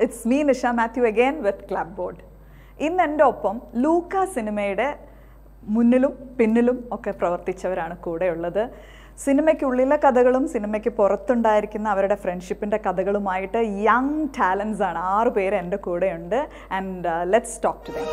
It's me Nisha Mathew again with club board ഇന്ന് എൻ്റെ ഒപ്പം ലൂക്ക സിനിമയുടെ മുന്നിലും പിന്നിലും ഒക്കെ പ്രവർത്തിച്ചവരാണ് കൂടെയുള്ളത് സിനിമയ്ക്കുള്ളിലെ കഥകളും സിനിമയ്ക്ക് പുറത്തുണ്ടായിരിക്കുന്ന അവരുടെ ഫ്രണ്ട്ഷിപ്പിൻ്റെ കഥകളുമായിട്ട് യങ് ടാലൻസ് ആണ് ആറ് പേര് എൻ്റെ കൂടെയുണ്ട് and let's talk to them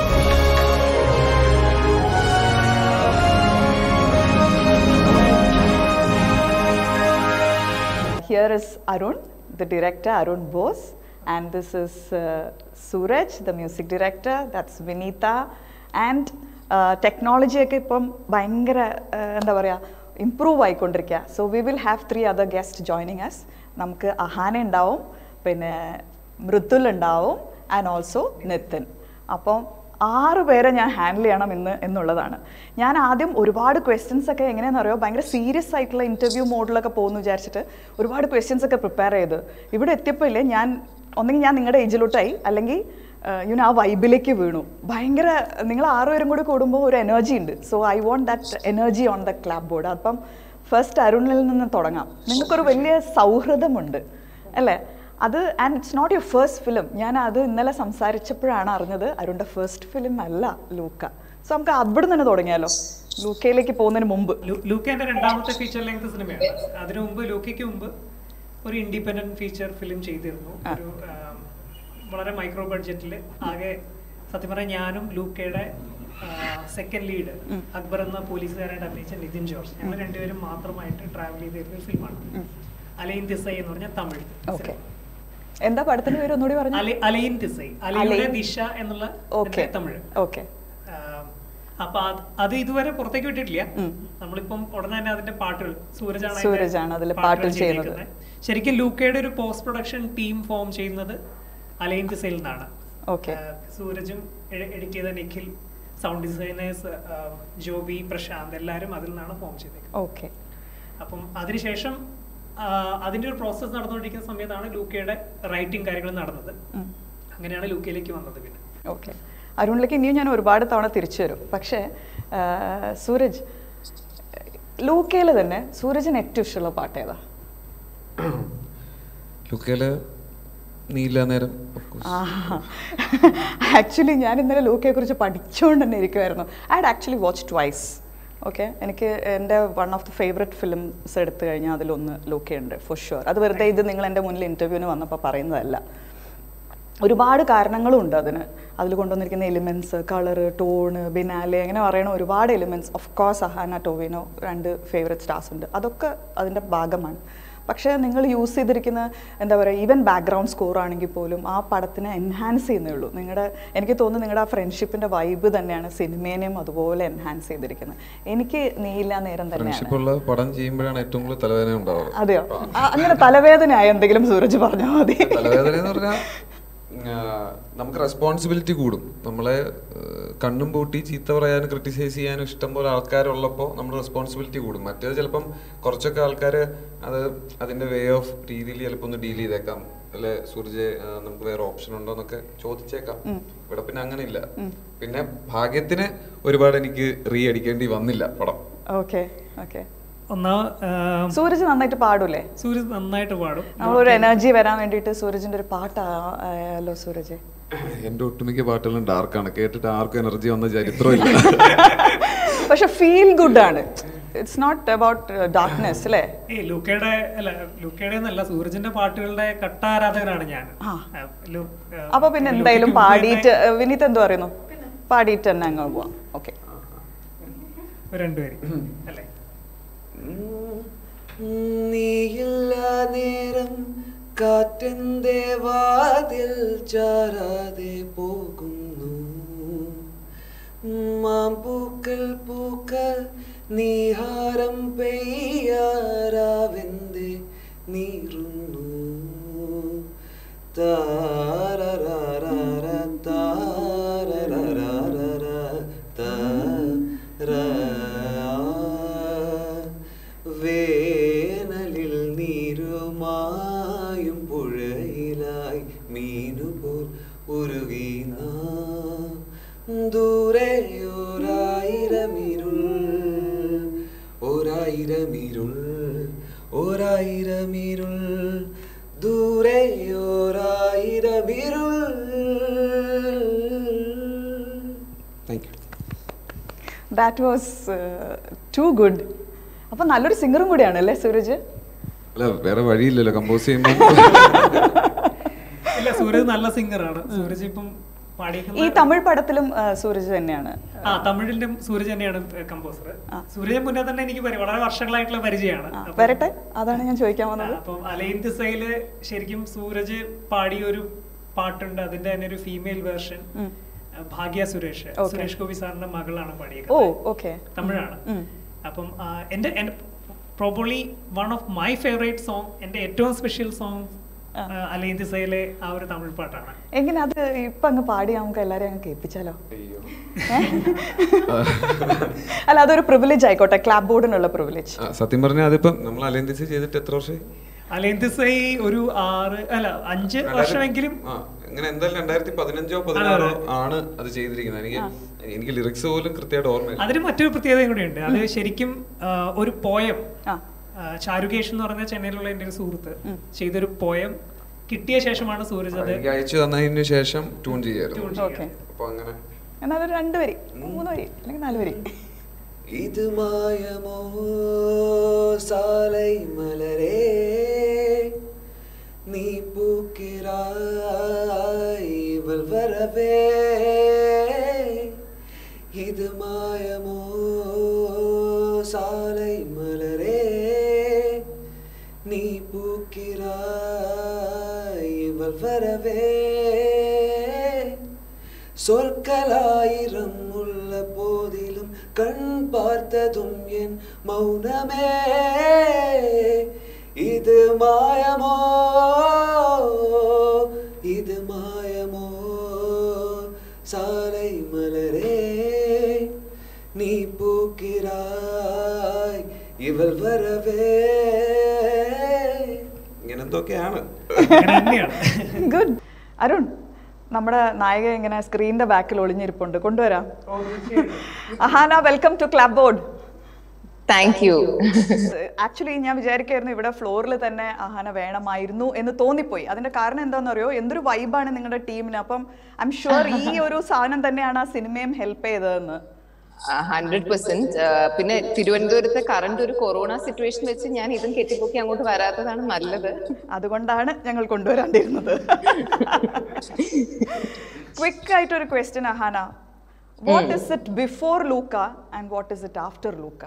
Here is Arun, the director, Arun Bose, and this is uh, Suraj, the music director, that's Vinita, and technology ഒക്കെ ഇപ്പം ഭയങ്കര uh, എന്താ പറയുക ഇമ്പ്രൂവ് ആയിക്കൊണ്ടിരിക്കുക so we will have three other guest joining as നമുക്ക് അഹാന ഉണ്ടാവും പിന്നെ മൃദുൽ ഉണ്ടാവും ആൻഡ് ഓൾസോ നിതിൻ അപ്പം ആറ് പേരെ ഞാൻ ഹാൻഡിൽ ചെയ്യണം എന്ന് എന്നുള്ളതാണ് ഞാൻ ആദ്യം ഒരുപാട് ക്വസ്റ്റ്യൻസ് ഒക്കെ എങ്ങനെയാണെന്ന് അറിയോ ഭയങ്കര സീരിയസ് ആയിട്ടുള്ള ഇൻ്റർവ്യൂ മോഡിലൊക്കെ പോകുന്നു വിചാരിച്ചിട്ട് ഒരുപാട് ക്വസ്റ്റ്യൻസ് ഒക്കെ പ്രിപ്പയർ ചെയ്ത് ഇവിടെ എത്തിയപ്പോൾ ഇല്ലേ ഞാൻ ഒന്നെങ്കിൽ ഞാൻ നിങ്ങളുടെ ഏജിലോട്ടായി അല്ലെങ്കിൽ യുനോ ആ വൈബിലേക്ക് വീണു ഭയങ്കര നിങ്ങൾ ആറുപേരും കൂടി കൂടുമ്പോൾ ഒരു എനർജി ഉണ്ട് so I want that energy on the club board അപ്പം ഫസ്റ്റ് അരുണിൽ നിന്ന് തുടങ്ങാം നിങ്ങൾക്കൊരു വലിയ സൗഹൃദമുണ്ട് അല്ലേ അത് and it's not your first film ഞാൻ അത് ഇന്നലെ സംസാരിച്ചപ്പോഴാണ് അറിഞ്ഞത് അരുണിൻ്റെ ഫസ്റ്റ് ഫിലിം അല്ല ലൂക്ക സോ നമുക്ക് അവിടെ തന്നെ തുടങ്ങിയാലോ ലൂക്കയിലേക്ക് പോകുന്നതിന് മുമ്പ് ലൂ- ലൂക്കേന്റെ രണ്ടാമത്തെ ഫീച്ചർ ലെങ്ത് സിനിമയാണ് അതിനു മുമ്പ് ലൂക്കയ്ക്ക് മുമ്പ് ഒരു ഇൻഡിപെൻഡന്റ് ഫീച്ചർ ഫിലിം ചെയ്തിരുന്നു ഒരു ആം, വളരെ മൈക്രോ ബഡ്ജറ്റിൽ ആകെ സത്യം പറഞ്ഞാൽ ഞാനും ലൂക്കയുടെ സെക്കൻഡ് ലീഡ് അക്ബർ എന്ന പോലീസുകാരായിട്ട് അഭിനയിച്ച നിതിൻ ജോർജ് ഞങ്ങൾ രണ്ടുപേരും മാത്രമായിട്ട് ട്രാവൽ ചെയ്തിരുന്ന ഒരു ഫിലിമാണ് അലൈൻ തിസൈ എന്ന് പറഞ്ഞ തമിഴ് ഓക്കെ എന്താ പടത്തിന്റെ പേര് ഒന്നുകൂടി പറഞ്ഞു അലൈ- അലൈൻ തിസൈ അലയുടെ അലൈൻ. ദിശ എന്നുള്ള ഓക്കെ ഇതിന്റെ തമിഴ് ഓക്കെ ആം, അപ്പൊ അത് അത് ഇതുവരെ പുറത്തേക്ക് വിട്ടിട്ടില്ല നമ്മളിപ്പം ഉടനെ തന്നെ അതിന്റെ പാട്ടുകൾ സൂരജാണ് അതിന്റെ സൂരജാണ് അതില് പാട്ടുകൾ പാട്ടുകൾ ചെയ്യുന്നത്. ചെയ്തേക്കുന്നത്. ശരിക്കും ലൂക്കയുടെ ഒരു പോസ്റ്റ് പ്രൊഡക്ഷൻ ടീം ഫോം ചെയ്യുന്നത് അലൈൻ ദിസയിൽ നിന്നാണ് ഓക്കെ ആ, സൂരജും എഡിറ്റ് ചെയ്ത നിഖിൽ സൗണ്ട് ഡിസൈനേഴ്സ് ജോബി പ്രശാന്ത് എല്ലാവരും അതിൽ നിന്നാണ് ഫോം ചെയ്തേക്കുന്നത് ഓക്കെ അപ്പം അതിനുശേഷം ആ, അതിന്റെ ഒരു പ്രോസസ്സ് നടന്നുകൊണ്ടിരിക്കുന്ന സമയത്താണ് ലൂക്കയുടെ റൈറ്റിംഗ് കാര്യങ്ങൾ നടന്നത് അങ്ങനെയാണ് ലൂക്കയിലേക്ക് വന്നത് പിന്നെ ഓക്കെ അരുണിലേക്ക് ഇനിയും ഞാൻ ഒരുപാട് തവണ തിരിച്ചു വരും പക്ഷേ ആ, സൂരജ് ലൂക്കയിൽ തന്നെ സൂരജിന് ഏറ്റവും ഇഷ്ടമുള്ള പാട്ട് ഏതാ ലുക്കയില് നീല നേരം of course. ആക്ച്വലി ഞാൻ ഇന്നലെ ലൂക്കയെ കുറിച്ച് പഠിച്ചുകൊണ്ട് തന്നെ ഇരിക്കുമായിരുന്നു I had actually watch twice okay എനിക്ക് എൻ്റെ one of the favourite films എടുത്തു കഴിഞ്ഞാൽ അതിലൊന്ന് ലൂക്കയുണ്ട് ഫോർ ഷുവർ അത് വെറുതെ ഇത് നിങ്ങൾ എൻ്റെ മുന്നിൽ ഇൻ്റർവ്യൂവിന് വന്നപ്പോൾ പറയുന്നതല്ല ഒരുപാട് കാരണങ്ങളും ഉണ്ട് അതിന് അതിൽ കൊണ്ടുവന്നിരിക്കുന്ന എലിമെൻറ്റ്സ് കളറ് ടോണ് ബിനാലെ അങ്ങനെ പറയണ ഒരുപാട് elements of course Ahaana Tovino രണ്ട് ഫേവറേറ്റ് സ്റ്റാർസ് ഉണ്ട് അതൊക്കെ അതിൻ്റെ ഭാഗമാണ് പക്ഷേ നിങ്ങൾ യൂസ് ചെയ്തിരിക്കുന്ന എന്താ പറയുക ഈവൻ ബാക്ക്ഗ്രൗണ്ട് സ്കോർ ആണെങ്കിൽ പോലും ആ പടത്തിനെ എൻഹാൻസ് ചെയ്യുന്നേ ഉള്ളൂ നിങ്ങളുടെ എനിക്ക് തോന്നുന്നു നിങ്ങളുടെ ആ ഫ്രണ്ട്ഷിപ്പിൻ്റെ വൈബ് തന്നെയാണ് സിനിമേനെയും അതുപോലെ എൻഹാൻസ് ചെയ്തിരിക്കുന്നത് എനിക്ക് നീയില്ല നേരം തന്നെയാണ് ഫ്രണ്ട്ഷിപ്പ് ഉള്ള പടം ചെയ്യുമ്പോഴാണ് ഏറ്റവും കൂടുതൽ തലവേദന ഉണ്ടാവുക അതെയോ ആ, അങ്ങനെ തലവേദനയായ എന്തെങ്കിലും സൂരജ് പറഞ്ഞാൽ മതി തലവേദന എന്ന് പറഞ്ഞാൽ നമുക്ക് റെസ്പോൺസിബിലിറ്റി കൂടും നമ്മളെ ആ, കണ്ണും പൂട്ടി ചീത്ത പറയാനും ക്രിട്ടിസൈസ് ചെയ്യാനും ഇഷ്ടം പോലെ ആൾക്കാരുള്ളപ്പോൾ നമ്മുടെ റെസ്പോൺസിബിലിറ്റി കൂടും മറ്റേത് ചിലപ്പം കുറച്ചൊക്കെ ആൾക്കാർ അത് അതിന്റെ വേ ഓഫ് രീതിയിൽ ചിലപ്പോൾ ഒന്ന് ഡീൽ ചെയ്തേക്കാം അല്ലെ സൂര്യ നമുക്ക് വേറെ ഓപ്ഷൻ ഉണ്ടോ എന്നൊക്കെ ചോദിച്ചേക്കാം ഇവിടെ പിന്നെ അങ്ങനെ ഇല്ല പിന്നെ ഭാഗ്യത്തിന് ഒരുപാട് എനിക്ക് റീ അടിക്കേണ്ടി വന്നില്ല പടം ഓക്കെ ഓക്കെ ഒന്നാ സൂരജ് നന്നായിട്ട് പാടൂലേ സൂരജ് നന്നായിട്ട് പാടും നമ്മളൊരു എനർജി വരാൻ വേണ്ടിയിട്ട് സൂരജിന്റെ ഒരു പാട്ടായാലോ സൂരജ് എന്റെ ഒട്ടുമിക്ക പാട്ടുകളും ഡാർക്കാണ് കേട്ടിട്ട് ആർക്കും എനർജി വന്ന ചരിത്രമില്ല പക്ഷെ ഫീൽ ഗുഡ് ആണ് ഇറ്റ്സ് നോട്ട് അബൌട്ട് ഡാർക്ക്നെസ് അല്ലേ ഏ ലൂക്കയുടെ അല്ല ലൂക്കയുടെ എന്നല്ല സൂരജിന്റെ പാട്ടുകളുടെ കട്ട ആരാധകനാണ് ഞാൻ ആ. ആ, ലൂ- ആ, അപ്പൊ പിന്നെ എന്തായാലും ലൂക്കയ്ക്ക് മുമ്പ് പാടിയിട്ട് ഏഹ്, വിനീത് എന്ത് പറയുന്നു പാടിയിട്ട് തന്നെ അങ്ങ് പോവാം ഓക്കെ ഒരു രണ്ടുപേര് അല്ലേ നീയില്ല നേരം കാറ്റെന്തേ വാതിൽ ചാരാതെ പോകുന്നു മാമ്പൂക്കൾ പൂക്കൾ നീഹാരം പെയ്യാരാവെന്തേ നീറുന്നു താരരാരാര താരരാരാര താരാ വേനലിൽ നീരുമായും പുഴയിലായി മീനുപോൽ ഉരുകി നാം ദൂരെ ഒരായിരമിരുൾ ഒരായിരമിരുൾ ഒരായിരമിരുൾ ദൂരെയോരായിരവിരുൾ thank you that was too good അപ്പം നല്ലൊരു സിംഗറും കൂടിയാണ് അല്ലേ സൂരജ് അല്ല വേറെ വഴിയില്ലല്ലോ കമ്പോസ് ചെയ്യുമ്പോൾ ഇല്ല സൂരജ് നല്ല സിംഗറാണ് സൂരജ് ഇപ്പം ഈ പാടിയിരിക്കുന്ന തമിഴ് പടത്തിലും ആ, സൂരജ് തന്നെയാണ് ആ തമിഴിന്റെ സൂരജ് തന്നെയാണ് കമ്പോസർ സൂരജ് മുന്നേ തന്നെ എനിക്ക് പരി- വളരെ വർഷങ്ങളായിട്ടുള്ള പരിചയമാണ് ആ, അപ്പം- വരട്ടെ അതാണ് ഞാൻ ചോദിക്കാൻ വന്നത് അപ്പം അലൈൻ ദിസയില് ശരിക്കും സൂരജ് പാടിയ ഒരു പാട്ടുണ്ട് അതിന്റെ തന്നെ ഒരു ഫീമെയിൽ വേർഷൻ ഭാഗ്യ സുരേഷ് Okay. സുരേഷ് ഗോപി സാറിന്റെ മകളാണ് ഓ പാടിയത് ഓക്കെ തമിഴാണ് ഉം. അപ്പം ആ, എൻ്റെ probably one of my favourite song എൻ്റെ ഏറ്റവും സ്പെഷ്യൽ സോങ് അലൈൻ ദിസയിലെ ആ ഒരു തമിഴ് പാട്ടാണ് എങ്ങനെ അത് ഇപ്പൊ അങ്ങ് പാടി നമുക്ക് എല്ലാരെയും അങ്ങ് കേൾപ്പിച്ചാലോ ഏ? അല്ല അതൊരു പ്രിവിലേജ് ആയിക്കോട്ടെ ക്ലാബ് ബോർഡിനുള്ള പ്രിവിലേജ് ആ, സത്യം പറഞ്ഞാൽ അതിപ്പം നമ്മൾ അലയൻസിസ് ചെയ്തിട്ട് എത്ര വർഷമായി അലൈൻ ദിസൈ ഒരു ആറ് അല്ല അഞ്ച് വർഷമെങ്കിലും ആ ഇങ്ങനെ എന്തായാലും രണ്ടായിരത്തി പതിനഞ്ചോ പതിനാറോ ആണ് അത് ചെയ്തിരിക്കുന്നത് എനിക്ക് എനിക്ക് ലിറിക്സ് പോലും കൃത്യമായിട്ട് ഓർമ്മയില്ല അതിന് മറ്റൊരു പ്രത്യേകതയും കൂടിയുണ്ട് അത് ശരിക്കും ആ, ഒരു പോയം ആ ചാരുകേഷ് എന്ന് പറഞ്ഞ ചെന്നൈയിലുള്ള എൻ്റെ ഒരു സുഹൃത്ത് ചെയ്തൊരു പോയം കിട്ടിയ ശേഷമാണ് സൂരജ് അത് എനിക്ക് അയച്ചു തന്നതിന് ശേഷം ട്യൂൺ ചെയ്യായിരുന്നു ഓക്കെ അപ്പൊ അങ്ങനെ എന്നാൽ ഒരു രണ്ട് വരി മൂന്ന് വരി അല്ലെങ്കിൽ നാല് വരി இது மாயமோ சாலை மலரே நீ பூக்கிறாய் இவள் வரவே இது மாயமோ சாலை மலரே நீ பூக்கிறாய் இவள் வரவே சொற்களாயிரம் உள்ள போதிலும் கண் பார்த்ததும் என் மௌனமே இது மாயமோ இது மாயமோ சாலை மலரே நீ പൂക്കിരായ് ഇവൾ വരവേ ഇങ്ങനെ എന്തൊക്കെയാണ് അങ്ങനെ തന്നെയാണ് ഗുഡ് അരുൺ നമ്മുടെ നായിക ഇങ്ങനെ സ്ക്രീനിന്റെ ബാക്കിൽ ഒളിഞ്ഞിരിപ്പുണ്ട് കൊണ്ടുവരാം Ahaana welcome to club board thank you actually ഞാൻ വിചാരിക്കായിരുന്നു ഇവിടെ ഫ്ലോറിൽ തന്നെ അഹാന വേണമായിരുന്നു എന്ന് തോന്നിപ്പോയി അതിന്റെ കാരണം എന്താണെന്ന് അറിയോ എന്തൊരു വൈബാണ് നിങ്ങളുടെ ടീമിന് അപ്പം ഐ എം ഷുവർ ഈ ഒരു സാധനം തന്നെയാണ് ആ സിനിമയും ഹെൽപ്പ് ചെയ്തതെന്ന് ഹൺഡ്രഡ് പെർസെന്റ് പിന്നെ തിരുവനന്തപുരത്തെ കറണ്ട് ഒരു കൊറോണ സിറ്റുവേഷൻ വെച്ച് ഞാൻ ഇതും കെട്ടിപ്പൊക്കി അങ്ങോട്ട് വരാത്തതാണ് നല്ലത് അതുകൊണ്ടാണ് ഞങ്ങൾ കൊണ്ടുവരാണ്ടിരുന്നത് ക്വിക്ക് ആയിട്ട് ഒരു question Ahaana what is it before Luca and what is it after Luca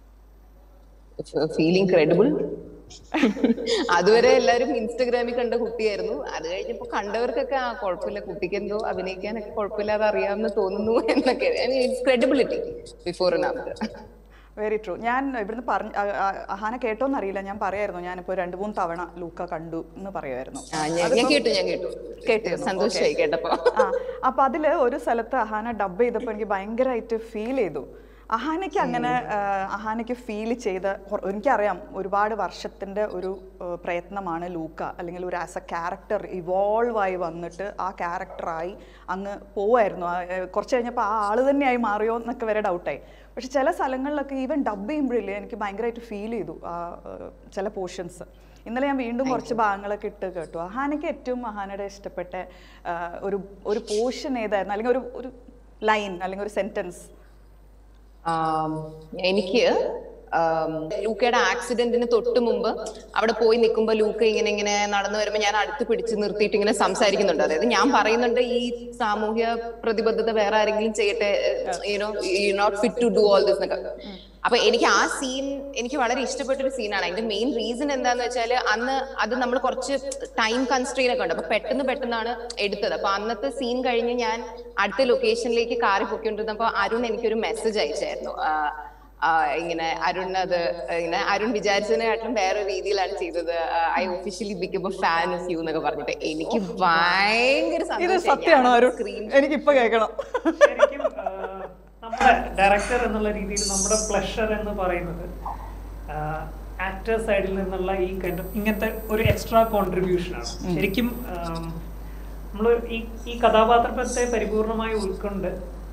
feeling credible അതുവരെ എല്ലാരും ഇൻസ്റ്റഗ്രാമിൽ കണ്ട കുട്ടിയായിരുന്നു അത് കഴിഞ്ഞപ്പോ കണ്ടവർക്കൊക്കെ ആ കുഴപ്പമില്ല കുട്ടിക്ക് എന്തോ അഭിനയിക്കാനൊക്കെ കുഴപ്പമില്ലാതെ അറിയാമെന്ന് തോന്നുന്നു എന്നൊക്കെ credibility before and after very true ഞാൻ ഇവിടുന്ന് പറഞ്ഞ അ- അ- അഹാന കേട്ടോന്ന് അറിയില്ല ഞാൻ പറയായിരുന്നു ഞാനിപ്പോൾ രണ്ട് മൂന്ന് തവണ ലൂക്ക കണ്ടു എന്ന് പറയുമായിരുന്നു ആ ഞാൻ ഞാൻ കേട്ടു ഞാൻ കേട്ടു കേട്ടിരുന്നു, സന്തോഷമായി okay. കേട്ടപ്പോ ആ അപ്പൊ അതില് ഒരു സ്ഥലത്ത് അഹാന ഡബ് ചെയ്തപ്പോൾ എനിക്ക് ഭയങ്കരമായിട്ട് ഫീൽ ചെയ്തു അഹാനയ്ക്ക് അങ്ങനെ ആ, അഹാനയ്ക്ക് ഫീൽ ചെയ്ത കൊ- എനിക്കറിയാം ഒരുപാട് വർഷത്തിന്റെ ഒരു ആ, പ്രയത്നമാണ് ലൂക്ക അല്ലെങ്കിൽ ഒരു ആസ് എ ക്യാരക്ടർ ഇവോൾവ് ആയി വന്നിട്ട് ആ ക്യാരക്ടറായി അങ്ങ് പോവായിരുന്നു ആ, ഏ, കുറച്ച് കഴിഞ്ഞപ്പോൾ ആ ആള് തന്നെയായി മാറിയോ എന്നൊക്കെ വരെ ഡൗട്ടായി പക്ഷെ ചില സ്ഥലങ്ങളിലൊക്കെ ഈവൻ ഡബ് ചെയ്യുമ്പോഴില്ലേ എനിക്ക് ഭയങ്കരമായിട്ട് ഫീൽ ചെയ്തു ആ ആ, ചില പോർഷൻസ് ഇന്നലെ ഞാൻ വീണ്ടും കുറച്ച് ഭാഗങ്ങളൊക്കെ ഇട്ട് കേട്ടു അഹാനയ്ക്ക് ഏറ്റവും അഹാനയുടെ ഇഷ്ടപ്പെട്ട ആ, ഒരു ഒരു പോർഷൻ ഏതായിരുന്നു അല്ലെങ്കിൽ ഒരു ഒരു ലൈൻ അല്ലെങ്കിൽ ഒരു സെന്റൻസ് ആം, എനിക്ക് ആം, ലൂക്കയുടെ ആക്സിഡന്റിന് തൊട്ട് മുമ്പ് അവിടെ പോയി നിൽക്കുമ്പോ ലൂക്ക ഇങ്ങനെ ഇങ്ങനെ നടന്നു വരുമ്പോ ഞാൻ അടുത്ത് പിടിച്ച് നിർത്തിയിട്ട് ഇങ്ങനെ സംസാരിക്കുന്നുണ്ട് അതായത് ഞാൻ പറയുന്നുണ്ട് ഈ സാമൂഹ്യ പ്രതിബദ്ധത വേറെ ആരെങ്കിലും ചെയ്യട്ടെ you know you not fit to do all this എന്നൊക്കെ അപ്പൊ എനിക്ക് ആ സീൻ എനിക്ക് വളരെ ഇഷ്ടപ്പെട്ട ഒരു സീനാണ് അതിന്റെ മെയിൻ റീസൺ എന്താന്ന് വെച്ചാൽ അന്ന് അത് നമ്മൾ കുറച്ച് ടൈം കൺസ്ട്രെയിൻ ഒക്കെ ഉണ്ട് അപ്പൊ പെട്ടെന്ന് പെട്ടെന്നാണ് എടുത്തത് അപ്പൊ അന്നത്തെ സീൻ കഴിഞ്ഞ് ഞാൻ അടുത്ത ലൊക്കേഷനിലേക്ക് കാറി പൊക്കിക്കൊണ്ടിരുന്നപ്പോ അരുൺ എനിക്കൊരു മെസ്സേജ് അയച്ചായിരുന്നു ആ, ആ, ഇങ്ങനെ അരുൺ അത് ഇങ്ങനെ അരുൺ വിചാരിച്ചതിനെക്കാട്ടിലും വേറെ രീതിയിലാണ് ചെയ്തത് I officially become a fan of you എന്നൊക്കെ പറഞ്ഞിട്ട് എനിക്ക് ഭയങ്കര ഇത് സന്തോഷമായി. സത്യമാണോ ഞാൻ അരുൺ സ്ക്രീൻ എനിക്കിപ്പോ കേൾക്കണം ശരിക്കും ആ, നമ്മുടെ ഡയറക്ടർ എന്നുള്ള രീതിയിൽ നമ്മുടെ പ്ലഷർ എന്ന് പറയുന്നത് ആക്ടർ സൈഡിൽ നിന്നുള്ള ഈ kind of- ഇങ്ങനത്തെ ഒരു എക്സ്ട്രാ കോൺട്രിബ്യൂഷൻ ആണ് ശരിക്കും നമ്മൾ ഈ ഈ കഥാപാത്രത്തെ പരിപൂർണമായി ഉൾക്കൊണ്ട്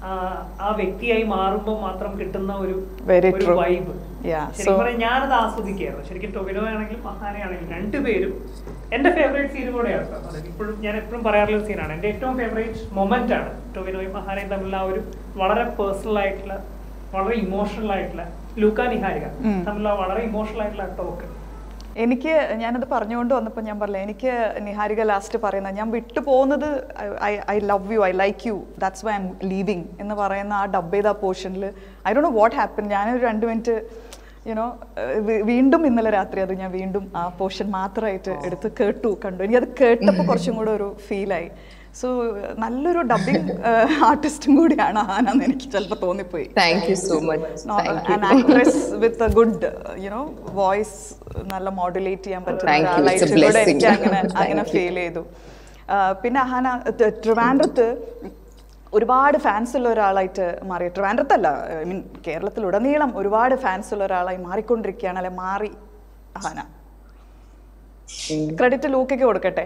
ആ വ്യക്തിയായി മാറുമ്പോൾ മാത്രം കിട്ടുന്ന ഒരു Very ഒരു true. വൈബ് Yeah, ശരിക്കും so- പറഞ്ഞാൽ ഞാനത് ആസ്വദിക്കുകയായിരുന്നു ശരിക്കും ടൊവിനോ ആണെങ്കിലും മഹാനെ ആണെങ്കിലും രണ്ടുപേരും എന്റെ ഫേവറേറ്റ് സീൻ കൂടെയാണ് കേട്ടോ അത് ഇപ്പോഴും ഞാൻ എപ്പോഴും പറയാറുള്ള ഒരു സീനാണ് എന്റെ ഏറ്റവും ഫേവറേറ്റ് മൊമെന്റ് ആണ് ടൊവിനോയും മഹാനയും തമ്മിലുള്ള ആ ഒരു വളരെ പേഴ്സണൽ ആയിട്ടുള്ള വളരെ ഇമോഷണൽ ആയിട്ടുള്ള ലൂക്ക നിഹാരിക ഉം. തമ്മിലുള്ള വളരെ ഇമോഷണൽ ആയിട്ടുള്ള ടോക്ക് എനിക്ക് ഞാനത് പറഞ്ഞുകൊണ്ട് വന്നപ്പോൾ ഞാൻ പറഞ്ഞില്ല എനിക്ക് നിഹാരിക ലാസ്റ്റ് പറയുന്നത് ഞാൻ വിട്ടു പോകുന്നത് I love you I like you that's why I am leaving എന്ന് പറയുന്ന ആ ഡബ് ചെയ്ത പോർഷനിൽ I do know what happen ഞാനൊരു രണ്ട് മിനിറ്റ് യുനോ വീണ്ടും ഇന്നലെ രാത്രി അത് ഞാൻ വീണ്ടും ആ പോർഷൻ മാത്രമായിട്ട് എടുത്ത് കേട്ടു കണ്ടു എനിക്കത് കേട്ടപ്പോൾ കുറച്ചും കൂടെ ഒരു ഫീലായി സോ നല്ലൊരു ഡബിങ് ആർട്ടിസ്റ്റും കൂടിയാണ് ആനെന്ന് എനിക്ക് ചിലപ്പോൾ തോന്നിപ്പോയി thank you so much thank an actress with a good uh, you know voice നല്ല മോഡുലേറ്റ് ചെയ്യാൻ പറ്റുന്ന Thank you. It's a ഒരാളായിട്ട് കൂടെ blessing. എനിക്ക് അങ്ങനെ Thank അങ്ങനെ you. ഫീൽ ചെയ്തു ആ, പിന്നെ അഹാന ത- ട്രിവാൻഡ്രത്ത് ഒരുപാട് ഫാൻസ് ഉള്ള ഒരാളായിട്ട് മാറി ട്രിവാൻഡ്രത്തല്ല ഐ മീൻ കേരളത്തിലുടനീളം ഒരുപാട് ഫാൻസ് ഉള്ള ഒരാളായി മാറിക്കൊണ്ടിരിക്കുകയാണ് അല്ലെ മാറി അഹാന ക്രെഡിറ്റ് ലൂക്കയ്ക്ക് കൊടുക്കട്ടെ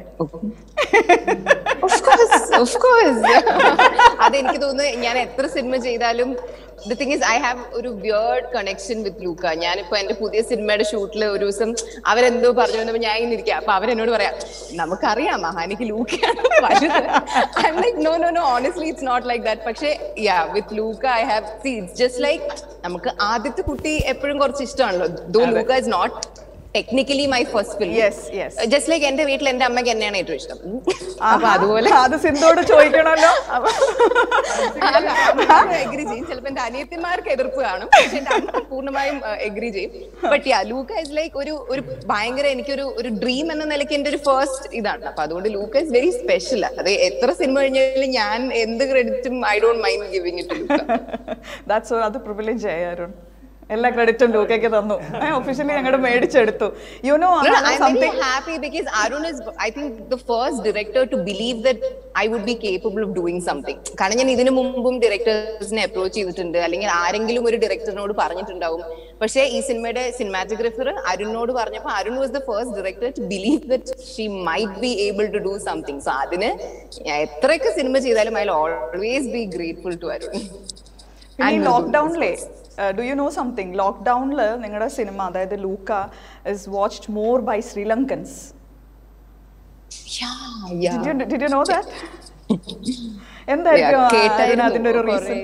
ഓഫ് കോഴ്സ് അതെനിക്ക് തോന്നുന്നു ഞാൻ എത്ര സിനിമ ചെയ്താലും the thing is I have ഒരു വിയേർഡ് കണക്ഷൻ വിത്ത് ലൂക്ക ഞാനിപ്പോ എന്റെ പുതിയ സിനിമയുടെ ഷൂട്ടിൽ ഒരു ദിവസം അവരെന്തോ പറഞ്ഞു വന്നപ്പോ ഞാൻ ഇങ്ങനെ ഇരിക്കാം അപ്പൊ അവരെന്നോട് പറയാം നമുക്കറിയാം മഹാനിക്ക് ലൂക്കയാണ് വലുത് no no no honestly it's not like that പക്ഷേ yeah with Luca I have see it's just like നമുക്ക് ആദ്യത്തെ കുട്ടി എപ്പോഴും കുറച്ച് ഇഷ്ടമാണല്ലോ though Luca is not technically my first film Yes, yes. Just like എന്റെ വീട്ടിൽ എന്റെ അമ്മയ്ക്ക് എന്നെയാണ് ഏറ്റവും ഇഷ്ടം അപ്പൊ അതുപോലെ അത് സിന്ധോട് ചോദിക്കണമല്ലോ എഗ്രി ചെയ്യും ചിലപ്പോ എന്റെ അനിയത്തിമാർക്ക് എതിർപ്പ് കാണും പക്ഷെ എന്റെ അമ്മ പൂർണ്ണമായും എഗ്രി ചെയ്യും but yeah Luca is like ഒരു ഒരു ഭയങ്കര എനിക്കൊരു ഒരു ഡ്രീം എന്ന നിലയ്ക്ക് എന്റെ ഒരു ഫസ്റ്റ് ഇതാണ് അപ്പൊ അതുകൊണ്ട് ലൂക്ക ഇസ് വെരി സ്പെഷ്യൽ അത് എത്ര സിനിമ കഴിഞ്ഞാലും ഞാൻ എന്ത് ക്രെഡിറ്റും I don't mind giving it Luca that's അത് പ്രിവിലേജ് ആയി അരുൺ എല്ലാ ക്രെഡിറ്റും ലൂക്കയ്ക്ക് തന്നു ഒഫീഷ്യലി ഞങ്ങളുടെ മേടിച്ചെടുത്തു you know No, no, I'm very something happy because Arun is, I think, the first director to believe that I would be capable of doing something. കാരണം ഞാൻ ഇതിനു മുമ്പും ഡയറക്ടേഴ്സിനെ അപ്രോച്ച് ചെയ്തിട്ടുണ്ട് അല്ലെങ്കിൽ ആരെങ്കിലും ഒരു ഡയറക്ടറിനോട് പറഞ്ഞിട്ടുണ്ടാവും പക്ഷേ ഈ സിനിമയുടെ സിനിമാറ്റോഗ്രാഫർ അരുണിനോട് പറഞ്ഞപ്പോൾ Arun was the first director to believe that she might be able to do something so അതിന് ഞാൻ എത്രയൊക്കെ സിനിമ ചെയ്താലും I always be grateful to Arun പിന്നെ ഈ ലോക്ക്ഡൗണിലെ ഡു യു നോ സംതിങ് ലോക്ക്ഡൗണിൽ നിങ്ങളുടെ സിനിമ അതായത് Luca is watched more by Sri Lankans did you know that എന്തായിരിക്കും ആ, അതിന് അതിന്റെ ഒരു റീസൺ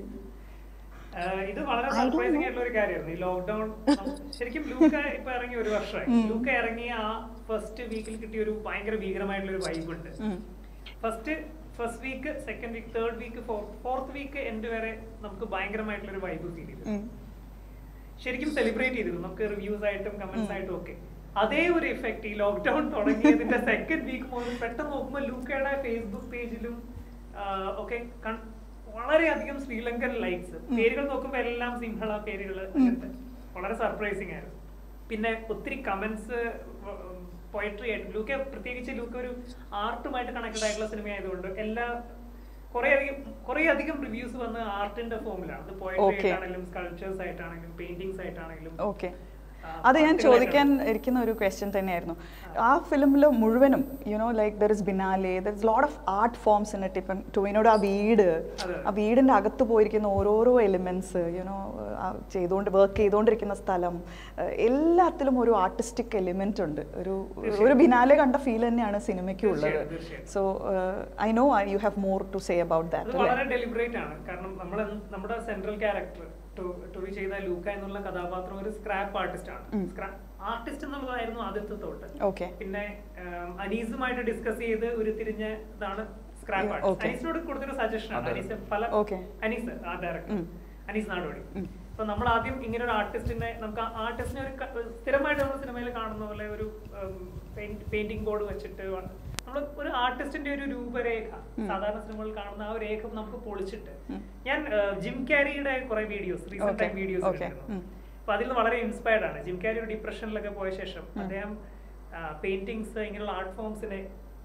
ആഹ് ഇത് വളരെ സർപ്രൈസിംഗ് ആയിട്ടുള്ള ഒരു കാര്യമായിരുന്നു ഈ ലോക്ക്ഡൌൺ ശരിക്കും ലൂക്ക ഇപ്പൊ ഇറങ്ങി ഒരു വർഷമായി ലൂക്ക ഇറങ്ങിയ ആ ഫസ്റ്റ് വീക്കിൽ കിട്ടിയ ഒരു ഭയങ്കര ഭീകരമായിട്ടുള്ള ഒരു വൈബ് ഉണ്ട് first first week second week third week fourth week end വരെ നമുക്ക് ഭയങ്കരമായിട്ടുള്ള ഒരു വൈബ് ഫീൽ ചെയ്തു ശരിക്കും സെലിബ്രേറ്റ് ചെയ്തിരുന്നു നമുക്ക് റിവ്യൂസ് ആയിട്ടും കമന്റ്സ് ആയിട്ടും ഒക്കെ അതേ ഒരു എഫക്ട് ഈ ലോക്ക്ഡൌൺ തുടങ്ങിയതിന്റെ സെക്കൻഡ് വീക്ക് മുതൽ പെട്ടെന്ന് നോക്കുമ്പോൾ ലൂക്കയുടെ ഫേസ്ബുക്ക് പേജിലും ഒക്കെ വളരെയധികം ശ്രീലങ്കൻ ലൈക്സ് പേരുകൾ നോക്കുമ്പോൾ എല്ലാം സിംഹള പേരുകൾ അങ്ങനത്തെ വളരെ സർപ്രൈസിങ് ആയിരുന്നു പിന്നെ ഒത്തിരി കമന്റ്സ് പോയട്രി ആയിട്ട് ലൂക്ക പ്രത്യേകിച്ച് ലൂക്ക ഒരു ആർട്ടുമായിട്ട് കണക്റ്റഡ് ആയിട്ടുള്ള സിനിമ ആയതുകൊണ്ട് എല്ലാ കുറെ അധികം കുറെ അധികം റിവ്യൂസ് വന്ന് ആർട്ടിന്റെ ഫോമിലാണ് അത് പോയട്രി Okay. ആയിട്ടാണെങ്കിലും സ്കൾപ്ചേഴ്സ് ആയിട്ടാണെങ്കിലും പെയിന്റിങ്സ് ആയിട്ടാണെങ്കിലും ഓക്കെ ആ, അത് ഞാൻ പാട്ടുകളായിട്ടാണ്. ചോദിക്കാൻ ഇരിക്കുന്ന ഒരു ക്വസ്റ്റ്യൻ തന്നെയായിരുന്നു ആ ഫിലിമിൽ മുഴുവനും you know like there is biennale there is lot of art forms in it ഇപ്പം ടോയിനോട് ആ വീട് അതെ. ആ വീടിൻ്റെ അകത്ത് പോയിരിക്കുന്ന ഓരോരോ എലിമെന്റ്സ് യുനോ ചെയ്തുകൊണ്ട് വർക്ക് ചെയ്തുകൊണ്ടിരിക്കുന്ന സ്ഥലം ആ, എല്ലാത്തിലും ഒരു ആർട്ടിസ്റ്റിക് എലിമെന്റ് ഉണ്ട് ഒരു ഒരു ബിനാലെ കണ്ട ഫീൽ തന്നെയാണ് സിനിമയ്ക്കും ഉള്ളത് തീർച്ചയായും, തീർച്ചയായും. So I know you have more to say about അത് ദാറ്റ് വളരെ ഡെലിബറേറ്റ് ആണ് കാരണം നമ്മൾ നമ്മുടെ സെൻട്രൽ ക്യാരക്ടർ ടോവി ചെയ്ത ലൂക്ക എന്നുള്ള കഥാപാത്രം ഒരു സ്ക്രാപ്പ് ആർട്ടിസ്റ്റ് ആണ് ആർട്ടിസ്റ്റ് എന്നുള്ളതായിരുന്നു ആദ്യത്തെ തോട്ട് ഓക്കെ പിന്നെ ആം, അനീസുമായിട്ട് ഡിസ്കസ് ചെയ്ത് ഉരുത്തിരിഞ്ഞ ഇതാണ് സ്ക്രാപ്പ് ഉം, ആർട്ടിസ്റ്റ് okay. അനീസിനോട് കൊടുത്തൊരു സജഷൻ ആണ് അതെ. അനീസ് പല Okay. അനീസ് ആ ഡയറക്ടർ ഉം. അനീസ് നാടോടി അപ്പൊ നമ്മൾ ആദ്യം ഇങ്ങനെ ഒരു ആർട്ടിസ്റ്റിനെ നമുക്ക് ആർട്ടിസ്റ്റിനെ ഒരു ക- സ്ഥിരമായിട്ട് നമ്മൾ സിനിമയിൽ കാണുന്ന പോലെ ഒരു പെയിന്റിംഗ് ബോർഡ് വെച്ചിട്ട് നമ്മൾ ഒരു ആർട്ടിസ്റ്റിന്റെ ഒരു രൂപരേഖ സാധാരണ സിനിമകളിൽ കാണുന്ന ആ ഒരു രേഖ നമുക്ക് പൊളിച്ചിട്ട് ഞാൻ ഏഹ്, ജിം ക്യാരിയുടെ കുറെ videos recent Okay. Time videos Okay. കണ്ടിരുന്നു ഉം. അപ്പൊ അതിൽ നിന്ന് വളരെ ഇൻസ്പയർഡ് ആണ് ജിം ക്യാരി ഒരു ഡിപ്രഷനിലൊക്കെ പോയ ശേഷം അദ്ദേഹം പെയിന്റിങ്സ് ഇങ്ങനെയുള്ള ആർട്ട് ഫോംസിനെ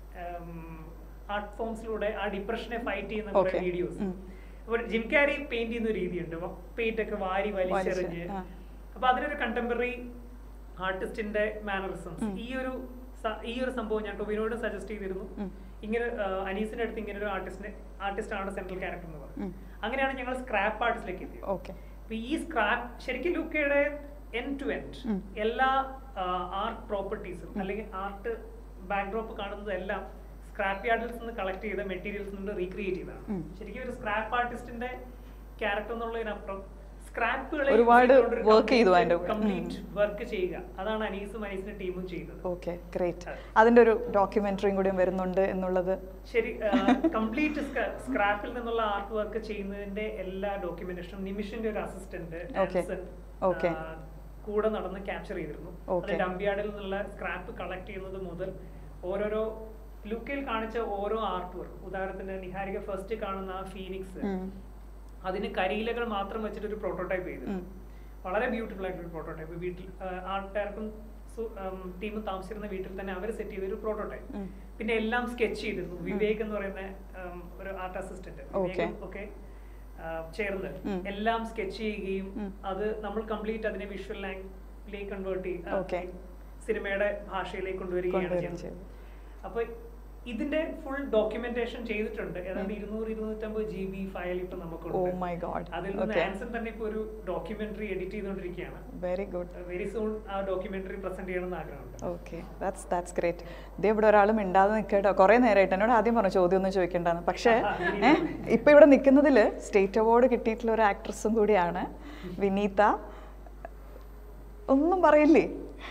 ആർട്ട് ഫോംസിലൂടെ ആ ഡിപ്രഷനെ ഫൈറ്റ് ചെയ്യുന്ന കുറെ Okay. വീഡിയോസ് ഉം. അപ്പോൾ ജിം ക്യാരി പെയിന്റ് ചെയ്യുന്ന ഒരു രീതിയുണ്ട് പെയിന്റ് ഒക്കെ വാരി വലിച്ചെറിഞ്ഞ് വലിച്ച്, ആ. അപ്പൊ അതിനൊരു കണ്ടംപററി ആർട്ടിസ്റ്റിന്റെ മാനറിസംസ് ഈ ഒരു സ- ഈ ഒരു സംഭവം ഞാൻ ടൊവിനോട് സജസ്റ്റ് ചെയ്തിരുന്നു ഇങ്ങനെ ആ, അനീസിന്റെ അടുത്ത് ഇങ്ങനെ ഒരു ആർട്ടിസ്റ്റിനെ ആർട്ടിസ്റ്റ് ആണ് സെൻട്രൽ ക്യാരക്ടർ എന്ന് പറഞ്ഞു അങ്ങനെയാണ് ഞങ്ങൾ സ്ക്രാപ്പ് ആർട്ടിസ്റ്റിലേക്ക് എത്തിയത് ഓക്കെ അപ്പൊ ഈ സ്ക്രാപ്പ് ശരിക്കും ലൂക്കയുടെ എൻ ടു എൻഡ് ഉം. എല്ലാ ആർട്ട് പ്രോപ്പർട്ടീസും അല്ലെങ്കിൽ ആർട്ട് ബാക്ക്ഡ്രോപ്പ് കാണുന്നതെല്ലാം സ്ക്രാപ്പ് യാർഡിൽ നിന്ന് കളക്ട് ചെയ്ത മെറ്റീരിയൽസ് നിന്ന് റീക്രിയേറ്റ് ചെയ്തതാണ് ഉം. ശരിക്കും ഒരു സ്ക്രാപ്പ് ആർട്ടിസ്റ്റിന്റെ ക്യാരക്ടർ എന്നുള്ളതിനപ്പുറം സ്ക്രാപ്പുകളെ ഒരുപാട് work ചെയ്തു അതിന്റെ കൂടെ. കംപ്ലീറ്റ് വർക്ക് ചെയ്യുക അതാണ് അനീസും അനീസിന്റെ ടീമും ചെയ്തത് ഓക്കെ ഗ്രേറ്റ് അതിന്റെ ഒരു ഡോക്യുമെന്ററിയും കൂടി വരുന്നുണ്ട് എന്നുള്ളത് ശരി കംപ്ലീറ്റ് സ്ക്രാപ്പിൽ നിന്നുള്ള ആർട്ട് വർക്ക് ചെയ്യുന്നതിന്റെ എല്ലാ ഡോക്യുമെന്റേഷനും നിമിഷിന്റെ ഒരു അസിസ്റ്റന്റ് Okay. Okay. കൂടെ നടന്ന് ക്യാപ്ചർ ചെയ്തിരുന്നു അത് Okay. ഡംബിയാർഡിൽ നിന്നുള്ള സ്ക്രാപ്പ് കളക്ട് ചെയ്യുന്നത് മുതൽ ഓരോരോ ലുക്കയിൽ കാണിച്ച ഓരോ ആർട്ട് വർക്ക് ഉദാഹരണത്തിന് നിഹാരിക ഫസ്റ്റ് കാണുന്ന ആ ഫീനിക്സ് ഉം. അതിന് കരിയിലകൾ മാത്രം വെച്ചിട്ട് ഒരു പ്രോട്ടോടൈപ്പ് ചെയ്തു ഉം. വളരെ ബ്യൂട്ടിഫുൾ ആയിട്ടൊരു പ്രോട്ടോടൈപ്പ് വീട്ടിൽ ആ, ആൾക്കാർക്കും ടീം താമസിച്ചിരുന്ന വീട്ടിൽ തന്നെ അവർ സെറ്റ് ചെയ്ത ഒരു പ്രോട്ടോടൈപ്പ് ഉം. പിന്നെ എല്ലാം സ്കെച്ച് ചെയ്തിരുന്നു വിവേക് എന്ന് പറയുന്ന ഉം, ഒരു ആർട്ട് അസിസ്റ്റന്റ് Okay. ഒക്കെ ചേർന്ന് ഉം. എല്ലാം സ്കെച്ച് ചെയ്യുകയും ഉം. അത് നമ്മൾ കംപ്ലീറ്റ് അതിനെ വിഷ്വൽ ലാംഗ്വേജിലേക്ക് കൺവേർട്ട് Okay. സിനിമയുടെ ഭാഷയിലേക്ക് കൊണ്ടുവരികയാണ് കൊണ്ടുവരികയും ചെയ്യുന്നത് അപ്പൊ ഇതിന്റെ ഫുൾ ഡോക്യുമെന്റേഷൻ ചെയ്തിട്ടുണ്ട് ഏതാണ്ട് ഇരുന്നൂറ് ഇരുന്നൂറ്റമ്പത് ജി ബി ഫയൽ ഇപ്പൊ നമുക്കുണ്ട് ഓ മൈ ഗോഡ് അതിൽ നിന്ന് ഓക്കെ ആൻസൺ തന്നെ ഇപ്പൊ ഒരു ഡോക്യുമെന്ററി എഡിറ്റ് ചെയ്തുകൊണ്ടിരിക്കുകയാണ് വെരി ഗുഡ് വെരി സൂൺ ആ ഡോക്യുമെന്ററി പ്രസന്റ് ചെയ്യണമെന്ന് ആഗ്രഹമുണ്ട് ഓക്കെ ദാറ്റ്സ് ദാറ്റ്സ് ഗ്രേറ്റ് ഇതേ ഇവിടെ ഒരാൾ മിണ്ടാതെ നിൽക്കട്ടോ കുറേ നേരമായിട്ട് എന്നോട് ആദ്യം പറഞ്ഞു ചോദ്യം ഒന്നും ചോദിക്കേണ്ടെന്ന് പക്ഷേ ഏഹ് ഇപ്പം ഇവിടെ നിൽക്കുന്നതിൽ സ്റ്റേറ്റ് അവാർഡ് കിട്ടിയിട്ടുള്ള ഒരു ആക്ട്രസും കൂടിയാണ് വിനീത ഒന്നും പറയില്ലേ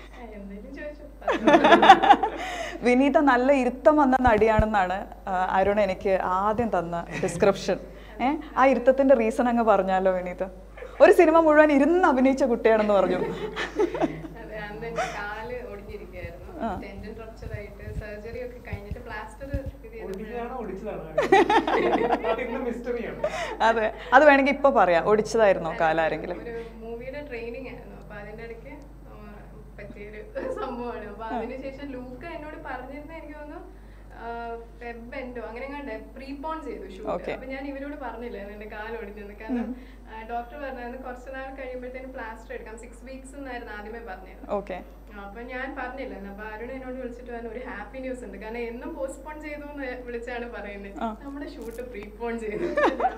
വിനീത നല്ല ഇരുത്തം വന്ന നടിയാണെന്നാണ് ആ, അരുൺ എനിക്ക് ആദ്യം തന്ന ഡിസ്ക്രിപ്ഷൻ ഏ ആ ഇരുത്തത്തിന്റെ റീസൺ അങ്ങ് പറഞ്ഞാലോ വിനീത ഒരു സിനിമ മുഴുവൻ ഇരുന്ന് അഭിനയിച്ച കുട്ടിയാണെന്ന് പറഞ്ഞു അതെ അന്ന് എന്റെ കാല് ഒടിഞ്ഞിരിക്കുകയായിരുന്നു ആ. ടെൻഡൻ റപ്ചർ ആയിട്ട് സർജറി ഒക്കെ കഴിഞ്ഞിട്ട് പ്ലാസ്റ്റർ ഒടിഞ്ഞതാണോ ഒടിച്ചതാണോ അതിന്ന് മിസ്റ്ററിയാണ് അതെ അത് വേണമെങ്കിൽ ഇപ്പൊ പറയാം ഒടിച്ചതായിരുന്നോ കാലാരെങ്കിലും ഒരു മൂവിയുടെ ട്രെയിനിങ് ആയിരുന്നു അപ്പൊ അതിന്റെ ഇടയ്ക്ക് ആ, പറ്റിയൊരു സംഭവമാണ് അപ്പൊ അതിനുശേഷം ലൂക്ക എന്നോട് പറഞ്ഞിരുന്ന എനിക്ക് തോന്നുന്നു ഫെബ് എൻഡോ അങ്ങനെ കണ്ടേ പ്രീപോൺ ചെയ്തു ഷൂട്ട് Okay. അപ്പൊ ഞാൻ ഇവരോട് പറഞ്ഞില്ല എന്റെ കാല് ഒടിഞ്ഞെന്ന് കാരണം ഡോക്ടർ പറഞ്ഞായിരുന്നു കുറച്ച് നാൾ കഴിയുമ്പോഴത്തേന് പ്ലാസ്റ്റർ എടുക്കാം സിക്സ് വീക്സ് എന്നായിരുന്നു ആദ്യമേ പറഞ്ഞിരുന്നത് ഓക്കെ അപ്പൊ ഞാൻ പറഞ്ഞില്ല അപ്പൊ അരുൺ എന്നോട് വിളിച്ചിട്ട് പറഞ്ഞു ഒരു ഹാപ്പി ന്യൂസ് ഉണ്ട് കാരണം എന്നും പോസ്റ്റ്പോൺ ചെയ്തു എന്ന് വിളിച്ചാണ് പറയുന്നത് ആ. നമ്മുടെ ഷൂട്ട് പ്രീപോൺ ചെയ്തു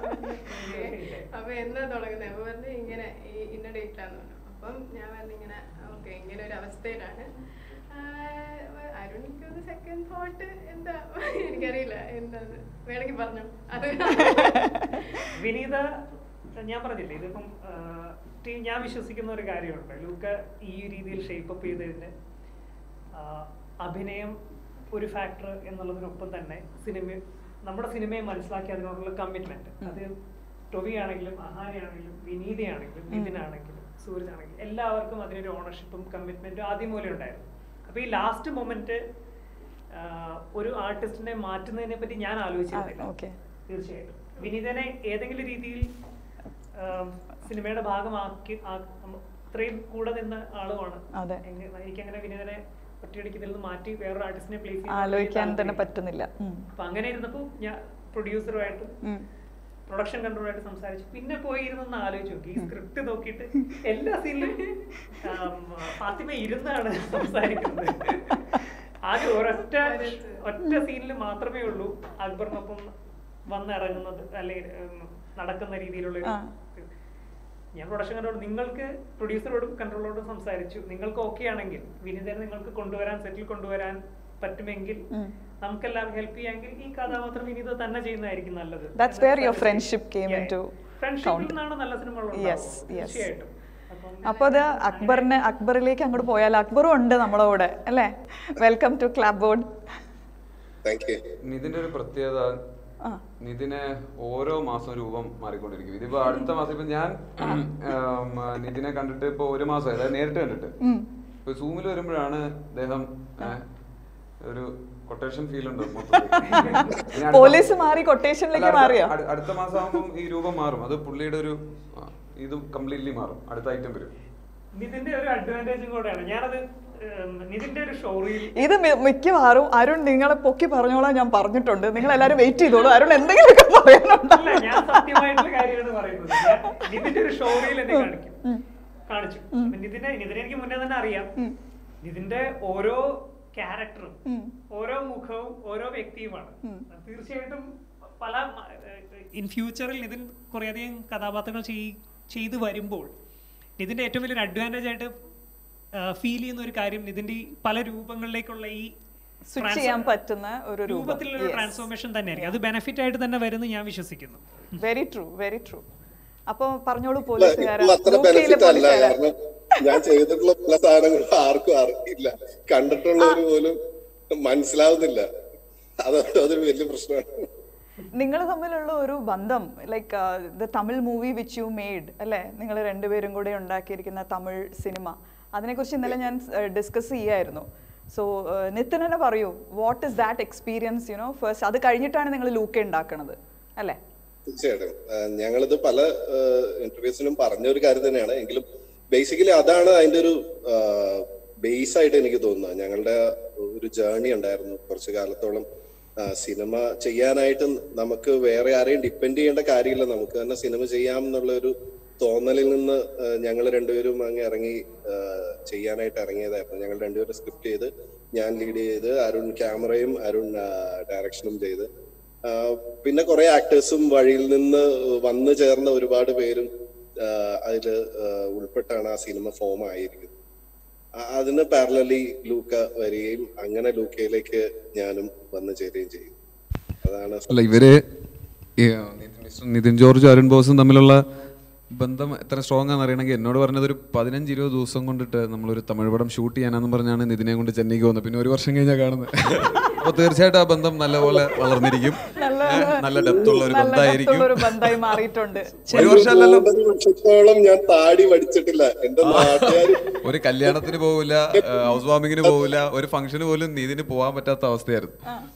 അപ്പൊ എന്നാ തുടങ്ങുന്നത് അപ്പൊ പറഞ്ഞു ഇങ്ങനെ ഈ ഇന്ന ഡേറ്റിലാന്ന് പറഞ്ഞു അപ്പം ഞാൻ പറഞ്ഞു ഇങ്ങനെ ഓക്കെ ഇങ്ങനെ ഒരു അവസ്ഥയിലാണ് അരുണിക്ക് ഒരു സെക്കൻഡ് തോട്ട് എന്താ എനിക്കറിയില്ല എന്താന്ന് വേണമെങ്കിൽ പറഞ്ഞു അത് വിനീത ഞാൻ പറഞ്ഞില്ലേ ഇതിപ്പം ആ, ടീ- ഞാൻ വിശ്വസിക്കുന്ന ഒരു കാര്യമുണ്ട് ലൂക്ക ഈ രീതിയിൽ ഷേപ്പ് അപ്പ് ചെയ്തതിന് ആ, അഭിനയം ഒരു ഫാക്ടർ എന്നുള്ളതിനൊപ്പം തന്നെ സിനിമ നമ്മുടെ സിനിമയെ മനസ്സിലാക്കി അതിനോടുള്ള കമ്മിറ്റ്മെന്റ് അത് ടൊവി ആണെങ്കിലും അഹാരി ആണെങ്കിലും വിനീതയാണെങ്കിലും നിതിനാണെങ്കിലും സൂരജ് ആണെങ്കിലും എല്ലാവർക്കും അതിനൊരു ഓണർഷിപ്പും കമ്മിറ്റ്മെന്റും ആദ്യം മൂലം ഉണ്ടായിരുന്നു അപ്പൊ ഈ ലാസ്റ്റ് മൊമെന്റ് ഒരു ആർട്ടിസ്റ്റിനെ മാറ്റുന്നതിനെ പറ്റി ഞാൻ ആലോചിച്ചിരുന്നില്ല ഓക്കെ തീർച്ചയായിട്ടും വിനീതനെ ഏതെങ്കിലും രീതിയിൽ ആം, സിനിമയുടെ ഭാഗമാക്കി ആ- നമ്മ- ഇത്രയും കൂടെ നിന്ന ആളുമാണ് അതെ. എനിക്ക് അങ്ങനെ വിനീതനെ ഒറ്റയടിക്ക് ഇതിൽ നിന്ന് മാറ്റി വേറൊരു ആർട്ടിസ്റ്റിനെ പ്ലേസ് ആലോചിക്കാൻ തന്നെ പറ്റുന്നില്ല ഉം. അപ്പൊ അങ്ങനെ ഇരുന്നപ്പോ ഞാൻ പ്രൊഡ്യൂസറുമായിട്ടും ഉം. പ്രൊഡക്ഷൻ കൺട്രോളായിട്ട് സംസാരിച്ചു പിന്നെ പോയി ഇരുന്നൊന്ന് ആലോചിച്ച് നോക്കി ഈ സ്ക്രിപ്റ്റ് നോക്കിയിട്ട് എല്ലാ സീനിലും ഫാത്തിമ ഇരുന്നാണ് സംസാരിക്കുന്നത് ആകെ ഒരൊറ്റ ഒറ്റ സീനിൽ മാത്രമേ ഉള്ളൂ അക്ബറിനൊപ്പം വന്നിറങ്ങുന്നത് അല്ലെങ്കിൽ ഉം, നടക്കുന്ന രീതിയിലുള്ള ഒരു ആ. ഇത്. ഞാൻ പ്രൊഡക്ഷൻ കൺട്രോൾ നിങ്ങൾക്ക് പ്രൊഡ്യൂസറോടും കൺട്രോളറോടും സംസാരിച്ചു നിങ്ങൾക്ക് ഓക്കെ ആണെങ്കിൽ വിനീതനെ നിങ്ങൾക്ക് കൊണ്ടുവരാൻ സെറ്റിൽ കൊണ്ടുവരാൻ പറ്റുമെങ്കിൽ ഉം. നമുക്കെല്ലാം ഹെൽപ്പ് ചെയ്യാമെങ്കിൽ ഈ കഥാപാത്രം വിനീത തന്നെ ചെയ്യുന്നതായിരിക്കും നല്ലത് That's where your friendship came into ഫ്രണ്ട്ഷിപ്പിൽ count. നിന്നാണ് നല്ല സിനിമകൾ Yes, yes. തീർച്ചയായിട്ടും അപ്പം അപ്പൊ അത് അക്ബറിന് അക്ബറിലേക്ക് അങ്ങോട്ട് പോയാൽ അക്ബറും ഉണ്ട് നമ്മളെ കൂടെ അല്ലേ welcome to club board thank you നിതിന്റെ ഒരു പ്രത്യേകത ആ നിതിനെ ഓരോ മാസം രൂപം മാറിക്കൊണ്ടിരിക്കും ഇതിപ്പോ അടുത്ത മാസം ഇപ്പൊ ഞാൻ ഉം, നിതിനെ കണ്ടിട്ട് ഇപ്പൊ ഒരു മാസം അതായത് നേരിട്ട് കണ്ടിട്ട് ഉം. ഇപ്പൊ സൂമിൽ വരുമ്പോഴാണ് അദ്ദേഹം ഏ, ഒരു കൊട്ടേഷൻ ഫീൽ ഉണ്ട് മൊത്തത്തിൽ. ഇനി അടുത്ത- പോലീസ് മാറി കൊട്ടേഷനിലേക്ക് അല്ല, അടുത്ത- മാറിയോ അടു- അടുത്ത മാസം ആകുമ്പോൾ ഈ രൂപം മാറും അത് പുള്ളിയുടെ ഒരു ആ, ഇത് കംപ്ലീറ്റ്ലി മാറും അടുത്ത ഐറ്റം വരും നിതിന്റെ ഒരു അഡ്വാൻറ്റേജും കൂടെയാണ് ഞാനത് ഉം, നിതിന്റെ ഒരു സ്റ്റോറിയിൽ ഇത് മി- മിക്കവാറും അരുൺ നിങ്ങളെ പൊക്കി പറഞ്ഞോളാൻ ഞാൻ പറഞ്ഞിട്ടുണ്ട് നിങ്ങൾ എല്ലാരും വെയിറ്റ് ചെയ്തോളൂ അരുൺ എന്തെങ്കിലുമൊക്കെ പറയാനുണ്ടോ അല്ല ഞാൻ സത്യമായിട്ടുള്ള കാര്യമാണ് പറയുന്നത് ഞാൻ നിതിന്റെ ഒരു സ്റ്റോറിയിൽ എന്നെ കാണിക്കും കാണിച്ചു അപ്പൊ നിതിനെ നിതിനെ എനിക്ക് മുന്നേ തന്നെ അറിയാം നിതിന്റെ ഓരോ ക്യാരക്ടറും ഓരോ മുഖവും ഓരോ വ്യക്തിയുമാണ് തീർച്ചയായിട്ടും പല ഇൻ ഫ്യൂച്ചറിൽ നിതിൻ കുറേയധികം കഥാപാത്രങ്ങൾ ചെയ്- ചെയ്തു വരുമ്പോൾ നിതിൻ്റെ ഏറ്റവും വലിയൊരു അഡ്വാൻറ്റേജ് ആയിട്ട് ഫീൽ ചെയ്യുന്ന ഒരു കാര്യം നിതിൻ്റെ ഈ പല രൂപങ്ങളിലേക്കുള്ള ഈ സ്വിച്ച് trans- ചെയ്യാൻ പറ്റുന്ന ഒരു രൂപം രൂപത്തിലുള്ള ട്രാൻസ്ഫോർമേഷൻ തന്നെയായിരിക്കും അത് ബെനിഫിറ്റ് ആയിട്ട് തന്നെ വരുന്നു ഞാൻ വിശ്വസിക്കുന്നു വെരി ട്രൂ വെരി ട്രൂ അപ്പൊ പറഞ്ഞോളൂ ഇല്ല, പോലീസുകാരൻ ഇപ്പൊ അത്ര യൂകെയിലെ ബെനിഫിറ്റ് അല്ല പോലീസുകാരൻ കാരണം ഞാൻ ചെയ്തിട്ടുള്ള പല സാധനങ്ങളും ആർക്കും അറിയില്ല കണ്ടിട്ടുള്ളവര് പോലും മനസ്സിലാവുന്നില്ല അത് അതൊരു വലിയ പ്രശ്നമാണ് നിങ്ങൾ തമ്മിലുള്ള ഒരു ബന്ധം like the Tamil movie which you made അല്ലേ നിങ്ങൾ രണ്ടുപേരും കൂടെ ഉണ്ടാക്കിയിരിക്കുന്ന തമിഴ് സിനിമ അതിനെക്കുറിച്ച് ഇന്നലെ ഞാൻ ഡിസ്കസ് ചെയ്യായിരുന്നു സോ നിതിൻ തന്നെ പറയൂ what is that experience you know first അത് കഴിഞ്ഞിട്ടാണ് നിങ്ങൾ ലൂക്ക ഉണ്ടാക്കുന്നത് അല്ലേ തീർച്ചയായിട്ടും ആ, ഞങ്ങളിത് പല ഇന്റർവ്യൂസിനും പറഞ്ഞ ഒരു കാര്യം തന്നെയാണ് എങ്കിലും ബേസിക്കലി അതാണ് അതിന്റെ ഒരു ബേസ് ആയിട്ട് എനിക്ക് തോന്നുന്നത് ഞങ്ങളുടെ ഒരു ജേർണി ഉണ്ടായിരുന്നു കുറച്ചു കാലത്തോളം ആ, സിനിമ ചെയ്യാനായിട്ട് നമുക്ക് വേറെ ആരെയും ഡിപ്പെൻഡ് ചെയ്യേണ്ട കാര്യമില്ല നമുക്ക് തന്നെ സിനിമ ചെയ്യാം എന്നുള്ള ഒരു തോന്നലിൽ നിന്ന് ഞങ്ങൾ രണ്ടുപേരും അങ്ങ് ഇറങ്ങി ആ, ചെയ്യാനായിട്ട് ഇറങ്ങിയതായിരുന്നു ഞങ്ങൾ രണ്ടുപേരും സ്ക്രിപ്റ്റ് ചെയ്ത് ഞാൻ ലീഡ് ചെയ്ത് അരുൺ ക്യാമറയും അരുൺ ഡയറക്ഷനും ചെയ്ത് ആ, പിന്നെ കുറെ ആക്ടേഴ്സും വഴിയിൽ നിന്ന് വന്നു ചേർന്ന ഒരുപാട് പേരും ആ, അതില് ആ, ഉൾപ്പെട്ടാണ് ആ സിനിമ ഫോം ആയിരിക്കുന്നത് ആ, അതിന് പാരലലി ലൂക്ക വരികയും അങ്ങനെ ലൂക്കയിലേക്ക് ഞാനും വന്നു ചേരുകയും ചെയ്യും അതാണ് അല്ല ഇവര് ഈ, നിതിൻ- നിതിൻ ജോർജും അരുൺ ബോസും തമ്മിലുള്ള ബന്ധം എത്ര സ്ട്രോങ് ആണെന്ന് അറിയണമെങ്കിൽ എന്നോട് പറഞ്ഞത് ഒരു പതിനഞ്ച് ഇരുപത് ദിവസം കൊണ്ടിട്ട് നമ്മളൊരു തമിഴ് പടം ഷൂട്ട് ചെയ്യാനെന്ന് പറഞ്ഞാണ് നിതിനെ കൊണ്ട് ചെന്നൈക്ക് വന്നത് പിന്നെ ഒരു വർഷം കഴിഞ്ഞാൽ കാണുന്നത് അപ്പോൾ തീർച്ചയായിട്ടും ആ ബന്ധം നല്ലപോലെ വളർന്നിരിക്കും ഏ, നല്ല ഡെപ്ത് ഉള്ള ഒരു നല്ല ബന്ധമായിരിക്കും ഡെപ്തുള്ള ഒരു ബന്ധമായി മാറിയിട്ടുണ്ട് ഒരു വർഷമല്ലല്ലോ ഒമ്പത് വർഷത്തോളം ഞാൻ താടി പഠിച്ചിട്ടില്ല എന്റെ നാട്ടുകാർ ഒരു കല്യാണത്തിന് പോവില്ല ഹൗസ് വാമിങ്ങിന് പോവില്ല ഒരു ഫംഗ്ഷന് പോലും നീതിന് പോകാൻ പറ്റാത്ത അവസ്ഥയായിരുന്നു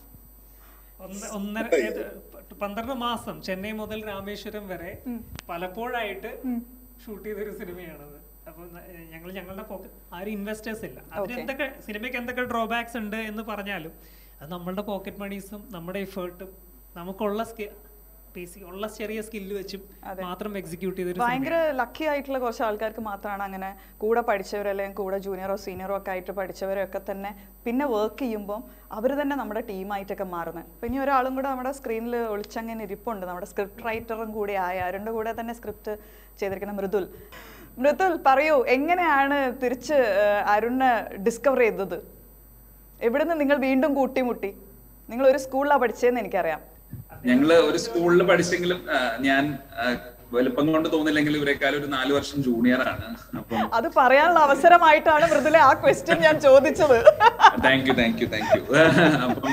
ഒന്ന് ഒന്നര ഏത് പ- പന്ത്രണ്ട് മാസം ചെന്നൈ മുതൽ രാമേശ്വരം വരെ പലപ്പോഴായിട്ട് ഷൂട്ട് ചെയ്തൊരു സിനിമയാണത് അപ്പൊ ഞങ്ങൾ ഞങ്ങളുടെ പോക്കറ്റ് ആരും ഇൻവെസ്റ്റേഴ്സ് ഇല്ല അതിന് എന്തൊക്കെ സിനിമയ്ക്ക് എന്തൊക്കെ ഡ്രോബാക്സ് ഉണ്ട് എന്ന് പറഞ്ഞാലും അത് നമ്മളുടെ പോക്കറ്റ് മണീസും നമ്മുടെ എഫേർട്ടും നമുക്കുള്ള സ്കി ബേസിക് ഉള്ള ചെറിയ സ്കില്ല് വെച്ചും മാത്രം എക്സിക്യൂട്ട് ചെയ്തൊരു ഭയങ്കര ലക്കി ആയിട്ടുള്ള കുറച്ച് ആൾക്കാർക്ക് മാത്രമാണ് അങ്ങനെ കൂടെ പഠിച്ചവർ അല്ലെങ്കിൽ കൂടെ ജൂനിയറോ സീനിയറോ ഒക്കെ ആയിട്ട് പഠിച്ചവരൊക്കെ തന്നെ പിന്നെ വർക്ക് ചെയ്യുമ്പോൾ അവർ തന്നെ നമ്മുടെ ടീമായിട്ടൊക്കെ മാറുന്നത് അപ്പം ഇനി ഒരാളും കൂടെ നമ്മുടെ സ്ക്രീനിൽ ഒളിച്ചങ്ങനെ ഇരിപ്പുണ്ട് നമ്മുടെ സ്ക്രിപ്റ്റ് റൈറ്ററും കൂടി ആയ ആരുടെ കൂടെ തന്നെ സ്ക്രിപ്റ്റ് ചെയ്തിരിക്കുന്ന മൃദുൽ മൃദുൽ പറയൂ എങ്ങനെയാണ് തിരിച്ച് ഏഹ്, അരുണിനെ ഡിസ്കവർ ചെയ്തത് എവിടുന്ന് നിങ്ങൾ വീണ്ടും കൂട്ടിമുട്ടി നിങ്ങൾ ഒരു സ്കൂളിലാണ് പഠിച്ചതെന്ന് എനിക്കറിയാം ഞങ്ങള് ഒരു സ്കൂളിൽ പഠിച്ചെങ്കിലും ആ, ഞാൻ ആ, വലുപ്പം കൊണ്ട് തോന്നില്ലെങ്കിൽ ഇവരെക്കാളും ഒരു നാല് വർഷം ജൂനിയർ ആണ് അപ്പം അത് പറയാനുള്ള അവസരമായിട്ടാണ് മൃദുലെ ആ ക്വസ്റ്റ്യൻ ഞാൻ ചോദിച്ചത് thank you thank you thank you അപ്പം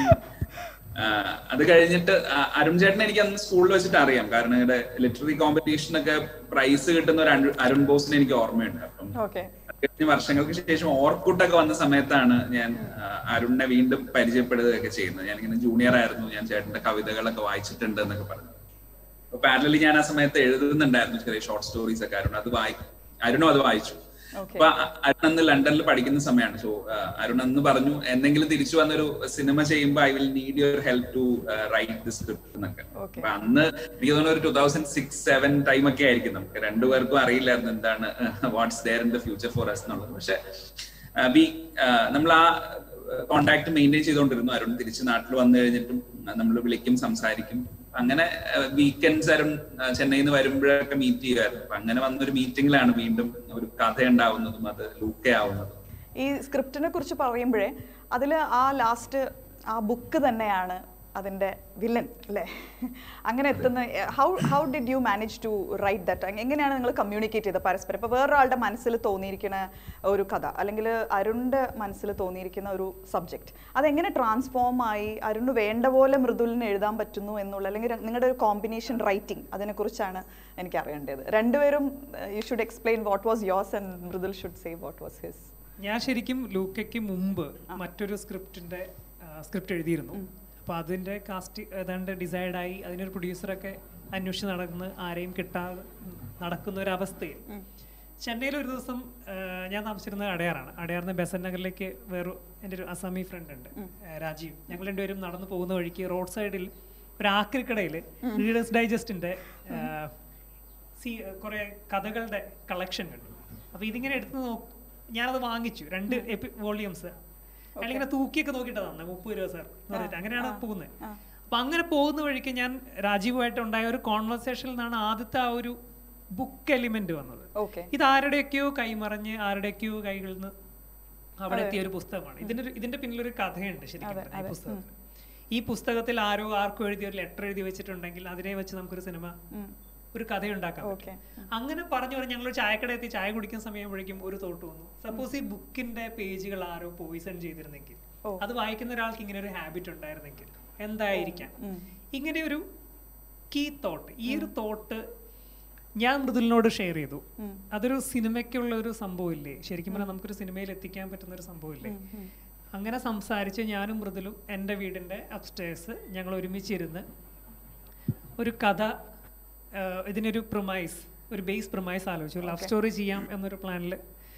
ആ, അത് കഴിഞ്ഞിട്ട് ആ, അരുൺ ചേട്ടനെ എനിക്ക് അന്ന് സ്കൂളിൽ വെച്ചിട്ട് അറിയാം കാരണം ഇവിടെ ലിറ്റററി കോമ്പറ്റീഷനൊക്കെ പ്രൈസ് കിട്ടുന്ന ഒരു അരുൺ- അരുൺ ബോസിനെ എനിക്ക് ഓർമ്മയുണ്ട് അപ്പം ഓക്കെ കഴിഞ്ഞ വർഷങ്ങൾക്ക് ശേഷം ഓർക്കുട്ടൊക്കെ വന്ന സമയത്താണ് ഞാൻ ആ, അരുണിനെ വീണ്ടും പരിചയപ്പെടുകയൊക്കെ ചെയ്യുന്നത് ഞാനിങ്ങനെ ജൂനിയർ ആയിരുന്നു ഞാൻ ചേട്ടന്റെ കവിതകളൊക്കെ വായിച്ചിട്ടുണ്ട് എന്നൊക്കെ പറഞ്ഞു അപ്പൊ പാരലി ഞാൻ ആ സമയത്ത് എഴുതുന്നുണ്ടായിരുന്നു ചെറിയ ഷോർട്ട് സ്റ്റോറീസ് ഒക്കെ അരുൺ അത് വായി അരുണും അത് വായിച്ചു Okay. അപ്പൊ അ- അരുൺ അന്ന് ലണ്ടനിൽ പഠിക്കുന്ന സമയമാണ് സോ അരുൺ അന്ന് പറഞ്ഞു എന്തെങ്കിലും തിരിച്ചു വന്നൊരു സിനിമ ചെയ്യുമ്പോൾ I will need your help to write the script എന്നൊക്കെ Okay. അപ്പൊ അന്ന് എനിക്ക് തോന്നുന്നു ഒരു two thousand six seven time ഒക്കെ ആയിരിക്കും നമുക്ക് രണ്ടുപേർക്കും അറിയില്ലായിരുന്നു എന്താണ് what's there in the future for us എന്നുള്ളത് പക്ഷെ ബി നമ്മൾ ആ കോണ്ടാക്ട് മെയിൻറ്റെയിൻ ചെയ്തുകൊണ്ടിരുന്നു അരുൺ തിരിച്ച് നാട്ടിൽ വന്നു കഴിഞ്ഞിട്ടും നമ്മൾ വിളിക്കും സംസാരിക്കും അങ്ങനെ വീക്കെൻഡ്സ് അരുൺ ആ, ചെന്നൈയിൽ നിന്ന് വരുമ്പോഴൊക്കെ മീറ്റ് ചെയ്യുമായിരുന്നു അപ്പൊ അങ്ങനെ വന്നൊരു മീറ്റിംഗിലാണ് വീണ്ടും ഒരു കഥ ഉണ്ടാവുന്നതും അത് ലൂക്കയാവുന്നതും ഈ സ്ക്രിപ്റ്റിനെ കുറിച്ച് പറയുമ്പോഴേ അതിൽ ആ ലാസ്റ്റ് ആ ബുക്ക് തന്നെയാണ് അതിൻ്റെ വില്ലൻ അല്ലേ അങ്ങനെ എത്തുന്ന how how did you manage to write that എങ്ങനെയാണ് നിങ്ങൾ കമ്മ്യൂണിക്കേറ്റ് ചെയ്തത് പരസ്പരം ഇപ്പോൾ വേറൊരാളുടെ മനസ്സിൽ തോന്നിയിരിക്കുന്ന ഒരു കഥ അല്ലെങ്കിൽ അരുണിൻ്റെ മനസ്സിൽ തോന്നിയിരിക്കുന്ന ഒരു സബ്ജക്റ്റ് അതെങ്ങനെ ട്രാൻസ്ഫോം ആയി അരുണ് വേണ്ട പോലെ മൃദുലിന് എഴുതാൻ പറ്റുന്നു എന്നുള്ള അല്ലെങ്കിൽ നിങ്ങളുടെ ഒരു കോമ്പിനേഷൻ റൈറ്റിംഗ് അതിനെക്കുറിച്ചാണ് എനിക്ക് അറിയേണ്ടത് രണ്ടുപേരും you should explain what was yours and Mridul should say what was his ഞാൻ ശരിക്കും ലൂക്കയ്ക്ക് മുമ്പ് മറ്റൊരു സ്ക്രിപ്റ്റിന്റെ സ്ക്രിപ്റ്റ് എഴുതിയിരുന്നു അപ്പോൾ അതിന്റെ കാസ്റ്റ് ഏതാണ്ട് ഡിസൈഡ് ആയി അതിനൊരു പ്രൊഡ്യൂസറൊക്കെ അന്വേഷിച്ച് നടന്ന് ആരെയും കിട്ടാതെ നടക്കുന്ന ഒരു അവസ്ഥയിൽ ചെന്നൈയിൽ ഒരു ദിവസം ആ, ഞാൻ താമസിച്ചിരുന്നത് അടയാറാണ് അടയാറിന് ബെസൻ നഗറിലേക്ക് വേറെ എൻ്റെ ഒരു അസാമി ഫ്രണ്ട് ഉണ്ട് ആ, രാജീവ് ഞങ്ങൾ രണ്ടുപേരും നടന്നു പോകുന്ന വഴിക്ക് റോഡ് സൈഡിൽ ഒരു ആക്രിക്കടയിൽ റീഡേഴ്സ് ഡൈജസ്റ്റിന്റെ സി കുറെ കഥകളുടെ കളക്ഷൻ കണ്ടു അപ്പൊ ഇതിങ്ങനെ എടുത്ത് നോക്ക് ഞാനത് വാങ്ങിച്ചു രണ്ട് വോളിയൂംസ് അയാളിങ്ങനെ തൂക്കിയൊക്കെ നോക്കിയിട്ട് തന്നെ മുപ്പത് രൂപ സാർ എന്ന് പറഞ്ഞിട്ട് അങ്ങനെയാണ് പോകുന്നത് അപ്പൊ അങ്ങനെ പോകുന്ന വഴിക്ക് ഞാൻ രാജീവുമായിട്ട് ഉണ്ടായ ഒരു കോൺവെർസേഷനിൽ നിന്നാണ് ആദ്യത്തെ ആ ഒരു ബുക്ക് എലിമെന്റ് വന്നത് ഓക്കെ ഇത് ആരുടെയൊക്കെയോ കൈമറിഞ്ഞ് ആരുടെയൊക്കെയോ കൈകളിൽ നിന്ന് അവിടെ എത്തിയ ഒരു പുസ്തകമാണ് ഇതിന്റെ ഒരു- ഇതിന്റെ പിന്നിലൊരു കഥയുണ്ട് ശരിക്കും പറഞ്ഞാൽ ഈ പുസ്തകത്തിൽ ഈ പുസ്തകത്തിൽ ആരോ ആർക്കും എഴുതിയ ഒരു ലെറ്റർ എഴുതി വെച്ചിട്ടുണ്ടെങ്കിൽ അതിനെ വെച്ച് നമുക്കൊരു സിനിമ ഒരു കഥയുണ്ടാക്കാം ഓക്കെ അങ്ങനെ പറഞ്ഞു പറഞ്ഞ് ഞങ്ങൾ ചായക്കട എത്തി ചായ കുടിക്കുന്ന സമയമ്പോഴേക്കും ഒരു തോട്ട് വന്നു സപ്പോസ് ഈ ബുക്കിന്റെ പേജുകൾ ആരോ പോയിസൺ ചെയ്തിരുന്നെങ്കിൽ അത് വായിക്കുന്ന ഒരാൾക്ക് ഇങ്ങനെ ഒരു ഹാബിറ്റ് ഉണ്ടായിരുന്നെങ്കിൽ എന്തായിരിക്കാം ഇങ്ങനെ ഒരു കീ തോട്ട് ഈ ഒരു തോട്ട് ഞാൻ മൃദുലിനോട് ഷെയർ ചെയ്തു അതൊരു സിനിമയ്ക്കുള്ള ഒരു സംഭവമില്ലേ ശരിക്കും പറഞ്ഞാൽ നമുക്കൊരു സിനിമയിൽ എത്തിക്കാൻ പറ്റുന്ന ഒരു സംഭവമില്ലേ അങ്ങനെ സംസാരിച്ച് ഞാനും മൃദുലും എൻ്റെ വീടിൻ്റെ അപ്സ്റ്റേഴ്സ് ഞങ്ങൾ ഒരുമിച്ചിരുന്ന് ഒരു കഥ ആ, ഇതിനൊരു പ്രൊമൈസ് ഒരു ബേസ് പ്രൊമൈസ് ആലോചിച്ചു ലവ് സ്റ്റോറി ചെയ്യാം എന്നൊരു പ്ലാനിൽ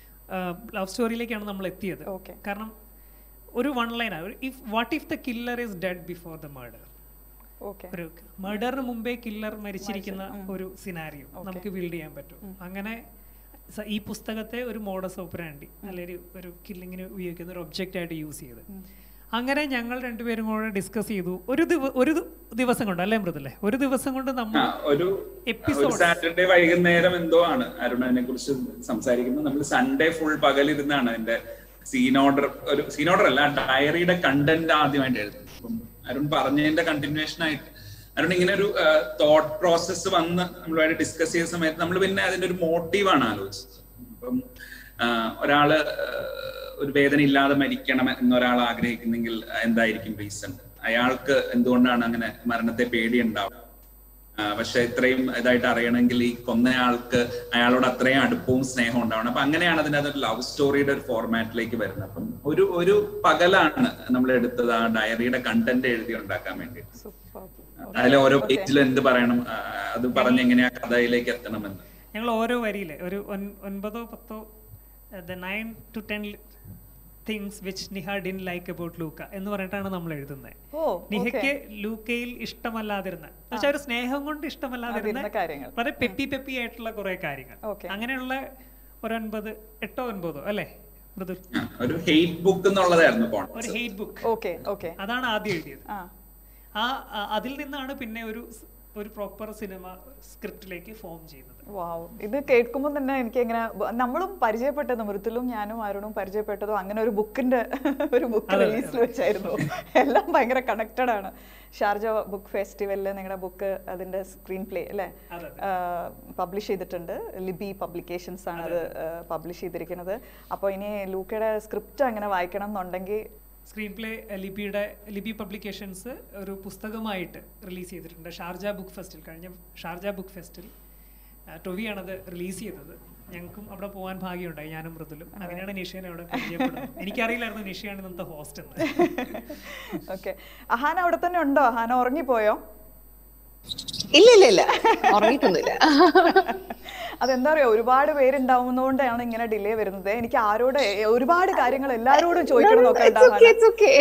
ലവ് സ്റ്റോറിയിലേക്കാണ് നമ്മൾ എത്തിയത് Okay. കാരണം ഒരു വൺ ലൈനാണ് if what if the killer is dead before the murder okay ഒരു മർഡറിന് മുമ്പേ കില്ലർ മരിച്ചിരിക്കുന്ന ഒരു സിനാരിയോ നമുക്ക് ബിൽഡ് ചെയ്യാൻ പറ്റും അങ്ങനെ സ- ഈ പുസ്തകത്തെ ഒരു മോഡസ് ഓപ്പറാൻഡി അല്ലെങ്കിൽ ഒരു കില്ലിങ്ങിന് ഉപയോഗിക്കുന്ന ഒരു ഒബ്ജക്റ്റ് ആയിട്ട് യൂസ് ചെയ്ത് അങ്ങനെ ഞങ്ങൾ രണ്ടുപേരും കൂടെ ഡിസ്കസ് ചെയ്തു ഒരു ദിവ- ഒരു ദി- ദിവസം കൊണ്ട് അല്ലേ മൃദുല്ലേ ഒരു ദിവസം കൊണ്ട് നമ്മൾ ആ, ഒരു Episodes. സാറ്റർഡേ വൈകുന്നേരം എന്തോ ആണ് അരുൺ അതിനെ കുറിച്ച് സംസാരിക്കുന്നത് നമ്മൾ സൺഡേ ഫുൾ പകലിരുന്നാണ് അതിന്റെ സീൻ ഓർഡർ ഒരു സീൻ ഓർഡർ അല്ല ഡയറിയുടെ കണ്ടന്റ് ആദ്യമായിട്ട് എഴുതുന്നത് അപ്പം അരുൺ പറഞ്ഞതിന്റെ കണ്ടിന്യൂഷൻ ആയിട്ട് അരുൺ ഇങ്ങനെ ഒരു തോട്ട് പ്രോസസ്സ് വന്ന് നമ്മളുമായിട്ട് ഡിസ്കസ് ചെയ്ത സമയത്ത് നമ്മൾ പിന്നെ അതിന്റെ ഒരു മോട്ടീവാണ് ആലോചിച്ചത് അപ്പം ആ, ഒരാള് ആ, ഒരു വേദന ഇല്ലാതെ മരിക്കണം എന്നൊരാൾ ആഗ്രഹിക്കുന്നെങ്കിൽ എന്തായിരിക്കും റീസൺ അയാൾക്ക് എന്തുകൊണ്ടാണ് അങ്ങനെ മരണത്തെ പേടിയുണ്ടാവുക ആ, പക്ഷെ ഇത്രയും ഇതായിട്ട് അറിയണമെങ്കിൽ ഈ കൊന്നയാൾക്ക് അയാളോട് അത്രയും അടുപ്പവും സ്നേഹവും ഉണ്ടാവണം അപ്പൊ അങ്ങനെയാണ് അതിന്റെ അതൊരു ലവ് സ്റ്റോറിയുടെ ഒരു ഫോർമാറ്റിലേക്ക് വരുന്നത് അപ്പം ഒരു ഒരു പകലാണ് നമ്മൾ എടുത്തത് ആ ഡയറിയുടെ കണ്ടന്റ് എഴുതി ഉണ്ടാക്കാൻ വേണ്ടി സൂപ്പർ അതിൽ ഓരോ പേജിലും എന്ത് പറയണം ആ, അത് പറഞ്ഞ് എങ്ങനെയാ കഥയിലേക്ക് എത്തണമെന്ന് ഞങ്ങൾ ഓരോ വരിയിലെ ഒരു ഒൻ- ഒൻപതോ പത്തോ the nine to ten things which നിഹ ഡിൻ ലൈക്ക് അബൌട്ട് ലൂക്ക എന്ന് പറഞ്ഞിട്ടാണ് നമ്മൾ എഴുതുന്നത് ഓ നിഹയ്ക്ക് ലൂക്കയിൽ ഇഷ്ടമല്ലാതിരുന്ന എന്നുവെച്ചാൽ ഒരു സ്നേഹം കൊണ്ട് ഇഷ്ടമല്ലാതിരുന്ന അതിരുന്ന കാര്യങ്ങൾ. വളരെ പെപ്പി പെപ്പി ആയിട്ടുള്ള കുറെ കാര്യങ്ങൾ Okay. അങ്ങനെയുള്ള ഒരു ഒൻപത് എട്ടോ ഒൻപതോ അല്ലേ മൃദുൽ ആ, ഒരു ഹെയ്റ്റ് ബുക്ക് എന്നുള്ളതായിരുന്നു പോണം ഒരു ഹെയ്റ്റ് ബുക്ക് ഓക്കെ ഓക്കെ അതാണ് ആദ്യം എഴുതിയത് ആ ആ ആ, അതിൽ നിന്നാണ് പിന്നെ ഒരു സ്- ഒരു പ്രോപ്പർ സിനിമ സ്ക്രിപ്റ്റിലേക്ക് ഫോം ചെയ്യുന്നത് വാവ് ഇത് കേൾക്കുമ്പോൾ തന്നെ എനിക്ക് ഇങ്ങനെ ബ- നമ്മളും പരിചയപ്പെട്ടതും മൃത്തുലും ഞാനും അരുണും പരിചയപ്പെട്ടതും അങ്ങനെ ഒരു ബുക്കിന്റെ ഒരു ബുക്ക് റിലീസിൽ വെച്ചായിരുന്നു എല്ലാം ഭയങ്കര കണക്റ്റഡ് ആണ് ഷാർജ ബുക്ക് ഫെസ്റ്റിവലിൽ നിങ്ങളുടെ ബുക്ക് അതിന്റെ സ്ക്രീൻ പ്ലേ അല്ലേ അതെ, പബ്ലിഷ് ചെയ്തിട്ടുണ്ട് ലിബി പബ്ലിക്കേഷൻസ് ആണ് അത് പബ്ലിഷ് ചെയ്തിരിക്കുന്നത് അപ്പോൾ ഇനി ലൂക്കയുടെ സ്ക്രിപ്റ്റ് അങ്ങനെ വായിക്കണം എന്നുണ്ടെങ്കിൽ സ്ക്രീൻ പ്ലേ ലിബിയുടെ ലിബി പബ്ലിക്കേഷൻസ് ഒരു പുസ്തകമായിട്ട് റിലീസ് ചെയ്തിട്ടുണ്ട് ഷാർജ ബുക്ക് ഫെസ്റ്റിൽ കഴിഞ്ഞ ഷാർജ ബുക്ക് ഫെസ്റ്റിൽ ആ, ടൊവിയാണത് റിലീസ് ചെയ്തത് ഞങ്ങൾക്കും അവിടെ പോകാൻ ഭാഗ്യമുണ്ടായി ഞാനും മൃദുലും അങ്ങനെയാണ് നിഷേനെ അവിടെ പരിചയപ്പെടുന്നത് എനിക്കറിയില്ലായിരുന്നു നിഷയാണ് ഇന്നത്തെ ഹോസ്റ്റ് എന്ന് ഓക്കെ അഹാന അവിടെ തന്നെ ഉണ്ടോ അഹാന ഉറങ്ങിപ്പോയോ ഇല്ല ഇല്ല ഇല്ല ഉറങ്ങിയിട്ടൊന്നുമില്ല അതെന്താ പറയാ ഒരുപാട് പേരുണ്ടാവുന്നതുകൊണ്ടാണ് ഇങ്ങനെ ഡിലേ വരുന്നത് എനിക്ക് ആരോട് ഒരുപാട് കാര്യങ്ങൾ എല്ലാരോടും ചോദിക്കണം It's okay, it's okay.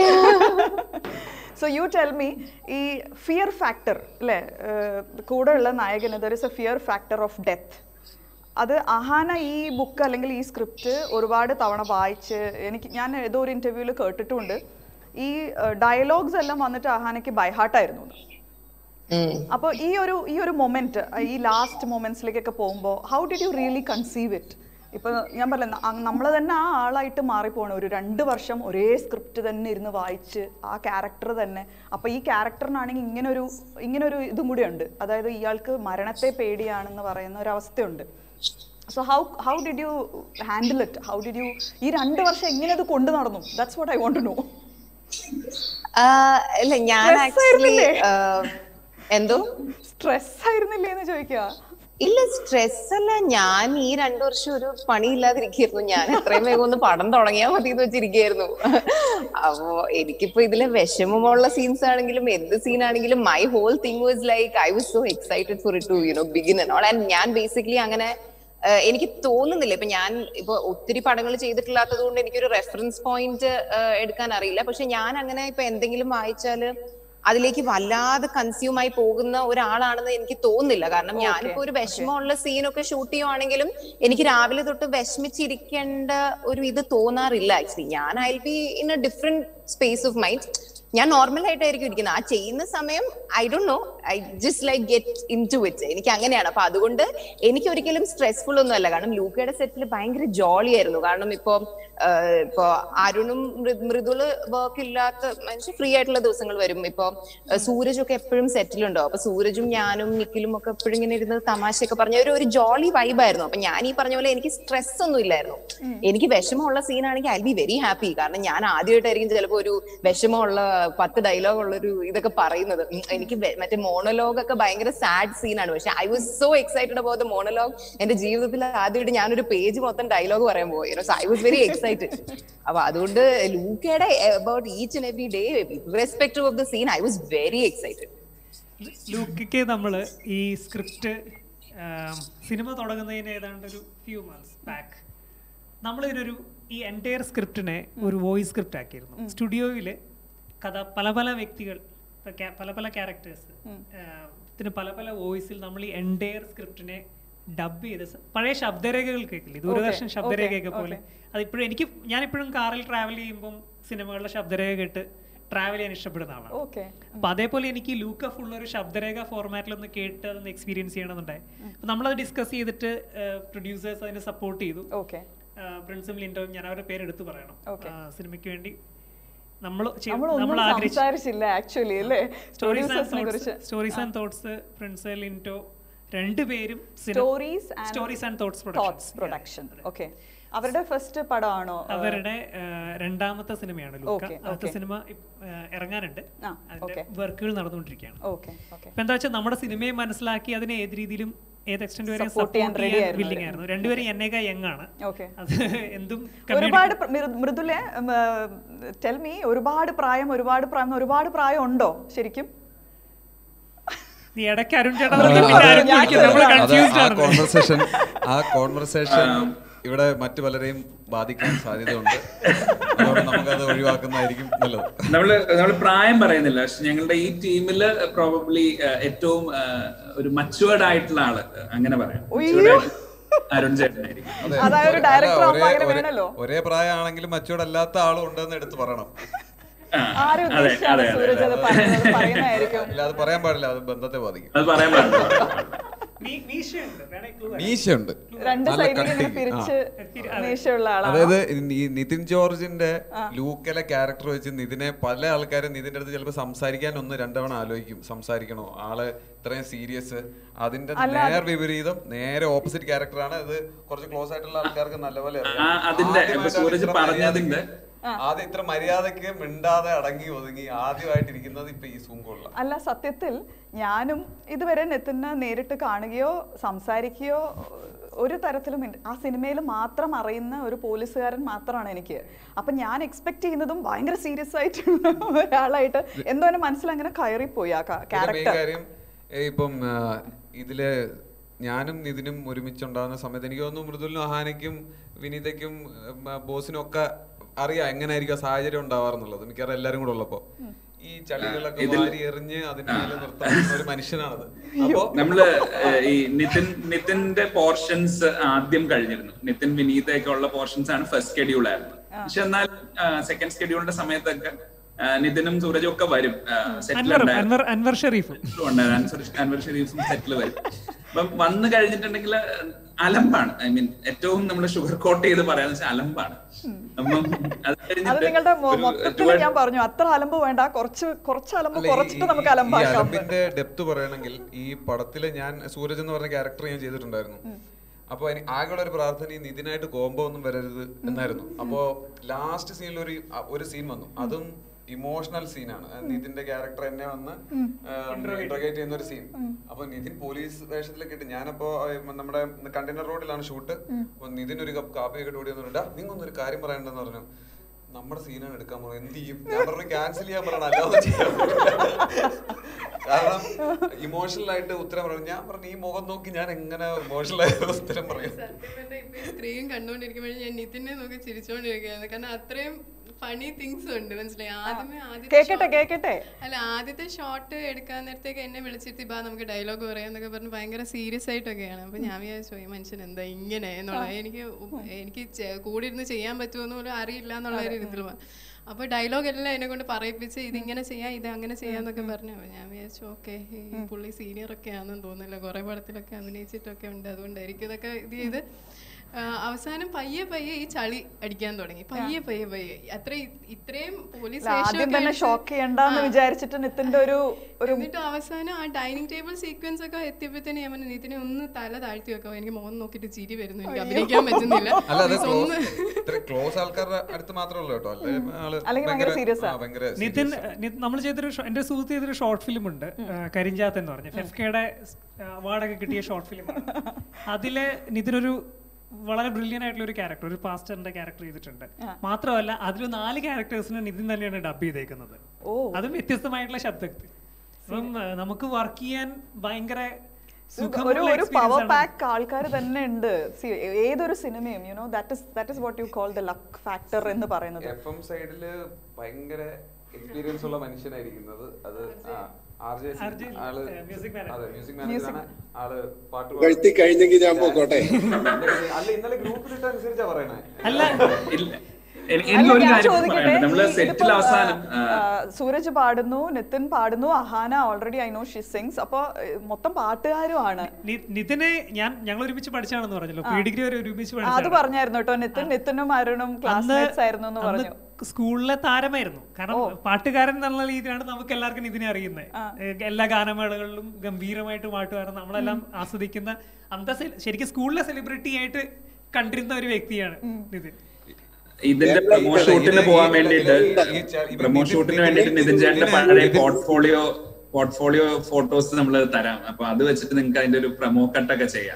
So you tell me ഈ ഫിയർ ഫാക്ടർ അല്ലേ ഏഹ് കൂടെയുള്ള നായകന് there is a fear factor of death അത് അഹാന ഈ ബുക്ക് അല്ലെങ്കിൽ ഈ സ്ക്രിപ്റ്റ് ഒരുപാട് തവണ വായിച്ച് എനിക്ക് ഞാൻ ഏതോ ഒരു ഇന്റർവ്യൂവിൽ കേട്ടിട്ടുണ്ട് ഈ ഡയലോഗ്സ് എല്ലാം വന്നിട്ട് അഹാനയ്ക്ക് ബൈഹാർട്ടായിരുന്നു ഉം. അപ്പോൾ ഈ ഒരു ഈ ഒരു മൊമെന്റ് ഈ ലാസ്റ്റ് മൊമെന്റ്സിലേക്കൊക്കെ പോകുമ്പോൾ how did you really conceive it ഇപ്പൊ ഞാൻ പറഞ്ഞ നമ്മൾ തന്നെ ആ ആളായിട്ട് മാറിപ്പോണം ഒരു രണ്ട് വർഷം ഒരേ സ്ക്രിപ്റ്റ് തന്നെ ഇരുന്ന് വായിച്ച് ആ ക്യാരക്ടർ തന്നെ അപ്പൊ ഈ ക്യാരക്ടറിനാണെങ്കിൽ ഇങ്ങനെ ഒരു ഇങ്ങനെ ഒരു ഇതും കൂടി ഉണ്ട് അതായത് ഇയാൾക്ക് മരണത്തെ പേടിയാണെന്ന് പറയുന്ന ഒരു അവസ്ഥയുണ്ട് so how how did you handle it how did you ഈ രണ്ട് വർഷം എങ്ങനെ ഇത് കൊണ്ടു നടന്നു that's what I want to know ആ, ഇല്ല ഞാൻ Stress ആക്ച്വലി ആയിരുന്നില്ലേ? എന്തോ സ്ട്രെസ് ആയിരുന്നില്ലേ എന്ന് ചോദിക്കുക ഇല്ല സ്ട്രെസ് അല്ല ഞാൻ ഈ രണ്ടു വർഷം ഒരു പണിയില്ലാതിരിക്കുന്നു ഞാൻ എത്രയും വേഗം ഒന്ന് പടം തുടങ്ങിയാൽ മതി എന്ന് വെച്ചിരിക്കുന്നു അപ്പോ എനിക്കിപ്പോ ഇതിലെ വിഷമമുള്ള സീൻസ് ആണെങ്കിലും എന്ത് സീൻ ആണെങ്കിലും my whole thing was like I was so excited for it to you know begin all and ഞാൻ ബേസിക്കലി അങ്ങനെ ഏഹ് എനിക്ക് തോന്നുന്നില്ല ഇപ്പൊ ഞാൻ ഇപ്പൊ ഒത്തിരി പടങ്ങൾ ചെയ്തിട്ടില്ലാത്തത് കൊണ്ട് എനിക്കൊരു റെഫറൻസ് പോയിന്റ് എടുക്കാൻ അറിയില്ല പക്ഷെ ഞാൻ അങ്ങനെ ഇപ്പൊ എന്തെങ്കിലും വായിച്ചാല് അതിലേക്ക് വല്ലാതെ കൺസ്യൂം ആയി പോകുന്ന ഒരാളാണെന്ന് എനിക്ക് തോന്നുന്നില്ല കാരണം ഞാനിപ്പോ ഒരു വിഷമമുള്ള സീനൊക്കെ ഷൂട്ട് ചെയ്യുവാണെങ്കിലും എനിക്ക് രാവിലെ തൊട്ട് വിഷമിച്ചിരിക്കേണ്ട ഒരു ഇത് തോന്നാറില്ല ആക്ച്വലി ഞാൻ I be in a different space of mind ഞാൻ നോർമൽ ആയിട്ടായിരിക്കും ഇരിക്കുന്നത് ആ ചെയ്യുന്ന സമയം I do know I just like get into it എനിക്ക് അങ്ങനെയാണ് അപ്പൊ അതുകൊണ്ട് എനിക്ക് ഒരിക്കലും സ്ട്രെസ്ഫുൾ ഒന്നും അല്ല കാരണം ലൂക്കയുടെ സെറ്റിൽ ഭയങ്കര ജോളി ആയിരുന്നു കാരണം ഇപ്പൊ ആഹ്, ഇപ്പൊ അരുണും മൃ- മൃദുള് വർക്ക് ഇല്ലാത്ത മനുഷ്യ ഫ്രീ ആയിട്ടുള്ള ദിവസങ്ങൾ വരും ഇപ്പൊ ആഹ്, സൂരജ് ഒക്കെ എപ്പോഴും സെറ്റിലുണ്ടോ അപ്പൊ സൂരജും ഞാനും നിഖിലും ഒക്കെ എപ്പോഴും ഇങ്ങനെ ഇരുന്ന് തമാശയൊക്കെ പറഞ്ഞ ഒരു ഒരു ജോളി വൈബായിരുന്നു അപ്പൊ ഞാൻ ഈ പറഞ്ഞ പോലെ എനിക്ക് സ്ട്രെസ് ഒന്നും ഇല്ലായിരുന്നു എനിക്ക് വിഷമമുള്ള സീനാണെങ്കിൽ ഐ ബി വെരി ഹാപ്പി കാരണം ഞാൻ ആദ്യമായിട്ടായിരിക്കും ചിലപ്പോ ഒരു വിഷമമുള്ള പത്ത് ഡയലോഗ് ഉള്ള ഒരു ഇതൊക്കെ പറയുന്നത് ഉം, എനിക്ക് വെ- മറ്റേ മോണലോഗ് ഒക്കെ ഭയങ്കര സാഡ് സീനാണ് പക്ഷെ I was so excited about the monologue എന്റെ ജീവിതത്തിൽ ആദ്യമായിട്ട് ഞാനൊരു പേജ് മൊത്തം ഡയലോഗ് പറയാൻ പോയി ഐ വാസ് വെരി എക്സൈറ്റഡ് അപ്പൊ അതുകൊണ്ട് ലൂക്കയുടെ about each and every day respective of the scene I was very excited ലൂക്കയ്ക്ക് നമ്മൾ ഈ സ്ക്രിപ്റ്റ് സിനിമ തുടങ്ങുന്നതിന് ഏതാണ്ട് ഒരു ഫ്യൂ മന്ത്സ് ബാക്ക് നമ്മളിതിനൊരു ഈ എൻറ്റയർ സ്ക്രിപ്റ്റിനെ ഒരു വോയിസ് സ്ക്രിപ്റ്റ് ആക്കിയിരുന്നു സ്റ്റുഡിയോയിൽ കഥ പല പല വ്യക്തികൾ ഇപ്പൊ ca- പല പല ക്യാരക്ടേഴ്സ് ഇതിന് പല പല വോയിസിൽ നമ്മൾ ഈ എൻറ്റയർ സ്ക്രിപ്റ്റിനെ ഡബ് ചെയ്ത് സ- പഴയ ശബ്ദരേഖകൾ കേൾക്കില്ലേ ദൂരദർശൻ ശബ്ദരേഖയൊക്കെ പോലെ അതിപ്പോഴും എനിക്ക് ഞാനിപ്പോഴും കാറിൽ ട്രാവൽ ചെയ്യുമ്പം സിനിമകളുടെ ശബ്ദരേഖ കേട്ട് ട്രാവൽ ചെയ്യാൻ ഇഷ്ടപ്പെടുന്ന ആളാണ് ഓക്കെ അപ്പൊ അതേപോലെ എനിക്ക് ലൂക്ക ഫുൾ ഒരു ശബ്ദരേഖ ഫോർമാറ്റിൽ ഒന്ന് കേട്ട് അതൊന്ന് എക്സ്പീരിയൻസ് ചെയ്യണമെന്നുണ്ടായി അപ്പൊ നമ്മളത് ഡിസ്കസ് ചെയ്തിട്ട് പ്രൊഡ്യൂസേഴ്സ് അതിനെ സപ്പോർട്ട് ചെയ്തു ഓക്കെ പ്രിൻസും ലിൻഡോയും ഞാൻ അവരുടെ പേര് എടുത്തു പറയണം Okay. ആ, സിനിമയ്ക്ക് വേണ്ടി നമ്മൾ നമ്മളൊന്നും നമ്മൾ ആഗ്രഹിച്ച സംസാരിച്ചില്ല ആക്ച്വലി അല്ലേ സ്റ്റോറീസ് പ്രൊഡ്യൂസേഴ്സിനെ കുറിച്ച് stories and thoughts Prince Lindo രണ്ടുപേരും stories stories and thoughts thoughts production okay അവരുടെ ഫസ്റ്റ് പടമാണോ അവരുടെ ആ, രണ്ടാമത്തെ സിനിമയാണ് ലൂക്ക Okay, അടുത്ത okay. സിനിമ ഇപ്പ- ആ, ഇറങ്ങാനുണ്ട് ആ, അതിന്റെ okay. വർക്കുകൾ നടന്നുകൊണ്ടിരിക്കുകയാണ് ഓക്കെ ഓക്കെ ഇപ്പൊ എന്താ വെച്ചാൽ നമ്മുടെ സിനിമയെ മനസ്സിലാക്കി അതിനെ ഏത് രീതിയിലും ഏത് എക്സ്റ്റെന്റ് വരെ Support ചെയ്യാൻ സപ്പോർട്ട് ready ചെയ്യാൻ ആയിരുന്നു വില്ലിംഗ് ആയിരുന്നു രണ്ടുപേരും എന്നേക്കാൾ യങ് ആണ് ഓക്കെ അത് എന്തും ഒരുപാട് പ്ര- മൃ- മൃദുലെ ടെൽ മീ ഒരുപാട് പ്രായം ഒരുപാട് പ്രായം എന്ന് ഒരുപാട് പ്രായം ഉണ്ടോ ശരിക്കും നീ ഇടയ്ക്ക് അരുൺ ചേട്ടാ ആ, വിളിക്കും, പിന്നെ അത് അരുൺ വിളിക്കും. നമ്മള് അത് confused ആ ആണ്. കോൺവെർസേഷൻ ആ കോൺവെർസേഷൻ ഇവിടെ മറ്റു പലരെയും ബാധിക്കാൻ സാധ്യതയുണ്ട് അതുകൊണ്ട് നമുക്കത് ഒഴിവാക്കുന്നതായിരിക്കും നല്ലത് നമ്മള് നമ്മൾ പ്രായം പറയുന്നില്ല പക്ഷെ ഞങ്ങളുടെ ഈ ടീമില് പ്രോബബ്ലി ഏറ്റവും ആ, ഒരു മച്ചുവേർഡ് ആയിട്ടുള്ള ആള് അങ്ങനെ പറയാം Matured ആയിട്ട് അരുൺ ചേട്ടനായിരിക്കും അതെ. അതായത് ഒരു ഒരേ- director അല്ല, ആവുമ്പോ ഒരേ- അങ്ങനെ ഒരേ- വേണല്ലോ. ഒരേ പ്രായമാണെങ്കിലും മച്ചോട് അല്ലാത്ത ആളും ഉണ്ടെന്ന് എടുത്ത് പറയണം ആ, ആരും അതെ ഉദ്ദേശിച്ചാണ് അതെ അതെ സൂരജ് അത് പറയുന്നത് പറയുന്നതായിരിക്കും ഇല്ല അത് പറയാൻ പാടില്ല അത് ബന്ധത്തെ ബാധിക്കും അത് പറയാൻ പാടില്ല മീ- മീശയുണ്ട്. വേണേ clue തരാം. മീശയുണ്ട് രണ്ട് നല്ല സൈഡിൽ ഇങ്ങനെ കട്ടി. പിരിച്ച് ആ. മീശയുള്ള ആളാണ് അതായത് ഈ നിതിൻ ജോർജിന്റെ ലൂക്കലെ ക്യാരക്ടർ വെച്ച് നിതിനെ പല ആൾക്കാരും നിതിന്റെ അടുത്ത് ചിലപ്പോൾ സംസാരിക്കാൻ ഒന്ന് രണ്ടവണ ആലോചിക്കും സംസാരിക്കണോ ആള് ഇത്രയും സീരിയസ് അതിന്റെ നേർ വിപരീതം നേരെ ഓപ്പോസിറ്റ് ക്യാരക്ടറാണ് അത് കുറച്ച് ക്ലോസ് ആയിട്ടുള്ള ആൾക്കാർക്ക് നല്ലപോലെ അറിയാം. ആ, അതിന്റെ ഇപ്പൊ ആദ്യമായിട്ടാണ് സൂരജ് ഇത്ര പറഞ്ഞതിന്റെ മര്യാദയ്ക്ക് ആദ്യം ഇത്ര മര്യാദക്ക് മിണ്ടാതെ അടങ്ങി ഒതുങ്ങി ആദ്യമായിട്ടിരിക്കുന്നത് ഇപ്പൊ ഈ സൂങ്കോളില അല്ല സത്യത്തിൽ ഞാനും ഇതുവരെ നെത്തിനെ നേരിട്ട് കാണുകയോ സംസാരിക്കുകയോ ഒരു തരത്തിലും ഇൻ- ആ സിനിമയിൽ മാത്രം അറിയുന്ന ഒരു പോലീസുകാരൻ മാത്രമാണ് എനിക്ക് അപ്പം ഞാൻ എക്സ്പെക്ട് ചെയ്യുന്നതും ഭയങ്കര സീരിയസ് ആയിട്ടുള്ള ഒരാളായിട്ട് എന്തോ എൻ്റെ മനസ്സിൽ അങ്ങനെ കയറിപ്പോയി ആ മെയിൻ ക്യാരക്ടർ കാര്യം ഏ, ഇപ്പം ആ, ഇതില് ഞാനും നിതിനും ഒരുമിച്ചുണ്ടാകുന്ന സമയത്ത് എനിക്ക് തോന്നുന്നു മൃദുലിനും അഹാനയ്ക്കും വിനീതയ്ക്കും ഉം, ആ, ബോസിനും ഒക്കെ അറിയാം എങ്ങനെയായിരിക്കും ആ സാഹചര്യം ഉണ്ടാവാറുന്നുള്ളത് മിക്കവാറും എല്ലാരും കൂടെ ഉള്ളപ്പോ ഈ ചളികളൊക്കെ വാരി എറിഞ്ഞ് അതിന്റെ മേലെ നിർത്തുന്ന ഒരു മനുഷ്യനാണത് അപ്പോ നമ്മള് ഏഹ്, ഈ നിതിൻ നിതിന്റെ പോർഷൻസ് ആദ്യം കഴിഞ്ഞിരുന്നു നിതിൻ വിനീതയൊക്കെ ഉള്ള പോർഷൻസ് ആണ് ഫസ്റ്റ് ഷെഡ്യൂൾ ആയിരുന്നു പക്ഷെ എന്നാൽ സെക്കൻഡ് ഷെഡ്യൂളിന്റെ സമയത്തൊക്കെ ആ, നിതിനും സൂരജും ഒക്കെ വരും സെറ്റിൽ അൻവർ അൻവർ അൻവർ ഷെരീഫും അൻവർ ഷെരീഫും സെറ്റിൽ വരും അപ്പം വന്നു കഴിഞ്ഞിട്ടുണ്ടെങ്കിൽ അലമ്പാണ് ഐ മീൻ ഏറ്റവും നമ്മൾ ഷുഗർ കോട്ട് ചെയ്ത് പറയാന്ന് വെച്ചാൽ അലമ്പാണ് അപ്പം അത് അത് കഴിഞ്ഞിട്ട് നിങ്ങളുടെ മൊ- ഒരു മൊത്തത്തിൽ toward- ഞാൻ പറഞ്ഞു അത്ര അലമ്പ് വേണ്ട കുറച്ച് കുറച്ച് അലമ്പ് അല്ല, ഈ- കുറച്ചിട്ട് നമുക്ക് ഈ- ഈ അലമ്പാക്കാം അലമ്പിന്റെ ഡെപ്ത് പറയണമെങ്കിൽ ഈ പടത്തില് ഞാൻ സൂരജ് എന്ന് പറഞ്ഞ ക്യാരക്ടർ ഞാൻ ചെയ്തിട്ടുണ്ടായിരുന്നു അപ്പൊ എനിക്ക് ആകെയുള്ള ഒരു പ്രാർത്ഥന ഈ നിതിനായിട്ട് കോംബോ ഒന്നും വരരുത് എന്നായിരുന്നു അപ്പോ ലാസ്റ്റ് സീനിൽ ഒരു അ- ഒരു സീൻ വന്നു അതും ഇമോഷണൽ സീനാണ് നിതിന്റെ ക്യാരക്ടർ എന്നെ വന്ന് ഇന്റർഗേറ്റ് ചെയ്യുന്ന ഒരു സീൻ അപ്പൊ നിതിൻ പോലീസ് വേഷത്തിലൊക്കെ ഇട്ട് ഞാനപ്പോ ഏഹ്, നമ്മുടെ കണ്ടെയ്നർ റോഡിലാണ് ഷൂട്ട് അപ്പൊ നിതിൻ ഒരു കപ്പ് കാപ്പിയൊക്കെ ഓടി വന്നിട്ട് നിങ്ങൾ ഒരു കാര്യം പറയണ്ടെന്ന് പറഞ്ഞു നമ്മുടെ സീനാണ് എടുക്കാൻ പോകുന്നത് എന്ത് ചെയ്യും ഞാൻ പറഞ്ഞു ക്യാൻസൽ ചെയ്യാൻ പറയണം അല്ലാതെ ചെയ്യാൻ പറ്റില്ല." കാരണം ഇമോഷണൽ ആയിട്ട് ഉത്തരം പറഞ്ഞു ഞാൻ പറഞ്ഞു ഈ മുഖം നോക്കി ഞാൻ എങ്ങനെ ഇമോഷണൽ ആയിട്ട് ഉത്തരം പറയും സത്യം പറഞ്ഞാൽ ഇപ്പൊ സ്ക്രീൻ കണ്ടുകൊണ്ടിരിക്കുമ്പോഴും ഞാൻ നിതിനെ നോക്കി ചിരിച്ചോണ്ടിരിക്കുകയായിരുന്നു കാരണം അത്രയും ഫണി തിങ്സ് ഉണ്ട് മനസ്സിലായി ആദ്യമേ ആദ്യത്തെ കേക്കട്ടെ shot- കേക്കട്ടെ അല്ല ആദ്യത്തെ ഷോട്ട് എടുക്കാൻ നേരത്തേക്ക് എന്നെ വിളിച്ചിട്ട് ബാ നമുക്ക് ഡയലോഗ് പറയാന്നൊക്കെ പറഞ്ഞ് ഭയങ്കര സീരിയസ് ആയിട്ടൊക്കെയാണ് അപ്പൊ ഞാൻ വിചാരിച്ചു ഈ മനുഷ്യൻ എന്താ ഇങ്ങനെ എന്നുള്ളത് എനിക്ക് ഉ- എനിക്ക് ചെ- കൂടെ ഇരുന്ന് ചെയ്യാൻ പറ്റുമെന്ന് പോലും അറിയില്ല എന്നുള്ള ഒരു ഇതിൽ അപ്പൊ ഡയലോഗ് എല്ലാം എന്നെ കൊണ്ട് പറയിപ്പിച്ച് ഇത് ഇങ്ങനെ ചെയ്യാം ഇത് അങ്ങനെ ചെയ്യാന്നൊക്കെ പറഞ്ഞു അപ്പൊ ഞാൻ വിചാരിച്ചു ഓക്കെ ഈ പുള്ളി സീനിയർ ഒക്കെ ആണെന്ന് തോന്നുന്നില്ല കുറെ പടത്തിലൊക്കെ അഭിനയിച്ചിട്ടൊക്കെ ഉണ്ട് അതുകൊണ്ടായിരിക്കും ഇതൊക്കെ ഇത് ചെയ്ത് ആ, അവസാനം പയ്യെ പയ്യെ ഈ ചളി അടിക്കാൻ തുടങ്ങി പയ്യെ പയ്യെ പയ്യെ അത്ര ഇ- ഇത്രയും പോലീസ് ആദ്യം തന്നെ ഷോക്ക് ചെയ്യണ്ടെന്ന് വിചാരിച്ചിട്ട് നിത്തിന്റെ ഒരു ഒരു എന്നിട്ട് അവസാനം ആ ഡൈനിങ് ടേബിൾ സീക്വൻസ് ഒക്കെ എത്തിയപ്പോഴത്തേന് ഞാൻ പറഞ്ഞു നീതിനെ ഒന്ന് തല താഴ്ത്തി വെക്കാം എനിക്ക് മുഖം നോക്കിയിട്ട് ചിരി വരുന്നു എനിക്ക് അഭിനയിക്കാൻ പറ്റുന്നില്ല അല്ല അത് Please ഒന്ന് ഇത്ര ക്ലോസ് ആൾക്കാരുടെ അടുത്ത് മാത്രമേ ഉള്ളൂ കേട്ടോ അല്ലെ ആള് അല്ലെങ്കിൽ ഭയങ്കര serious ആ. ആ, ഭയങ്കര നിതിൻ serious ആ. നമ്മൾ ചെയ്തൊരു ഷോ- എന്റെ സുഹൃത്ത് ചെയ്തൊരു ഷോർട്ട് ഫിലിം ഉണ്ട് ആ, കരിഞ്ചാത്ത് എന്ന് പറഞ്ഞ ഫെഫ്കയുടെ അവാർഡൊക്കെ കിട്ടിയ ഷോർട്ട് ഫിലിം അതില് നിതിനൊരു വളരെ ബ്രില്യൻ ആയിട്ടുള്ള ഒരു ക്യാരക്ടർ ഒരു പാസ്റ്ററിന്റെ ക്യാരക്ടർ ചെയ്തിട്ടുണ്ട് മാത്രമല്ല അതിൽ നാല് ക്യാരക്ടേഴ്സിന് നിതിൻ തന്നെയാണ് ഡബ് ചെയ്തേക്കുന്നത് ഓ. അതും വ്യത്യസ്തമായിട്ടുള്ള ശബ്ദത്തിൽ അപ്പം ആ, നമുക്ക് വർക്ക് ചെയ്യാൻ ഭയങ്കര ഒരു സുഖമുള്ള ഒരു experience പവർ ആണ്. പാക്ക് ആൾക്കാർ തന്നെ ഉണ്ട് See, ഏതൊരു സിനിമയും you know that is that is what you call the luck factor എന്ന് പറയുന്നത് എഫ് എം സൈഡില് ഭയങ്കര എക്സ്പീരിയൻസ് ഉള്ള മനുഷ്യനായിരിക്കുന്നത് അത് ആർ ജെ RJ, ആള് ഏ, music manager. അതെ മ്യൂസിക് മാനേജറാണ് ആള് പാട്ട് പുകഴ്ത്തി കഴിഞ്ഞെങ്കിൽ ഞാൻ പോയിക്കോട്ടെ അല്ല ഇന്നലെ ഗ്രൂപ്പിലിട്ട് അനുസരിച്ചാ പറയണേ അല്ല ഇല്ല എനി- അല്ല, എനിക്ക് ഒരു ഞാൻ കാര്യം ചോദിക്കട്ടെ, പറയാനുണ്ട് നമ്മള് ഈ സെറ്റിൽ ഇതിപ്പം, അവസാനം ആ, ആ, ആ, സൂരജ് പാടുന്നു നിതിൻ പാടുന്നു Ahaana already I know she sings അപ്പൊ ഏ, മൊത്തം പാട്ടുകാരുമാണ് നി- നിതിനെ ഞാൻ ഞങ്ങൾ ഒരുമിച്ച് പഠിച്ചാണെന്ന് പറഞ്ഞല്ലോ പി ഡിഗ്രി വരെ ഒരുമിച്ച് അത് പഠിച്ചാണ് പറഞ്ഞായിരുന്നു കേട്ടോ നിതിൻ നിതിനും അരുണും ക്ലാസ്മേറ്റ്സ് ആയിരുന്നു എന്ന് അന്ന് പറഞ്ഞു സ്കൂളിലെ താരമായിരുന്നു കാരണം പാട്ടുകാരൻ എന്നുള്ള രീതിയിലാണ് നമുക്ക് എല്ലാവർക്കും ഇതിനെ അറിയുന്നത് എല്ലാ ഗാനമേളകളിലും ഗംഭീരമായിട്ട് പാട്ടുകാരൻ നമ്മളെല്ലാം ആസ്വദിക്കുന്ന അന്ത ശരിക്കും സ്കൂളിലെ സെലിബ്രിറ്റി ആയിട്ട് കണ്ടിരുന്ന ഒരു വ്യക്തിയാണ് നിതിൻ ഇതിന്റെ അല്ല, പ്രൊമോ ഇത് ഷൂട്ടിന് ഇത് പോകാൻ ഈ- വേണ്ടിയിട്ട് ഈ ച- ഇവൻ പ്രൊമോ നിതിൻ- ഷൂട്ടിന് നിതിൻ- വേണ്ടിയിട്ട് നിതിൻ ചേട്ടന്റെ നിതിൻ- പഴയ നിതിൻ- പോർട്ട്ഫോളിയോ പോർട്ട്ഫോളിയോ ഫോട്ടോസ് നമ്മൾ തരാം അപ്പൊ അത് വെച്ചിട്ട് നിങ്ങൾക്ക് അതിന്റെ ഒരു പ്രൊമോ കട്ടൊക്കെ ചെയ്യാം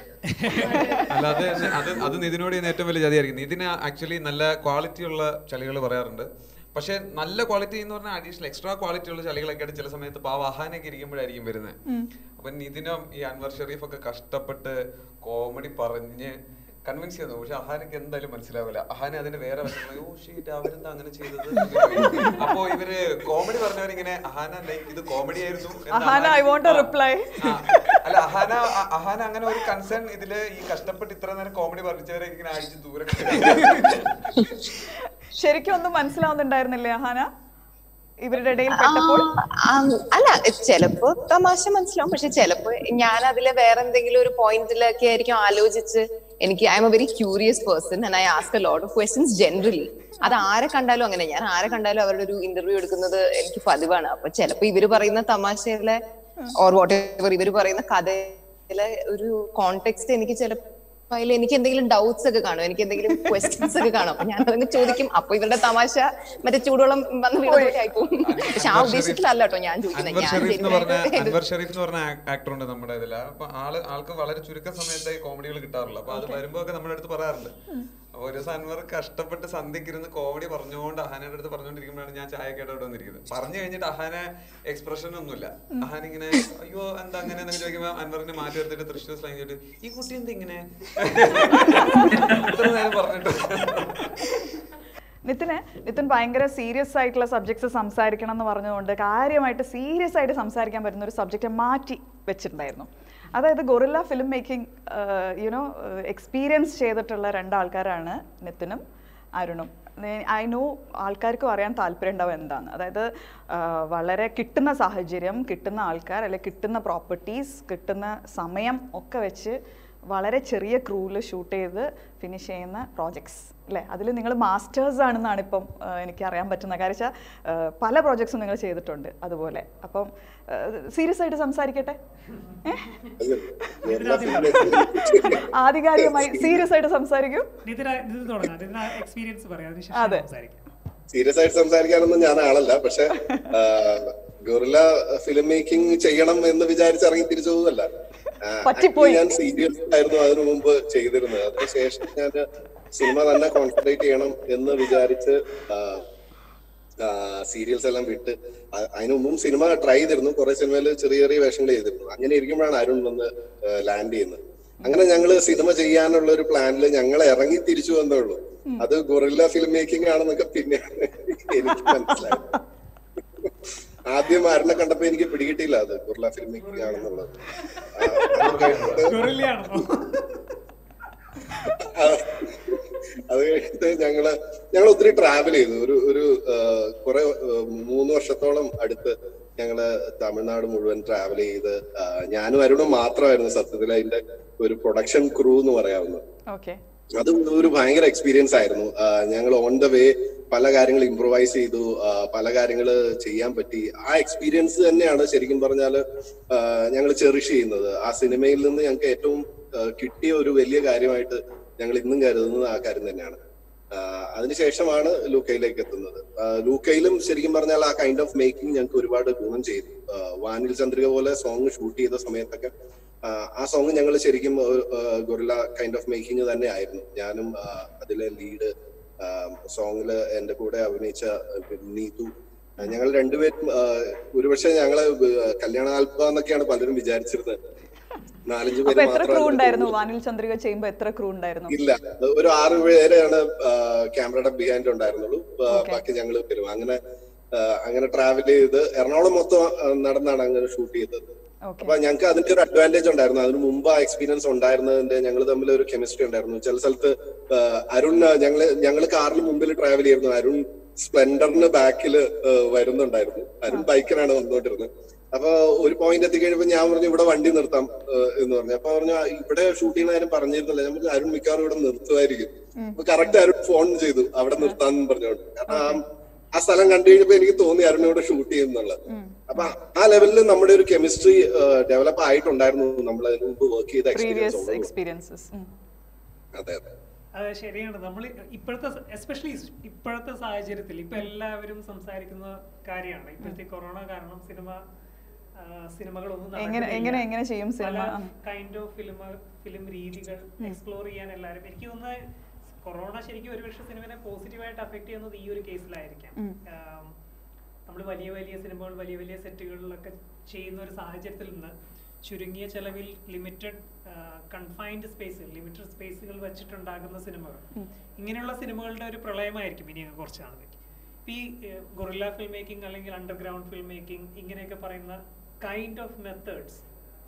അല്ല അത് അത് അത് നിതിനോട് ചെയ്യുന്ന ഏറ്റവും വലിയ ചതിയായിരിക്കും നിതിന് ആക്ച്വലി നല്ല ക്വാളിറ്റി ഉള്ള ചളികൾ പറയാറുണ്ട് പക്ഷെ നല്ല ക്വാളിറ്റി എന്ന് പറഞ്ഞാൽ അഡീഷണൽ എക്സ്ട്രാ ക്വാളിറ്റി ഉള്ള ചളികളൊക്കെ ആയിട്ട് ചില സമയത്ത് പാവ അഹാനൊക്കെ ഇരിക്കുമ്പോഴായിരിക്കും വരുന്നത് അപ്പൊ നിതിനും ഈ അൻവർ ഷെരീഫ് ഒക്കെ കഷ്ടപ്പെട്ട് കോമഡി പറഞ്ഞ് കൺവിൻസ് ചെയ്യുന്നു പക്ഷെ അഹാനക്ക് എന്തായാലും മനസ്സിലാവില്ല അഹാന അതിന് വേറെ വശങ്ങൾ ഓ ഷീറ്റ് അവരെന്താ അങ്ങനെ ചെയ്തത് അപ്പോ ഇവര് കോമഡി പറഞ്ഞവരിങ്ങനെ അഹാന ലൈക്ക് ഇത് കോമഡി ആയിരുന്നു എന്ന് അഹാന, I want a ആ, reply. ആ, അല്ല അഹാന അ- അഹാന അങ്ങനെ ഒരു കൺസേൺ ഇതില് ഈ കഷ്ടപ്പെട്ട് ഇത്ര നേരം കോമഡി പറഞ്ഞവരെ ഇങ്ങനെ അടിച്ച് ദൂരെ ശരിക്കും ഒന്നും മനസ്സിലാവുന്നുണ്ടായിരുന്നില്ലേ അഹാന ഇവരുടെ ഇടയിൽ പെട്ടപ്പോൾ ആ, അല്ല ചിലപ്പോ തമാശ മനസ്സിലാവും പക്ഷെ ചിലപ്പോ ഞാൻ അതിലെ വേറെ എന്തെങ്കിലും ഒരു പോയിന്റിലൊക്കെ ആയിരിക്കും ആലോചിച്ച് എനിക്ക് I am a very curious person and I ask a lot of questions generally അത് ആരെ കണ്ടാലും അങ്ങനെ ഞാൻ ആരെ കണ്ടാലും അവരുടെ ഒരു ഇന്റർവ്യൂ എടുക്കുന്നത് എനിക്ക് പതിവാണ് അപ്പൊ ചിലപ്പോ ഇവര് പറയുന്ന തമാശയിലെ ഓർ വാട്ട് എവർ ഇവര് പറയുന്ന കഥയിലെ ഒരു കോണ്ടെക്സ്റ്റ് എനിക്ക് ചിലപ്പോ അതിൽ എനിക്ക് എന്തെങ്കിലും ഡൗട്ട്സ് ഒക്കെ കാണും എനിക്ക് എന്തെങ്കിലും ക്വസ്റ്റ്യൻസ് ഒക്കെ കാണും അപ്പൊ ഞാൻ അതങ്ങ് ചോദിക്കും അപ്പൊ ഇവരുടെ തമാശ മറ്റേ ചൂടുവെള്ളം വന്ന് വീണ ആയിപ്പോവും പക്ഷെ ആ ഉദ്ദേശത്തിലല്ല കേട്ടോ ഞാൻ ചോദിക്കുന്നത് അൻവർ ഞാൻ ഷെരീഫ് എന്ന് പറഞ്ഞ genuine ആയിട്ട് അൻവർ ഷെരീഫ് എന്ന് പറഞ്ഞ ആക്ടർ ഉണ്ട് നമ്മുടെ ഇതില് അപ്പൊ ആള് ആൾക്ക് വളരെ ചുരുക്ക സമയത്തെ കോമഡികൾ കിട്ടാറുള്ളൂ അപ്പൊ അത് വരുമ്പോ ഒക്കെ നമ്മുടെ അടുത്ത് പറയാറുണ്ട് അപ്പൊ ഒരു ദിവസം അൻവർ കഷ്ടപ്പെട്ട് സന്ധ്യക്ക് ഇരുന്ന് കോമഡി പറഞ്ഞുകൊണ്ട് അഹാനയുടെ അടുത്ത് പറഞ്ഞുകൊണ്ടിരിക്കുമ്പോഴാണ് ഞാൻ ചായ കേട്ടോ ഇവിടെ വന്നിരിക്കുന്നത് പറഞ്ഞു കഴിഞ്ഞിട്ട് അഹാന എക്സ്പ്രഷൻ ഒന്നുമില്ല അഹാൻ ഇങ്ങനെ അയ്യോ എന്താ അങ്ങനെ എന്നൊക്കെ ചോദിക്കുമ്പോ അൻവറിനെ മാറ്റി എടുത്തിട്ട് തൃശ്ശൂർ സ്ലാങ് ചെയ്തിട്ട് ഈ കുട്ടി എന്താ ഇങ്ങനെ ഇത്ര നേരം പറഞ്ഞിട്ട് നിതിന് നിതിൻ ഭയങ്കര സീരിയസ് ആയിട്ടുള്ള സബ്ജക്ട്സ് സംസാരിക്കണം എന്ന് പറഞ്ഞുകൊണ്ട് കാര്യമായിട്ട് സീരിയസ് ആയിട്ട് സംസാരിക്കാൻ പറ്റുന്ന ഒരു സബ്ജക്റ്റ് മാറ്റി വെച്ചിട്ടുണ്ടായിരുന്നു അതായത് gorilla film making you know experience ചെയ്തിട്ടുള്ള രണ്ടാൾക്കാരാണ് നിതിനും അരുണും ഐ നോ ആൾക്കാർക്കും അറിയാൻ താല്പര്യം ഉണ്ടാവും എന്താണ് അതായത് ആ, വളരെ കിട്ടുന്ന സാഹചര്യം കിട്ടുന്ന ആൾക്കാർ അല്ലെങ്കിൽ കിട്ടുന്ന പ്രോപ്പർട്ടീസ് കിട്ടുന്ന സമയം ഒക്കെ വെച്ച് വളരെ ചെറിയ ക്രൂവിൽ ഷൂട്ട് ചെയ്ത് ഫിനിഷ് ചെയ്യുന്ന പ്രോജക്ട്സ് അല്ലേ അതിൽ നിങ്ങൾ മാസ്റ്റേഴ്സ് ആണെന്നാണ് ഇപ്പം ആ, എനിക്ക് അറിയാൻ പറ്റുന്ന കാര്യം വെച്ചാൽ ആ, പല പ്രോജക്ട്സും നിങ്ങൾ ചെയ്തിട്ടുണ്ട് അതുപോലെ അപ്പം സീരിയസ് ആയിട്ട് സംസാരിക്കട്ടെ ഏ? ആധികാരികമായി സീരിയസ് ആയിട്ട് സംസാരിക്കും നിതിൻ നിതിൻ തുടങ്ങാം നിതിൻ എക്സ്പീരിയൻസ് പറയാം അതിനുശേഷം അതെ. സംസാരിക്കാം സീരിയസ് ആയിട്ട് സംസാരിക്കാനൊന്നും ഞാൻ ആളല്ല പക്ഷെ ഗൊറില്ല ഫിലിം മേക്കിംഗ് ചെയ്യണം എന്ന് വിചാരിച്ച് ഇറങ്ങി തിരിച്ചു പോകുന്നല്ല ആ, പറ്റിപ്പോയി. actually ഞാൻ സീരിയസ് ആയിരുന്നു അതിനു മുമ്പ് ചെയ്തിരുന്നത് അതിനുശേഷം ഞാൻ സിനിമ തന്നെ കോൺസെൻട്രേറ്റ് ചെയ്യണം എന്ന് വിചാരിച്ച് സീരിയൽസ് എല്ലാം വിട്ട് അ- അതിനു മുമ്പും സിനിമ ട്രൈ ചെയ്തിരുന്നു കുറെ സിനിമയിൽ ചെറിയ ചെറിയ വേഷങ്ങൾ ചെയ്തിരുന്നു അങ്ങനെ ഇരിക്കുമ്പോഴാണ് അരുൺ വന്ന് ലാൻഡ് ചെയ്യുന്നത് അങ്ങനെ ഞങ്ങള് സിനിമ ചെയ്യാനുള്ള ഒരു പ്ലാനിൽ ഞങ്ങൾ ഇറങ്ങി തിരിച്ചു വന്നേ ഉള്ളൂ അത് ഗൊറില്ല ഫിലിം മേക്കിംഗ് ആണെന്നൊക്കെ പിന്നെയാണ് എനിക്ക് മനസ്സിലായത് ആദ്യം ആരനെ കണ്ടപ്പോ എനിക്ക് പിടികിട്ടിയില്ല അത് ഗൊറില്ല ഫിലിം മേക്കിംഗ് ആണെന്നുള്ളത് ആ, അത് കഴിഞ്ഞിട്ട് ഗൊറില്ലയാണോ അത് കഴിഞ്ഞിട്ട് ഞങ്ങള് ഞങ്ങൾ ഒത്തിരി ട്രാവൽ ചെയ്തു ഒരു ഒരു ആ, കുറെ ആ, മൂന്ന് വർഷത്തോളം അടുത്ത് ഞങ്ങള് തമിഴ്നാട് മുഴുവൻ ട്രാവൽ ചെയ്ത് ആ, ഞാനും അരുണും മാത്രമായിരുന്നു സത്യത്തിൽ അതിന്റെ ഒരു പ്രൊഡക്ഷൻ ക്രൂ എന്ന് പറയാവുന്നത് ഓക്കെ അത് ഒരു ഭയങ്കര എക്സ്പീരിയൻസ് ആയിരുന്നു ഞങ്ങൾ ഓൺ ദ വേ പല കാര്യങ്ങൾ ഇംപ്രൂവൈസ് ചെയ്തു ആ, പല കാര്യങ്ങൾ ചെയ്യാൻ പറ്റി ആ എക്സ്പീരിയൻസ് തന്നെയാണ് ശരിക്കും പറഞ്ഞാൽ ഞങ്ങൾ ചെറിഷ് ചെയ്യുന്നത് ആ സിനിമയിൽ നിന്ന് ഞങ്ങൾക്ക് ഏറ്റവും ആ, കിട്ടിയ ഒരു വലിയ കാര്യമായിട്ട് ഞങ്ങൾ ഇന്നും കരുതുന്നത് ആ കാര്യം തന്നെയാണ് ആ, അതിനുശേഷമാണ് ലൂക്കയിലേക്ക് എത്തുന്നത് ആ, ലൂക്കയിലും ശരിക്കും പറഞ്ഞാൽ ആ കൈൻഡ് ഓഫ് മേക്കിംഗ് ഞങ്ങൾക്ക് ഒരുപാട് ഗുണം ചെയ്തു ആ, വാനിൽ ചന്ദ്രിക പോലെ സോങ് ഷൂട്ട് ചെയ്ത സമയത്തൊക്കെ ആ, ആ സോങ് ഞങ്ങൾ ശരിക്കും ഗൊറില്ല കൈൻഡ് ഓഫ് മേക്കിംഗ് തന്നെ ആയിരുന്നു ഞാനും ആ, അതിലെ ലീഡ് സോങ്ങില് എന്റെ കൂടെ അഭിനയിച്ച ആ, നീതു ആ, ഞങ്ങൾ രണ്ടുപേരും ആ, ഒരുപക്ഷെ ഞങ്ങള് കല്യാണ ആൽബം എന്നൊക്കെയാണ് പലരും വിചാരിച്ചിരുന്നത് നാലഞ്ച് അപ്പൊ പേര് എത്ര ക്രൂ മാത്രമായിരുന്നു ഉണ്ടായിരുന്നു വാനിൽ ചന്ദ്രിക ചെയ്യുമ്പോ എത്ര ക്രൂ ഉണ്ടായിരുന്നു ഇല്ല ഒരു ആറ് പേരെയാണ് ക്യാമറയുടെ ബിഹൈൻഡ് ഉണ്ടായിരുന്നുള്ളൂ ആ, ബാക്കി ഞങ്ങൾ വരും അങ്ങനെ ആ, അങ്ങനെ ട്രാവൽ ചെയ്ത് എറണാകുളം മൊത്തം ആ, നടന്നാണ് അങ്ങനെ ഷൂട്ട് ചെയ്തത് ഓക്കെ അപ്പൊ ഞങ്ങൾക്ക് അതിന്റെ ഒരു അഡ്വാൻറ്റേജ് ഉണ്ടായിരുന്നു അതിന് മുമ്പ് ആ എക്സ്പീരിയൻസ് ഉണ്ടായിരുന്നതിന്റെ ഞങ്ങൾ തമ്മിൽ ഒരു കെമിസ്ട്രി ഉണ്ടായിരുന്നു ചില സ്ഥലത്ത് ആ, അരുൺ ഞങ്ങള് ഞങ്ങള് കാറിന് മുമ്പിൽ ട്രാവൽ ചെയ്യുന്നു അരുൺ സ്പ്ലെൻഡറിന് ബാക്കിൽ വരുന്നുണ്ടായിരുന്നു അരുൺ ബൈക്കിനാണ് വന്നുകൊണ്ടിരുന്നത് അപ്പൊ ഒരു പോയിന്റ് എത്തിക്കഴിഞ്ഞപ്പോ ഞാൻ പറഞ്ഞു ഇവിടെ വണ്ടി നിർത്താം ആ, എന്ന് പറഞ്ഞു അപ്പൊ പറഞ്ഞു "ആ, ഇവിടെ ഷൂട്ട് ചെയ്യുന്ന കാര്യം പറഞ്ഞിരുന്നില്ല ഞാൻ പറഞ്ഞു അരുൺ മിക്കവാറും ഇവിടെ നിർത്തുമായിരിക്കും അപ്പൊ കറക്റ്റ് അരുൺ ഫോൺ ചെയ്തു അവിടെ നിർത്താന്ന് പറഞ്ഞോണ്ട് കാരണം ആ- ആ സ്ഥലം കണ്ടു കഴിഞ്ഞപ്പോ എനിക്ക് തോന്നി അരുൺ ഇവിടെ ഷൂട്ട് ചെയ്യുന്നുള്ളത് അപ്പൊ ആ ലെവലിൽ നമ്മുടെ ഒരു കെമിസ്ട്രി ഡെവലപ്പ് ആയിട്ടുണ്ടായിരുന്നു നമ്മൾ അതിന് മുമ്പ് വർക്ക് ചെയ്ത പ്രീവിയസ് എക്സ്പീരിയൻസ് എക്സ്പീരിയൻസസ് അതെ അതെ അത് ശരിയാണ് നമ്മൾ ഇപ്പോഴത്തെ എസ്പെഷ്യലി ഇപ്പോഴത്തെ സാഹചര്യത്തിൽ ഇപ്പൊ എല്ലാവരും സംസാരിക്കുന്ന കാര്യമാണ് ഇപ്പോഴത്തെ കൊറോണ കാരണം സിനിമ ആ, സിനിമകളൊന്നും എങ്ങനെ നടക്കുന്നില്ല. എങ്ങനെ എങ്ങനെ ചെയ്യും സിനിമ പല ആ. കൈൻഡ് ഓഫ് ഫിലിം ഫിലിം രീതികൾ എക്സ്പ്ലോർ ചെയ്യാൻ എല്ലാവരും എനിക്ക് തോന്നുന്നത് കൊറോണ ശരിക്കും ഒരുപക്ഷെ സിനിമനെ പോസിറ്റീവായിട്ട് അഫക്ട് ചെയ്യുന്നത് ഈ ഒരു കേസിലായിരിക്കാം നമ്മൾ വലിയ വലിയ സിനിമകൾ വലിയ വലിയ സെറ്റുകളിലൊക്കെ ചെയ്യുന്ന ഒരു സാഹചര്യത്തിൽ നിന്ന് ചുരുങ്ങിയ ചെലവിൽ ലിമിറ്റഡ് കൺഫൈൻഡ് സ്പേസുകൾ ലിമിറ്റഡ് സ്പേസുകൾ വെച്ചിട്ടുണ്ടാകുന്ന സിനിമകൾ ഇങ്ങനെയുള്ള സിനിമകളുടെ ഒരു പ്രളയമായിരിക്കും ഇനി അങ്ങ് കുറച്ച് നാളത്തേക്ക് ഇപ്പൊ ഈ ഗൊറില്ല ഫിൽം മേക്കിംഗ് അല്ലെങ്കിൽ അണ്ടർഗ്രൗണ്ട് ഫിൽം മേക്കിംഗ് ഇങ്ങനെയൊക്കെ പറയുന്ന കൈൻഡ് ഓഫ് മെത്തേഡ്സ്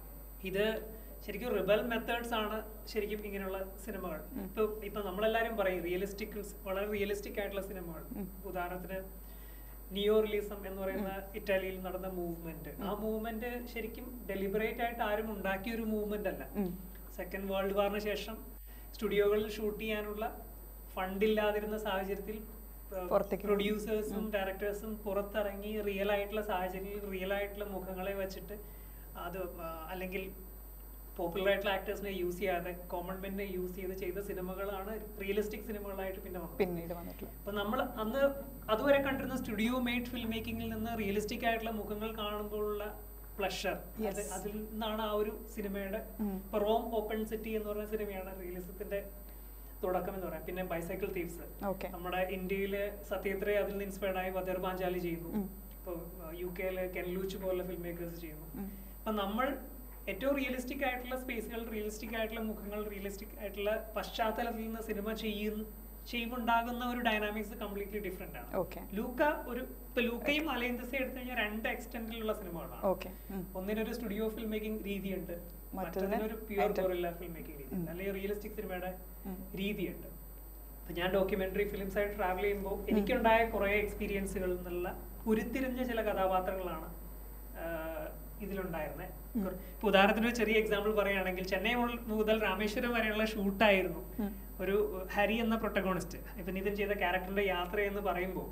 ഇത് ശരിക്കും റിബൽ മെത്തേഡ്സ് ആണ് ശരിക്കും ഇങ്ങനെയുള്ള സിനിമകൾ ഇപ്പൊ ഇപ്പൊ നമ്മളെല്ലാരും പറയും റിയലിസ്റ്റിക് വളരെ റിയലിസ്റ്റിക് ആയിട്ടുള്ള സിനിമകൾ ഉദാഹരണത്തിന് നിയോ റിലീസം എന്ന് പറയുന്ന ഇറ്റാലിയിൽ നടന്ന മൂവ്മെന്റ് ആ മൂവ്മെന്റ് ശരിക്കും ഡെലിബറേറ്റ് ആയിട്ട് ആരും ഉണ്ടാക്കിയ ഒരു മൂവ്മെന്റ് അല്ല സെക്കൻഡ് വേൾഡ് വാറിന് ശേഷം സ്റ്റുഡിയോകളിൽ ഷൂട്ട് ചെയ്യാനുള്ള ഫണ്ട് ഇല്ലാതിരുന്ന സാഹചര്യത്തിൽ പുറത്തേക്ക് പ്രൊഡ്യൂസേഴ്സും ഡയറക്ടേഴ്സും പുറത്തിറങ്ങി റിയൽ ആയിട്ടുള്ള സാഹചര്യത്തിൽ റിയൽ ആയിട്ടുള്ള മുഖങ്ങളെ വെച്ചിട്ട് അത് ആ, അല്ലെങ്കിൽ പോപ്പുലർ ആയിട്ടുള്ള ആക്ടേഴ്സിനെ യൂസ് ചെയ്യാതെ കോമൺ മെന്നെ യൂസ് ചെയ്ത് ചെയ്ത സിനിമകളാണ് റിയലിസ്റ്റിക് സിനിമകളായിട്ട് പിന്നെ വന്നത് പിന്നീട് വന്നിട്ടുള്ള അപ്പൊ നമ്മൾ അന്ന് അതുവരെ കണ്ടിരുന്ന സ്റ്റുഡിയോ മെയ്ഡ് ഫിൽം മേക്കിങ്ങിൽ നിന്ന് റിയലിസ്റ്റിക് ആയിട്ടുള്ള മുഖങ്ങൾ കാണുമ്പോഴുള്ള പ്ലഷർ അത് അതിൽ നിന്നാണ് ആ ഒരു സിനിമയുടെ ഇപ്പൊ റോം ഓപ്പൺ സിറ്റി എന്ന് പറയുന്ന സിനിമയാണ് റിയലിസത്തിന്റെ തുടക്കം എന്ന് പറയാം പിന്നെ ബൈസൈക്കിൾ തീവ്സ് ഓക്കെ നമ്മുടെ ഇന്ത്യയിലെ സത്യത്രേ അതിൽ നിന്ന് ഇൻസ്പയർഡ് ആയി വദർ പാഞ്ചാലി ചെയ്യുന്നു ഇപ്പൊ യു കെയിലെ കെൻലൂച്ച് പോലുള്ള ഫിൽം മേക്കേഴ്സ് ചെയ്യുന്നു അപ്പൊ നമ്മൾ ഏറ്റവും റിയലിസ്റ്റിക് ആയിട്ടുള്ള സ്പേസുകൾ റിയലിസ്റ്റിക് ആയിട്ടുള്ള മുഖങ്ങൾ റിയലിസ്റ്റിക് ആയിട്ടുള്ള പശ്ചാത്തലത്തിൽ നിന്ന് സിനിമ ചെയ്യുന്ന ചെയ്യുമുണ്ടാകുന്ന ഒരു ഡൈനാമിക്സ് കംപ്ലീറ്റ്ലി ഡിഫറെന്റ് ആണ് ഓക്കെ ലൂക്ക ഒരു ഇപ്പൊ ലൂക്കയും അലയന്തസ എടുത്തു കഴിഞ്ഞാൽ രണ്ട് എക്സ്റ്റെന്റിലുള്ള സിനിമകളാണ് ഓക്കെ ഒന്നിനൊരു സ്റ്റുഡിയോ ഫിൽം മേക്കിംഗ് രീതിയുണ്ട് മറ്റേതിന് മറ്റൊരു പ്യുവർ ഗൊറില്ല ഫിൽം മേക്കിംഗ് രീതി അല്ലെങ്കിൽ റിയലിസ്റ്റിക് സിനിമയുടെ രീതിയുണ്ട് അപ്പൊ ഞാൻ ഡോക്യുമെന്ററി ഫിലിംസ് ആയിട്ട് ട്രാവൽ ചെയ്യുമ്പോൾ എനിക്കുണ്ടായ കുറെ എക്സ്പീരിയൻസുകൾ എന്നുള്ള ഉരുത്തിരിഞ്ഞ ചില കഥാപാത്രങ്ങളാണ് ആഹ്, ഇതിലുണ്ടായിരുന്നത് ഇപ്പൊ ഉദാഹരണത്തിന് ഒരു ചെറിയ എക്സാമ്പിൾ പറയുകയാണെങ്കിൽ ചെന്നൈ മുതൽ- മുതൽ രാമേശ്വരം വരെയുള്ള ഷൂട്ടായിരുന്നു ഒരു ഹരി എന്ന പ്രൊട്ടഗോണിസ്റ്റ് ഇപ്പൊ നിതിൻ ചെയ്ത ക്യാരക്ടറിന്റെ യാത്ര എന്ന് പറയുമ്പോൾ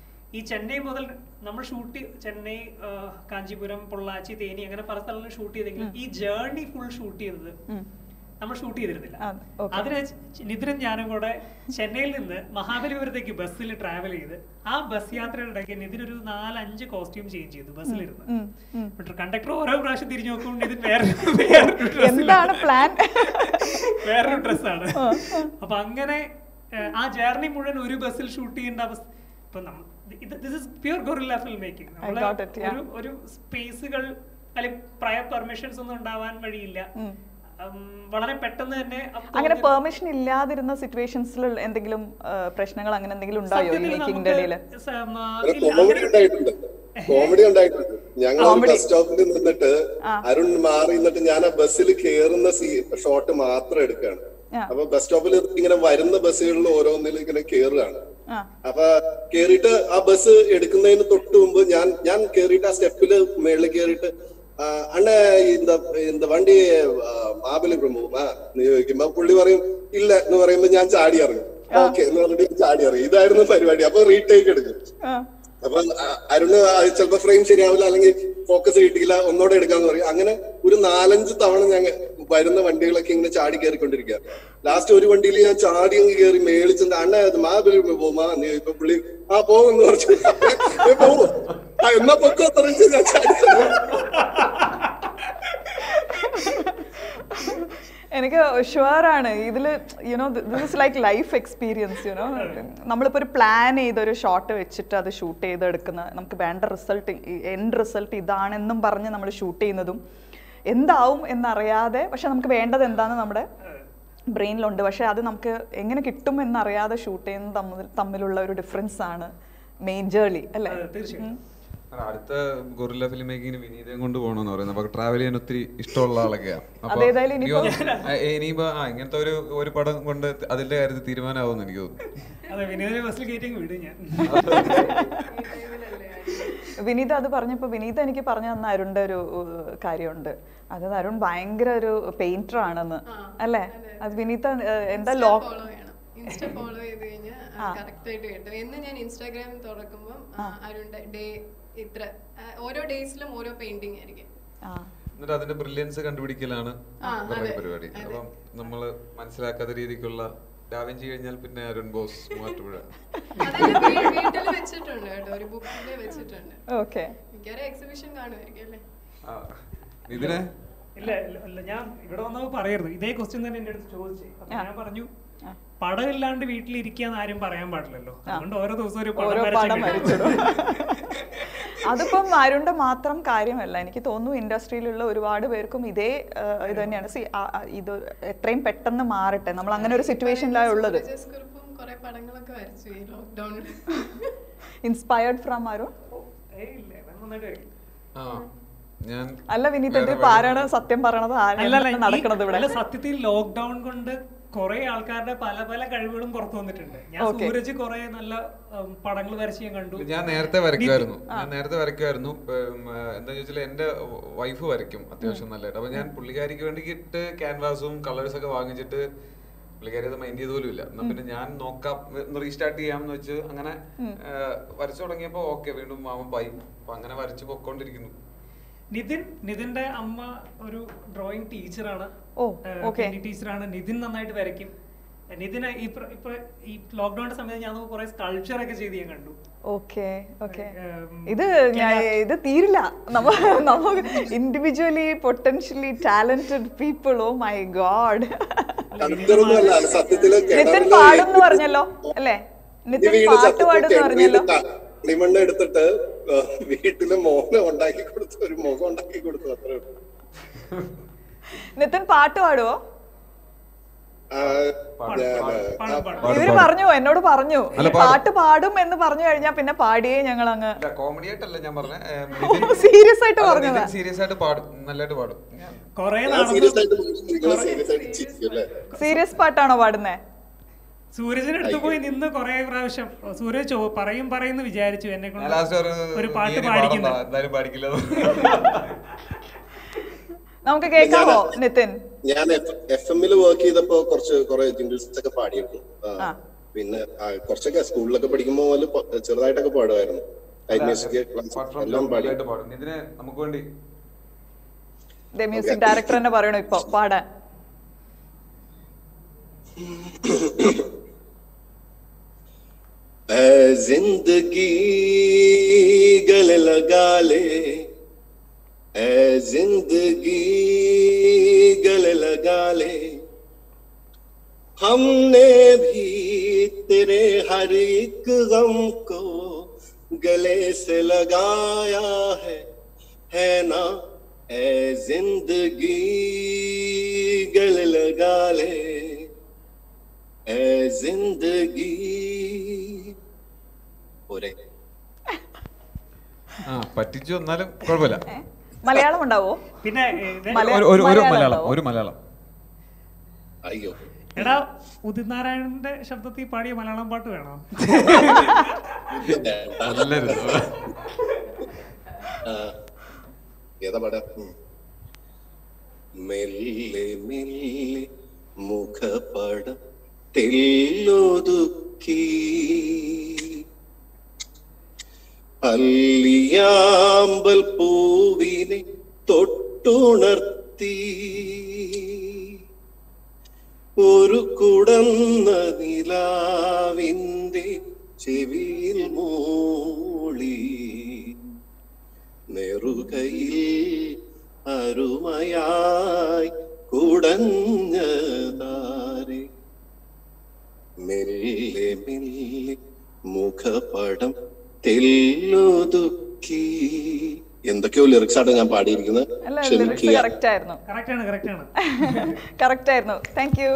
ഈ ചെന്നൈ മുതൽ നമ്മൾ ഷൂട്ട് ചെന്നൈ ആ, കാഞ്ചീപുരം പൊള്ളാച്ചി തേനി അങ്ങനെ പല സ്ഥലങ്ങളിലും ഷൂട്ട് ചെയ്തെങ്കിലും ഈ ജേർണി ഫുൾ ഷൂട്ട് ചെയ്തത് നമ്മൾ ഷൂട്ട് ചെയ്തിരുന്നില്ല ആ, okay. അതിന് ച- നിതിനും ഞാനും കൂടെ ചെന്നൈയിൽ നിന്ന് മഹാബലിപുരത്തേക്ക് ബസ്സിൽ ട്രാവൽ ചെയ്ത് ആ ബസ് യാത്രയുടെ ഇടയ്ക്ക് നിതിൻ ഒരു നാലഞ്ച് കോസ്റ്റ്യൂം ചേഞ്ച് ചെയ്തു ബസ്സിലിരുന്ന് എന്നിട്ട് കണ്ടക്ടർ ഓരോ പ്രാവശ്യം തിരിഞ്ഞു നോക്കുമ്പോൾ നിതിൻ വേറെ വേറൊരു dress ല് എന്താണ് പ്ലാൻ വേറൊരു ഡ്രസ്സാണ് അപ്പൊ അങ്ങനെ ഏഹ്, ആ ജേർണി മുഴുവൻ ഒരു ബസ്സിൽ ഷൂട്ട് ചെയ്യേണ്ട അവസ്ഥ ഇപ്പൊ നമ്മ- ഇത് this is pure gorilla film making got it, yeah. ഒരു ഒരു സ്പേസുകൾ അല്ലെങ്കിൽ പ്രയർ പെർമിഷൻസ് ഒന്നും ഉണ്ടാവാൻ വഴിയില്ല ഉം, വളരെ പെട്ടെന്ന് തന്നെ അപ്പൊ അങ്ങനെ ഒരു- പെർമിഷൻ ഇല്ലാതിരുന്ന സിറ്റുവേഷൻസിൽ എന്തെങ്കിലും ആ, പ്രശ്നങ്ങൾ അങ്ങനെ എന്തെങ്കിലും ഉണ്ടായോ ഈ സത്യത്തിൽ മേക്കിംഗിന്റെ നമുക്ക് ഇടയിൽ സ- മ, ഒരു ഇല്ല, കോമഡി അങ്ങനെ- ഉണ്ടായിട്ടുണ്ട് കോമഡി ഉണ്ടായിട്ടുണ്ട് ഞങ്ങൾ Comedy. ബസ് സ്റ്റോപ്പിൽ നിന്നിട്ട് അരുൺ മാറി നിന്നിട്ട് ഞാൻ ആ ബസ്സിൽ കയറുന്ന ഷോട്ട് മാത്രം എടുക്കുകയാണ് ആ. അപ്പൊ ബസ് സ്റ്റോപ്പിൽ ഇങ്ങനെ വരുന്ന ബസ്സുകളിൽ ഓരോന്നിൽ ഇങ്ങനെ കയറുകയാണ് ആ അപ്പൊ കേറിയിട്ട് ആ ബസ് എടുക്കുന്നതിന് തൊട്ട് മുമ്പ് ഞാൻ ഞാൻ കേറിയിട്ട് ആ സ്റ്റെപ്പില് മേളിൽ കേറിയിട്ട് ആ, അണ്ണ இந்த இந்த വണ്ടി മാബലിപുരം പോകും നീ ചോദിക്കുമ്പോ പുള്ളി പറയും ഇല്ല എന്ന് പറയുമ്പോ ഞാൻ ചാടി ഇറങ്ങും ഓക്കെ എന്ന് പറഞ്ഞിട്ട് ചാടി ഇറങ്ങും ഇതായിരുന്നു പരിപാടി അപ്പൊ റീടേക്ക് എടുക്കും ആ അപ്പൊ അ- അരുണ് അത് ചിലപ്പോ ഫ്രെയിം ശരിയാവില്ല അല്ലെങ്കിൽ ഫോക്കസ് കിട്ടിയില്ല ഒന്നോടെ എടുക്കാന്ന് പറയും അങ്ങനെ ഒരു നാലഞ്ച് തവണ ഞങ്ങൾ വരുന്ന വണ്ടികളൊക്കെ ഇങ്ങനെ ചാടി കയറിക്കൊണ്ടിരിക്കുക ലാസ്റ്റ് ഒരു വണ്ടിയിൽ ഞാൻ ചാടി അങ്ങ് കയറി മേളിച്ചെന്ന് അണ്ണ അത് മാബലി പോമാ നീ ഇപ്പൊ പുള്ളി ആ പോകുമെന്ന് പറഞ്ഞു "ഏ, പോവോ ആ എന്നാ പൊക്കോ പറഞ്ഞു ഞാൻ ചാടി ഇറങ്ങി. എനിക്ക് ഷുവർ ആണ് ഇതിൽ you know this is like life experience you know നമ്മളിപ്പോൾ ഒരു പ്ലാൻ ചെയ്തൊരു ഷോട്ട് വെച്ചിട്ട് അത് ഷൂട്ട് ചെയ്തെടുക്കുന്ന നമുക്ക് വേണ്ട റിസൾട്ട് എൻഡ് റിസൾട്ട് ഇതാണെന്നും പറഞ്ഞ് നമ്മൾ ഷൂട്ട് ചെയ്യുന്നതും എന്താവും എന്നറിയാതെ പക്ഷെ നമുക്ക് വേണ്ടത് എന്താണെന്ന് നമ്മുടെ ബ്രെയിനിലുണ്ട് പക്ഷെ അത് നമുക്ക് എങ്ങനെ കിട്ടും എന്നറിയാതെ ഷൂട്ട് ചെയ്യുന്നത് തമ്മിൽ തമ്മിലുള്ള ഒരു ഡിഫറൻസ് ആണ് മേജർലി അല്ലേ അതെ, തീർച്ചയായും അല്ല, അടുത്ത ഗൊറില്ല ഫിലിം മേക്കിങ്ങിന് വിനീതയും കൊണ്ട് പോകണമെന്ന് പറയുന്നത് അപ്പൊ ട്രാവൽ ചെയ്യാൻ ഒത്തിരി ഇഷ്ടമുള്ള ആളൊക്കെയാണ് അപ്പൊ അതേതായാലും എനിക്ക് ഇനിയിപ്പോ- തോന്നുന്നു, ആ, ഇനിയിപ്പോ ആ ഇങ്ങനത്തെ ഒരു ഒരു പടം കൊണ്ട് അതിന്റെ കാര്യത്തിൽ തീരുമാനമാവുമെന്ന് എനിക്ക് തോന്നുന്നു അതെ വിനീതിനെ ബസ്സിൽ കയറ്റി വിടും ഞാൻ വിനീത അത് പറഞ്ഞപ്പോൾ വിനീത എനിക്ക് പറഞ്ഞു തന്ന അരുണിന്റെ ഒരു uh, കാര്യമുണ്ട് അതായത് അരുൺ ഭയങ്കര ഒരു പെയിന്റർ ആണെന്ന് അല്ലേ അത് വിനീത uh, എന്താ ലോ ഫോളോ ചെയ്യണം ഇൻസ്റ്റ ഫോളോ ചെയ്ത് കഴിഞ്ഞാൽ കറക്റ്റ് ആയിട്ട് കിട്ടും എന്ന് ഞാൻ ഇൻസ്റ്റാഗ്രാം തുറക്കുമ്പോൾ അരുണിന്റെ ഡേ ഇത്ര ആ, ഓരോ ഡേയ്സിലും ഓരോ പെയിന്റിങ് ആയിരിക്കും ആ എന്നിട്ട് അതിന്റെ ബ്രില്യൻസ് കണ്ടുപിടിക്കലാണ് ആ, ഇവരുടെ അതെ, പരിപാടി അപ്പം നമ്മള് മനസ്സിലാക്കാത്ത രീതിക്കുള്ള ഡാവിഞ്ചി കഴിഞ്ഞാൽ പിന്നെ അരുൺ ബോസ് മൂവാറ്റുപുഴ അതെല്ലാം വീ- വീട്ടിൽ വെച്ചിട്ടുണ്ട് കേട്ടോ ഒരു ബുക്കിൽ വെച്ചിട്ടുണ്ട് ഓക്കെ മിക്കവാറും എക്സിബിഷൻ കാണുമായിരിക്കും അല്ലേ ആ, ഇതിനെ ഇല്ല ഇല്ല, ഇല്ല ഞാൻ ഇവിടെ വന്നപ്പോ പറയായിരുന്നു ഇതേ ക്വസ്റ്റ്യൻ തന്നെ എന്റെ അടുത്ത് ചോദിച്ചു അപ്പൊ ഞാൻ പറഞ്ഞു പടം ഇല്ലാണ്ട് വീട്ടിലിരിക്കാന്ന് ആരും പറയാൻ പാടില്ലല്ലോ അതുകൊണ്ട് ഓരോ ദിവസം ഒരു പടം ഓരോ വരച്ച് പടം ഇട്ടിടും. വരച്ചിടും അതിപ്പം അരുണിന്റെ മാത്രം കാര്യമല്ല എനിക്ക് തോന്നുന്നു ഇൻഡസ്ട്രിയിലുള്ള ഒരുപാട് പേർക്കും ഇതേ uh, ഇത് തന്നെയാണ് സി ഇത് എത്രയും പെട്ടെന്ന് മാറട്ടെ നമ്മൾ അങ്ങനെ ഒരു സിറ്റുവേഷനിലാണ് ഉള്ളത് സൂരജ് കുറിപ്പും കുറെ പടങ്ങളൊക്കെ വരച്ചു ഈ ലോക്ക്ഡൌണിൽ ഇൻസ്പയർഡ് ഫ്രം അരുൺ ഏയ് ഇല്ല ഞാൻ നന്നായിട്ട് വരയ്ക്കും. ആ ഞാൻ അല്ല വിനീത് ഇത് ഇപ്പൊ ആരാണ് സത്യം പറയണത് അല്ലല്ല, ആരാണ് ഈ- നടക്കണത് ഇവിടെ അല്ല, സത്യത്തിൽ ലോക്ക്ഡൌൺ കൊണ്ട് കുറെ ആൾക്കാരുടെ പല പല കഴിവുകളും പുറത്തു വന്നിട്ടുണ്ട് ഞാൻ Okay. സൂരജ് കുറെ നല്ല പടങ്ങൾ വരച്ച് ഞാൻ കണ്ടു ഞാൻ നേരത്തെ വരയ്ക്കുമായിരുന്നു ഞാൻ നേരത്തെ വരയ്ക്കുമായിരുന്നു ഉം, ആ, എന്താ ചോദിച്ചാൽ എന്റെ വൈഫ് വരയ്ക്കും അത്യാവശ്യം നല്ലതായിട്ട് അപ്പൊ ഞാൻ പുള്ളിക്കാരിക്ക് വേണ്ടിയിട്ട് ക്യാൻവാസും കളേഴ്സ് ഒക്കെ വാങ്ങിച്ചിട്ട് പുള്ളിക്കാരി അത് മൈൻഡ് ചെയ്ത പോലും ഇല്ല എന്നാ പിന്നെ ഞാൻ നോക്കാം റീസ്റ്റാർട്ട് ചെയ്യാമെന്ന് വെച്ച് അങ്ങനെ ആ, വരച്ചു തുടങ്ങിയപ്പോ ഓക്കെ വീണ്ടും മാമൻ പായി അപ്പൊ അങ്ങനെ വരച്ചു പൊക്കോണ്ടിരിക്കുന്നു നിതിൻ നിതിന്റെ അമ്മ ഒരു ഡ്രോയിങ് ടീച്ചറാണ് ഓ, okay. ടീച്ചറാണ് നിതിൻ നന്നായിട്ട് വരയ്ക്കും നിതിന് ഈ പ്ര- ഇപ്പൊ ഈ ലോക്ക്ഡൌണിന്റെ സമയത്ത് ഞാൻ കുറെ സ്കൾപ്ചർ ഒക്കെ ചെയ്ത് ഞാൻ കണ്ടു ഓക്കെ ഓക്കെ ഉം, ഇത് ഞാൻ ഇത് തീരില്ല നമ്മ നമുക്ക് individually potentially talented people oh my god അതൊന്നുമല്ല സത്യത്തില് നിതിൻ കിണറില് പാടും എന്ന് പറഞ്ഞല്ലോ അല്ലേ നിതിൻ വീണ് പാട്ട് ചത്തപ്പോ പാടും എന്ന് പറഞ്ഞല്ലോ കിണറില് കളിമണ്ണ് എടുത്തിട്ട് ആ, വീട്ടില് മോനെ ഉണ്ടാക്കി കൊടുത്തു ഒരു മുഖം ഉണ്ടാക്കി കൊടുത്തു അത്രേ ഉള്ളൂ നിതിൻ പാട്ട് പാടുവോ ആ, ഞാന് പാടും, പാടും. പാടും, ഇവര് പാടും. പറഞ്ഞു എന്നോട് പറഞ്ഞു അല്ല, ഈ പാടും. പാട്ട് പാടും എന്ന് പറഞ്ഞു കഴിഞ്ഞാൽ പിന്നെ പാടിയേ ഞങ്ങൾ അങ്ങ് അല്ല കോമഡി ആയിട്ടല്ല ഞാൻ പറഞ്ഞ സീരിയസ് ആയിട്ട് പറഞ്ഞതാ സീരിയസ് ആയിട്ട് പാടും നല്ലതായിട്ട് പാടും ഞാൻ കുറെ ഞാൻ നടന്നു സീരിയസ് ആയിട്ട് നിങ്ങൾ സീരിയസ് ആയിട്ട് ചിരിക്കും അല്ലേ സീരിയസ് പാട്ടാണോ പാടുന്നേ സൂരജിന് അടുത്ത് പോയി നിന്ന് കുറെ പ്രാവശ്യം സൂരജ് ചോ പറയും പറയുന്നു വിചാരിച്ചു എന്നെ ഞാൻ കൊണ്ട് ലാസ്റ്റ് ഒരു ഒരു പാട്ട് നീ ഇനി പാടിക്കുന്നു പാടണ്ട, എന്തായാലും പാടിക്കില്ല നമുക്ക് കേൾക്കാമോ നിതിൻ ഞാൻ എഫ് എമ്മിൽ വർക്ക് ചെയ്തപ്പോ കുറച്ച് കുറെ ജിംഗിൾസ് ഒക്കെ പാടിയിരുന്നു ആ, ആ. പിന്നെ ആ, കുറച്ചൊക്കെ സ്കൂളിലൊക്കെ പഠിക്കുമ്പോ മുതല് പ- ചെറുതായിട്ടൊക്കെ പാടുമായിരുന്നു ലൈറ്റ് മ്യൂസിക് എല്ലാം പാടി നല്ലതായിട്ട് പാടും ഇതിന് നമുക്ക് വേണ്ടി മ്യൂസിക് ഡയറക്ടർ തന്നെ പറയണു ഇപ്പൊ പാടാൻ ऐ जिंदगी गले लगा ले ऐ जिंदगी गले लगा ले हमने भी तेरे हर एक गम को गले से लगाया है है ना ऐ जिंदगी गल लगा ले ए जिंदगी പോരെ ആ പറ്റിച്ചു എന്നാലും കുഴപ്പമില്ല മലയാളം ഉണ്ടാവോ പിന്നെ ഇത് മലയാ- ഒരു ഒരു ഒരു മലയാളം മലയാളം ഉണ്ടാവോ? ഒരു മലയാളം അയ്യോ എടാ ഉദിനാരായണന്റെ ശബ്ദത്തിൽ പാടിയ മലയാളം പാട്ട് വേണോ നല്ല രസം. ആ, ഏതാ പാടാ ഉം. മെല്ലെ മെല്ലെ മുഖപടം തെല്ലൊതുക്കി അല്ലിയാമ്പൽ പൂവിനെ തൊട്ടുണർത്തി ഒരു കുടന്ന നിലാവിന്റെ ചെവിയിൽ മൂളി നെറുകയിൽ അരുമയായി കുടഞ്ഞതാരെ മെല്ലെ മെല്ലെ മുഖപടം തെല്ലൊതുക്കി എന്തൊക്കെയോ ലിറിക്സ് ആണ് ഞാൻ പാടിയിരിക്കുന്നത് അല്ല ലിറിക്സ് ക്ഷമിക്കുക കറക്റ്റ് ആയിരുന്നു കറക്റ്റ് ആണ് കറക്റ്റ് ആണ് കറക്റ്റ് ആയിരുന്നു താങ്ക് യു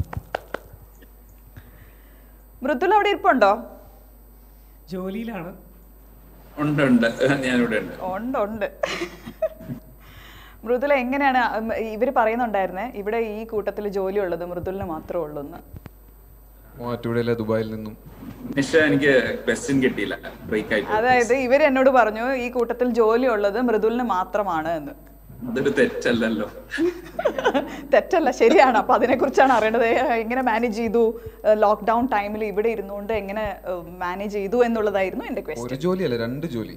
മൃദുൽ അവിടെ ഇരിപ്പുണ്ടോ ജോലിയിലാണ് ഉണ്ട് ഉണ്ട് ഞാനിവിടെ ഉണ്ട് ഉണ്ട് ഉണ്ട് മൃദുല എങ്ങനെയാണ് ഉം, ഇവര് പറയുന്നുണ്ടായിരുന്നേ ഇവിടെ ഈ കൂട്ടത്തിൽ ജോലി ഉള്ളത് മൃദുലിന് മാത്രമേ ഉള്ളൂ എന്ന് മൂവാറ്റുപുഴയിലെ ദുബായിൽ നിന്നും നിഷ എനിക്ക് ക്വസ്റ്റ്യൻ കിട്ടിയില്ല ബ്രേക്ക് ആയിട്ട് അതായത് ഇവര് എന്നോട് പറഞ്ഞു ഈ കൂട്ടത്തിൽ ജോലി ഉള്ളത് മൃദുലിന് മാത്രമാണ് എന്ന് അതൊരു തെറ്റല്ലല്ലോ തെറ്റല്ല ശരിയാണ് അപ്പൊ അതിനെ കുറിച്ചാണ് അറിയേണ്ടത് എങ്ങനെ മാനേജ് ചെയ്തു ലോക്ക്ഡൌൺ ടൈമിൽ ഇവിടെ ഇരുന്നുകൊണ്ട് എങ്ങനെ മാനേജ് ചെയ്തു എന്നുള്ളതായിരുന്നു എന്റെ ഒരു ക്വസ്റ്റ്യൻ ജോലിയല്ല രണ്ട് ജോലി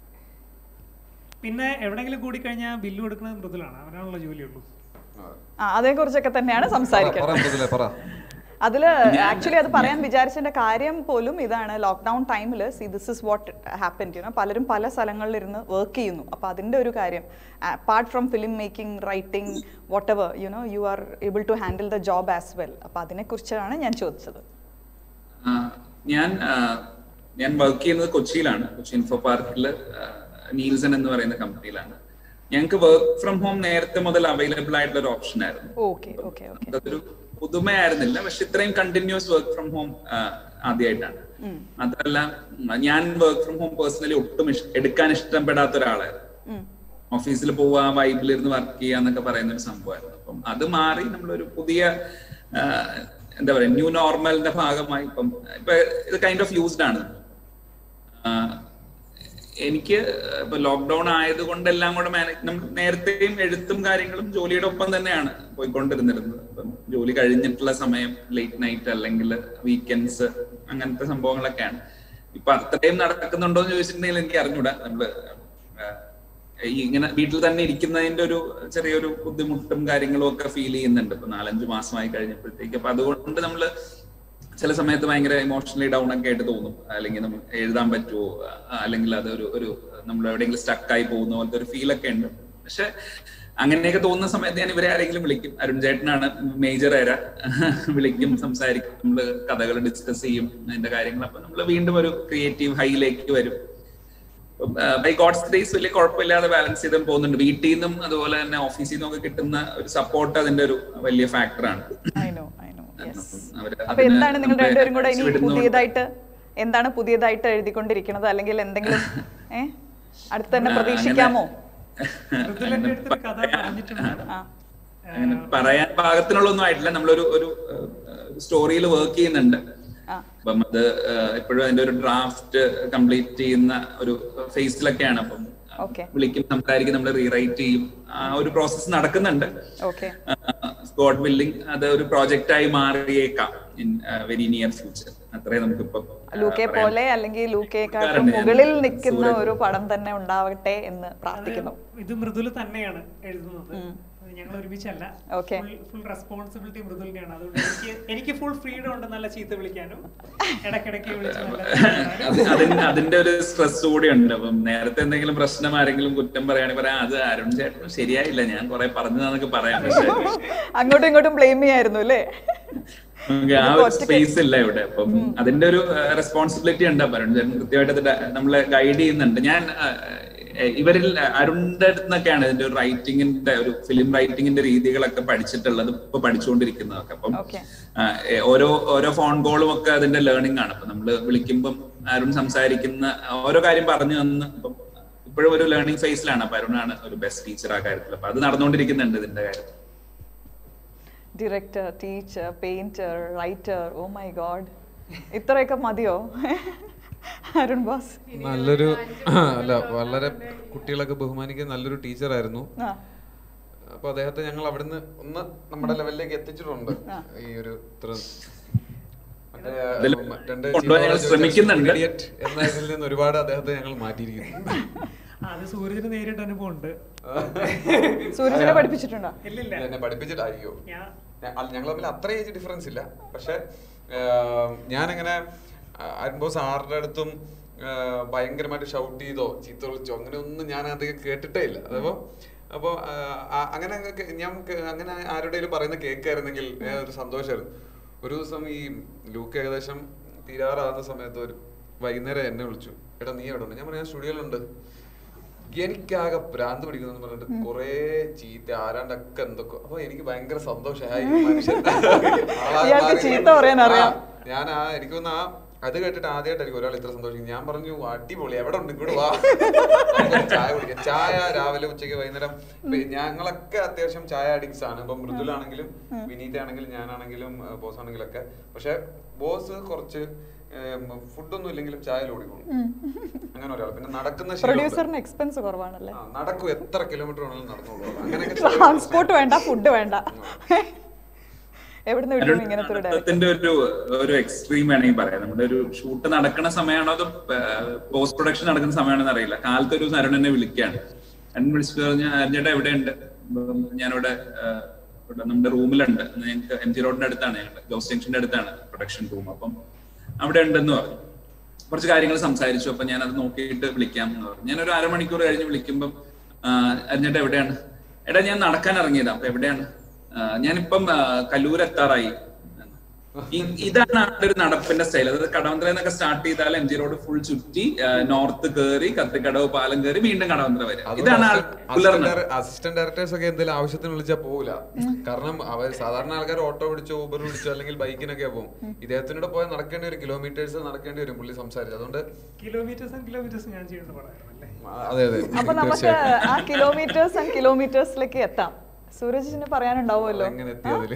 പിന്നെ എവിടെങ്കിലും കൂടി കഴിഞ്ഞാൽ ബില്ല് കൊടുക്കുന്നത് മൃദുലാണ് അവനാണുള്ള ജോലിയുള്ളൂ ആ അതേ കുറിച്ചൊക്കെ തന്നെയാണ് പറ സംസാരിക്കുന്നത് മൃദുലേ, പറ അതിൽ ആക്ച്വലി അത് പറയാൻ വിചാരിച്ചതിന്റെ കാര്യം പോലും ഇതാണ് ലോക്ക്ഡൌൺ ടൈമിൽ see this is what happen you know പലരും പല സ്ഥലങ്ങളിൽ ഇരുന്ന് വർക്ക് ചെയ്യുന്നു അപ്പോൾ അതിൻ്റെ ഒരു കാര്യം apart from film making writing whatever you know you are able to handle the job as well അപ്പോൾ അതിനെക്കുറിച്ചാണ് ഞാൻ ചോദിച്ചത് ആ, ഞാൻ ആ, ഞാൻ വർക്ക് ചെയ്യുന്നത് കൊച്ചിയിലാണ് കൊച്ചി ഇൻഫോ പാർക്കിൽ നീൽസൺ എന്ന് പറയുന്ന കമ്പനിയിലാണ് ഞങ്ങൾക്ക് വർക്ക് ഫ്രം ഹോം നേരത്തെ മുതൽ അവൈലബിൾ ആയിട്ടുള്ള ഒരു ഓപ്ഷൻ ആയിരുന്നു ഓക്കെ ഓക്കെ ഓക്കെ അതൊരു പുതുമയായിരുന്നില്ല പക്ഷെ ഇത്രയും കണ്ടിന്യൂസ് വർക്ക് ഫ്രം ഹോം ആദ്യമായിട്ടാണ് മാത്രല്ല ഉം, ഞാൻ വർക്ക് ഫ്രം ഹോം പേഴ്സണലി ഒട്ടും ഇഷ്- എടുക്കാൻ ഇഷ്ടപ്പെടാത്ത ഒരാളായിരുന്നു ഓഫീസിൽ പോവുക വൈബിലിരുന്ന് വർക്ക് ചെയ്യുക എന്നൊക്കെ പറയുന്ന ഒരു സംഭവമായിരുന്നു അപ്പം അത് മാറി നമ്മളൊരു പുതിയ ആ, എന്താ പറയാ ന്യൂ നോർമലിന്റെ ഭാഗമായി ഇപ്പം ഇപ്പൊ ഇത് കൈൻഡ് ഓഫ് യൂസ്ഡ് ആണ് ആ, എനിക്ക് ഇപ്പൊ ലോക്ക്ഡൌൺ ആയതുകൊണ്ട് എല്ലാം കൂടെ മാനേജ് നമ്മൾ നേരത്തെയും എഴുത്തും കാര്യങ്ങളും ജോലിയുടെ ഒപ്പം തന്നെയാണ് പോയിക്കൊണ്ടിരുന്നിരുന്നത് ഇപ്പം ജോലി കഴിഞ്ഞിട്ടുള്ള സമയം ലേറ്റ് നൈറ്റ് അല്ലെങ്കിൽ വീക്കെൻഡ്സ് അങ്ങനത്തെ സംഭവങ്ങളൊക്കെയാണ് ഇപ്പൊ അത്രയും നടക്കുന്നുണ്ടോ എന്ന് ചോദിച്ചിട്ടുണ്ടെങ്കിൽ എനിക്ക് അറിഞ്ഞൂടാ നമ്മള് ആ, ഈ ഇങ്ങനെ വീട്ടിൽ തന്നെ ഇരിക്കുന്നതിന്റെ ഒരു ചെറിയൊരു ബുദ്ധിമുട്ടും കാര്യങ്ങളും ഒക്കെ ഫീൽ ചെയ്യുന്നുണ്ട് ഇപ്പൊ നാലഞ്ച് മാസമായി കഴിഞ്ഞപ്പോഴത്തേക്ക് അപ്പൊ അതുകൊണ്ട് നമ്മള് ചില സമയത്ത് ഭയങ്കര ഇമോഷണലി ഡൗൺ ഒക്കെ ആയിട്ട് തോന്നും അല്ലെങ്കിൽ നമ്മൾ എഴുതാൻ പറ്റുമോ ആ, അല്ലെങ്കിൽ അതൊരു ഒരു നമ്മൾ എവിടെയെങ്കിലും സ്റ്റക്കായി പോകുന്ന പോലത്തെ ഒരു ഫീൽ ഒക്കെ ഉണ്ട് പക്ഷെ അങ്ങനെയൊക്കെ തോന്നുന്ന സമയത്ത് ഞാൻ ഇവരെ ആരെങ്കിലും വിളിക്കും അരുൺ ചേട്ടനാണ് മേജർ ഏര വിളിക്കും സംസാരിക്കും നമ്മൾ കഥകൾ ഡിസ്കസ് ചെയ്യും അതിന്റെ കാര്യങ്ങൾ അപ്പൊ നമ്മൾ വീണ്ടും ഒരു ക്രിയേറ്റീവ് ഹൈയിലേക്ക് വരും ബൈ ഗോഡ്സ് ഗ്രേസ് വലിയ കുഴപ്പമില്ലാതെ ബാലൻസ് ചെയ്ത് പോകുന്നുണ്ട് വീട്ടിൽ നിന്നും അതുപോലെ തന്നെ ഓഫീസിൽ നിന്നും ഒക്കെ കിട്ടുന്ന ഒരു സപ്പോർട്ട് അതിന്റെ ഒരു വലിയ ഫാക്ടറാണ് I know I know yes അവര് അപ്പൊ അതിന് എന്താണ് നിങ്ങൾ നമ്മളെ രണ്ടുപേരും കൂടെ ഇനി വിടുന്നതുകൊണ്ട് പുതിയതായിട്ട് എന്താണ് പുതിയതായിട്ട് എഴുതിക്കൊണ്ടിരിക്കുന്നത് അല്ലെങ്കിൽ എന്തെങ്കിലും ഏ അടുത്ത് തന്നെ ആ, പ്രതീക്ഷിക്കാമോ മൃദുലന്റെ അടുത്തൊരു കഥ പറഞ്ഞിട്ടുണ്ട് ആ അങ്ങനെ പറയാൻ പാകത്തിനുള്ളൊന്നും ആയിട്ടില്ല നമ്മളൊരു ഒരു സ്റ്റോറിയിൽ വർക്ക് ചെയ്യുന്നുണ്ട് ആ. അപ്പം അത് ഇപ്പോഴും അതിന്റെ ഒരു ഡ്രാഫ്റ്റ് കംപ്ലീറ്റ് ചെയ്യുന്ന ഒരു ഫേസിലൊക്കെയാണ് അപ്പം Okay. വിളിക്കും സംസാരിക്കും നമ്മൾ റീറൈറ്റ് ചെയ്യും ആ ഒരു പ്രോസസ്സ് നടക്കുന്നുണ്ട് ഓക്കെ ഗോഡ് വില്ലിംഗ് അത് ഒരു പ്രോജക്റ്റായി മാറിയേക്കാം ഇൻ വെരി നിയർ ഫ്യൂച്ചർ അത്രേ നമുക്കിപ്പോ ലൂക്കെ പോലെ അല്ലെങ്കിൽ ലൂക്കയെക്കാട്ടും കൊടുക്കാറുണ്ട് ഞാൻ. മുകളിൽ നിൽക്കുന്ന സൂരജ്. ഒരു പടം തന്നെ ഉണ്ടാവട്ടെ എന്ന് അത് പ്രാർത്ഥിക്കുന്നു ഇത് മൃദുല് തന്നെയാണ് എഴുതുന്നത് അത് ഞങ്ങൾ ഒരുമിച്ചല്ല Okay. ഫുൾ റെസ്പോൺസിബിലിറ്റി മൃദുലിന്റെയാണ് അതുകൊണ്ട് എനിക്ക് എനിക്ക് ഫുൾ ഫ്രീഡം ഉണ്ട് നല്ല ചീത്ത വിളിക്കാനും ഇടയ്ക്കിടയ്ക്ക് വിളിച്ച് നല്ല അത് അതിന് അതിന്റെ ഒരു സ്ട്രെസ് കൂടി ഉണ്ട് അപ്പം നേരത്തെ എന്തെങ്കിലും പ്രശ്നം ആരെങ്കിലും കുറ്റം പറയുകയാണെങ്കിൽ പറയാം അത് അരുൺ ചേട്ടനും ശരിയായില്ല ഞാൻ കുറെ പറഞ്ഞതാന്നൊക്കെ പറയാം പക്ഷെ അങ്ങോട്ടും ഇങ്ങോട്ടും ബ്ലെയിം ചെയ്യായിരുന്നു അല്ലേ നമുക്ക് ആ ഒരു സ്പേസ് ഇല്ല ഇവിടെ അപ്പം അതിന്റെ ഒരു റെസ്പോൺസിബിലിറ്റി ഉണ്ട് അപ്പൊ അരുൺ ചേട്ടൻ കൃത്യമായിട്ട് അത് ഡ- നമ്മളെ ഗൈഡ് ചെയ്യുന്നുണ്ട് ഞാൻ ആ, എ- ഇവരിൽ അരുണിന്റെ അടുത്ത് നിന്നൊക്കെയാണ് ഇതിന്റെ ഒരു റൈറ്റിംഗിന്റെ ഒരു ഫിലിം റൈറ്റിംഗിന്റെ രീതികളൊക്കെ പഠിച്ചിട്ടുള്ളത് ഇപ്പൊ പഠിച്ചുകൊണ്ടിരിക്കുന്നതൊക്കെ അപ്പം Okay. ആ, എ, ഓരോ ഓരോ ഫോൺ കോളും ഒക്കെ അതിന്റെ ലേണിംഗ് ആണ് ഇപ്പൊ നമ്മള് വിളിക്കുമ്പം അരുൺ സംസാരിക്കുന്ന ഓരോ കാര്യം പറഞ്ഞു തന്ന് ഇപ്പം ഇപ്പോഴും ഒരു ലേണിംഗ് ഫേസിലാണ് അപ്പൊ അരുണാണ് ഒരു ബെസ്റ്റ് ടീച്ചർ ആ കാര്യത്തിൽ അപ്പൊ അത് നടന്നുകൊണ്ടിരിക്കുന്നുണ്ട് ഇതിന്റെ കാര്യത്തിൽ director teacher painter writer oh my god ഇത്രയൊക്കെ മതിയോ അരുൺ ബോസ് നല്ലൊരു അല്ല വളരെ കുട്ടികളൊക്കെ ബഹുമാനിക്കുന്ന നല്ലൊരു ടീച്ചറായിരുന്നു ആ അപ്പൊ അദ്ദേഹത്തെ ഞങ്ങൾ അവിടുന്ന് ഒന്ന് നമ്മുടെ ലെവലിലേക്ക് എത്തിച്ചിട്ടുണ്ട് ഈ ഒരു ഇത്ര മറ്റേ, ഇതില് ഉം, രണ്ട് കൊണ്ടുപോകാൻ ഞങ്ങൾ ചീത്ത ശ്രമിക്കുന്നുണ്ട്. idiot എന്ന ഇതിൽ നിന്ന് ഒരുപാട് അദ്ദേഹത്തെ ഞങ്ങൾ മാറ്റിയിരിക്കുന്നു അത് സൂര്യന് നേരിട്ട് അനുഭവം ഉണ്ട് സൂര്യനെ പഠിപ്പിച്ചിട്ടുണ്ടോ ഇല്ലില്ല എന്നെ പഠിപ്പിച്ചിട്ട് അയ്യോ ഞാൻ ഞങ്ങൾ തമ്മിൽ അത്ര ഏജ് ഡിഫറൻസ് ഇല്ല പക്ഷെ ഞാനങ്ങനെ അരുമ്പോ സാറിന്റെ അടുത്തും ആ, ഭയങ്കരമായിട്ട് ഷൗട്ട് ചെയ്തോ ചീത്ത വിളിച്ചോ അങ്ങനെ ഒന്നും ഞാൻ അധികം കേട്ടിട്ടേ ഇല്ല അതപ്പോ അപ്പൊ ആ, ആ, അങ്ങനെ അങ്ങ് കേ- ഞാൻ കേ- അങ്ങനെ ആരുടെയും പറയുന്ന കേൾക്കായിരുന്നെങ്കിൽ ഏ, ഒരു സന്തോഷമായിരുന്നു ഒരു ദിവസം ഈ ലൂക്ക് ഏകദേശം തീരാറാകുന്ന സമയത്ത് ഒരു വൈകുന്നേരം എന്നെ വിളിച്ചു എടാ നീ എവിടെ ഉണ്ട് ഞാൻ പറഞ്ഞു സ്റ്റുഡിയോയിലുണ്ട് എനിക്കാകെ ഭ്രാന്ത് പിടിക്കുന്നു പറഞ്ഞിട്ട് കൊറേ ചീത്ത ആരാണ്ടൊക്കെ എന്തൊക്കെ അപ്പൊ എനിക്ക് ഭയങ്കര സന്തോഷമായി ഈ മനുഷ്യൻ ആളാകെ ഇയാൾക്ക് മാറി. ചീത്ത പറയാൻ അറിയാം. ആ, ഞാൻ ആ എനിക്ക് തോന്നുന്നു ആ അത് കേട്ടിട്ട് ആദ്യമായിട്ടായിരിക്കും ഒരാൾ ഇത്ര സന്തോഷിക്കും ഞാൻ പറഞ്ഞു അടിപൊളി എവിടെ ഉണ്ട് ഇങ്ങോട്ട് വാ നമുക്കൊരു ചായ കുടിക്കാം ചായ രാവിലെ ഉച്ചയ്ക്ക് വൈകുന്നേരം ഇപ്പൊ ഞങ്ങളൊക്കെ അത്യാവശ്യം ചായ അഡിക്ട്സ് ആണ് ഇപ്പം മൃദുലാണെങ്കിലും വിനീത ആണെങ്കിലും ഞാനാണെങ്കിലും ബോസ് ആണെങ്കിലും ഒക്കെ പക്ഷെ ബോസ് കുറച്ച് ഫുഡൊന്നും ഇല്ലെങ്കിലും ചായ ഓടിക്കോളും അങ്ങനെ ഒരാൾ പിന്നെ നടക്കുന്ന ശീലമുണ്ട്. പ്രൊഡ്യൂസറിന് എക്സ്പെൻസ് കുറവാണല്ലേ ആ, നടക്കും എത്ര കിലോമീറ്റർ വേണമെങ്കിലും നടന്നോളൂ അങ്ങനെയൊക്കെ ട്രാൻസ്പോർട്ട് വേണ്ട ഫുഡ് വേണ്ട എവിടുന്ന് കിട്ടും ഇങ്ങനത്തെ ഒരു ഡയറക്ടർ നടത്തത്തിന്റെ ഒരു ഒരു എക്സ്ട്രീം വേണമെങ്കിൽ പറയാം നമ്മുടെ ഒരു ഷൂട്ട് നടക്കുന്ന സമയമാണോ അതോ പോസ്റ്റ് പ്രൊഡക്ഷൻ നടക്കുന്ന സമയമാണെന്ന് അറിയില്ല കാലത്ത് ഒരു ദിവസം അരുൺ എന്നെ വിളിക്കുകയാണ് അരുൺ വിളിച്ചിട്ട് പറഞ്ഞ അരുണേട്ടാ എവിടെയുണ്ട് ഉം, ഞാനിവിടെ ആ, ഇവിടെ നമ്മുടെ റൂമിലുണ്ട് ഞങ്ങൾക്ക് എം ജി റോഡിന്റെ അടുത്താണ് ഞങ്ങളുടെ ജോസ് ജംഗ്ഷന്റെ അടുത്താണ് പ്രൊഡക്ഷൻ റൂം അപ്പം അവിടെ ഉണ്ടെന്ന് പറഞ്ഞു കുറച്ച് കാര്യങ്ങൾ സംസാരിച്ചു അപ്പൊ ഞാൻ അത് നോക്കിയിട്ട് വിളിക്കാം എന്ന് പറഞ്ഞു ഞാൻ ഒരു അരമണിക്കൂർ കഴിഞ്ഞ് വിളിക്കുമ്പം അരിഞ്ഞേട്ട എവിടെയാണ് എടാ ഞാൻ നടക്കാൻ ഇറങ്ങിയതാ അപ്പൊ എവിടെയാണ് ആ, ഞാനിപ്പം ആ, കല്ലൂർ എത്താറായി ഇ- ഇതാണ് ആളുടെ ഒരു നടപ്പിന്റെ സ്റ്റൈൽ അതായത് കടവന്ത്ര എന്നൊക്കെ സ്റ്റാർട്ട് ചെയ്താൽ എം ജി റോഡ് ഫുൾ ചുറ്റി നോർത്ത് കയറി കത്തിക്കടവ് പാലം കയറി വീണ്ടും കടവന്ത്ര വരെ ഇതാണ് ആൾ regular നടപ്പ്. അസിസ്റ്റന്റ് ഡയറക്ടേഴ്സ് ഒക്കെ എന്തെങ്കിലും ആവശ്യത്തിന് വിളിച്ചാൽ പോകില്ല കാരണം അവർ സാധാരണ ആൾക്കാർ ഓട്ടോ പിടിച്ചോ ഊബർ പിടിച്ചോ അല്ലെങ്കിൽ ബൈക്കിനൊക്കെ പോകും ഇദ്ദേഹത്തിനൂടെ പോയാൽ നടക്കേണ്ടി വരും കിലോമീറ്റേഴ്സ് നടക്കേണ്ടി വരും പുള്ളി സംസാരിച്ചു അതുകൊണ്ട് കിലോമീറ്റേഴ്സ് ആൻഡ് കിലോമീറ്റേഴ്സ് ഞാൻ ചെയ്യേണ്ട പടമായിരുന്നു അല്ലേ ആ, അതെ അതെ അപ്പൊ നമുക്ക് ആ കിലോമീറ്റേഴ്സ് ആൻഡ് കിലോമീറ്റേഴ്സിലേക്ക് എത്താം സൂരജിന് പറയാനുണ്ടാവുമല്ലോ എങ്ങനെ എത്തി അതില്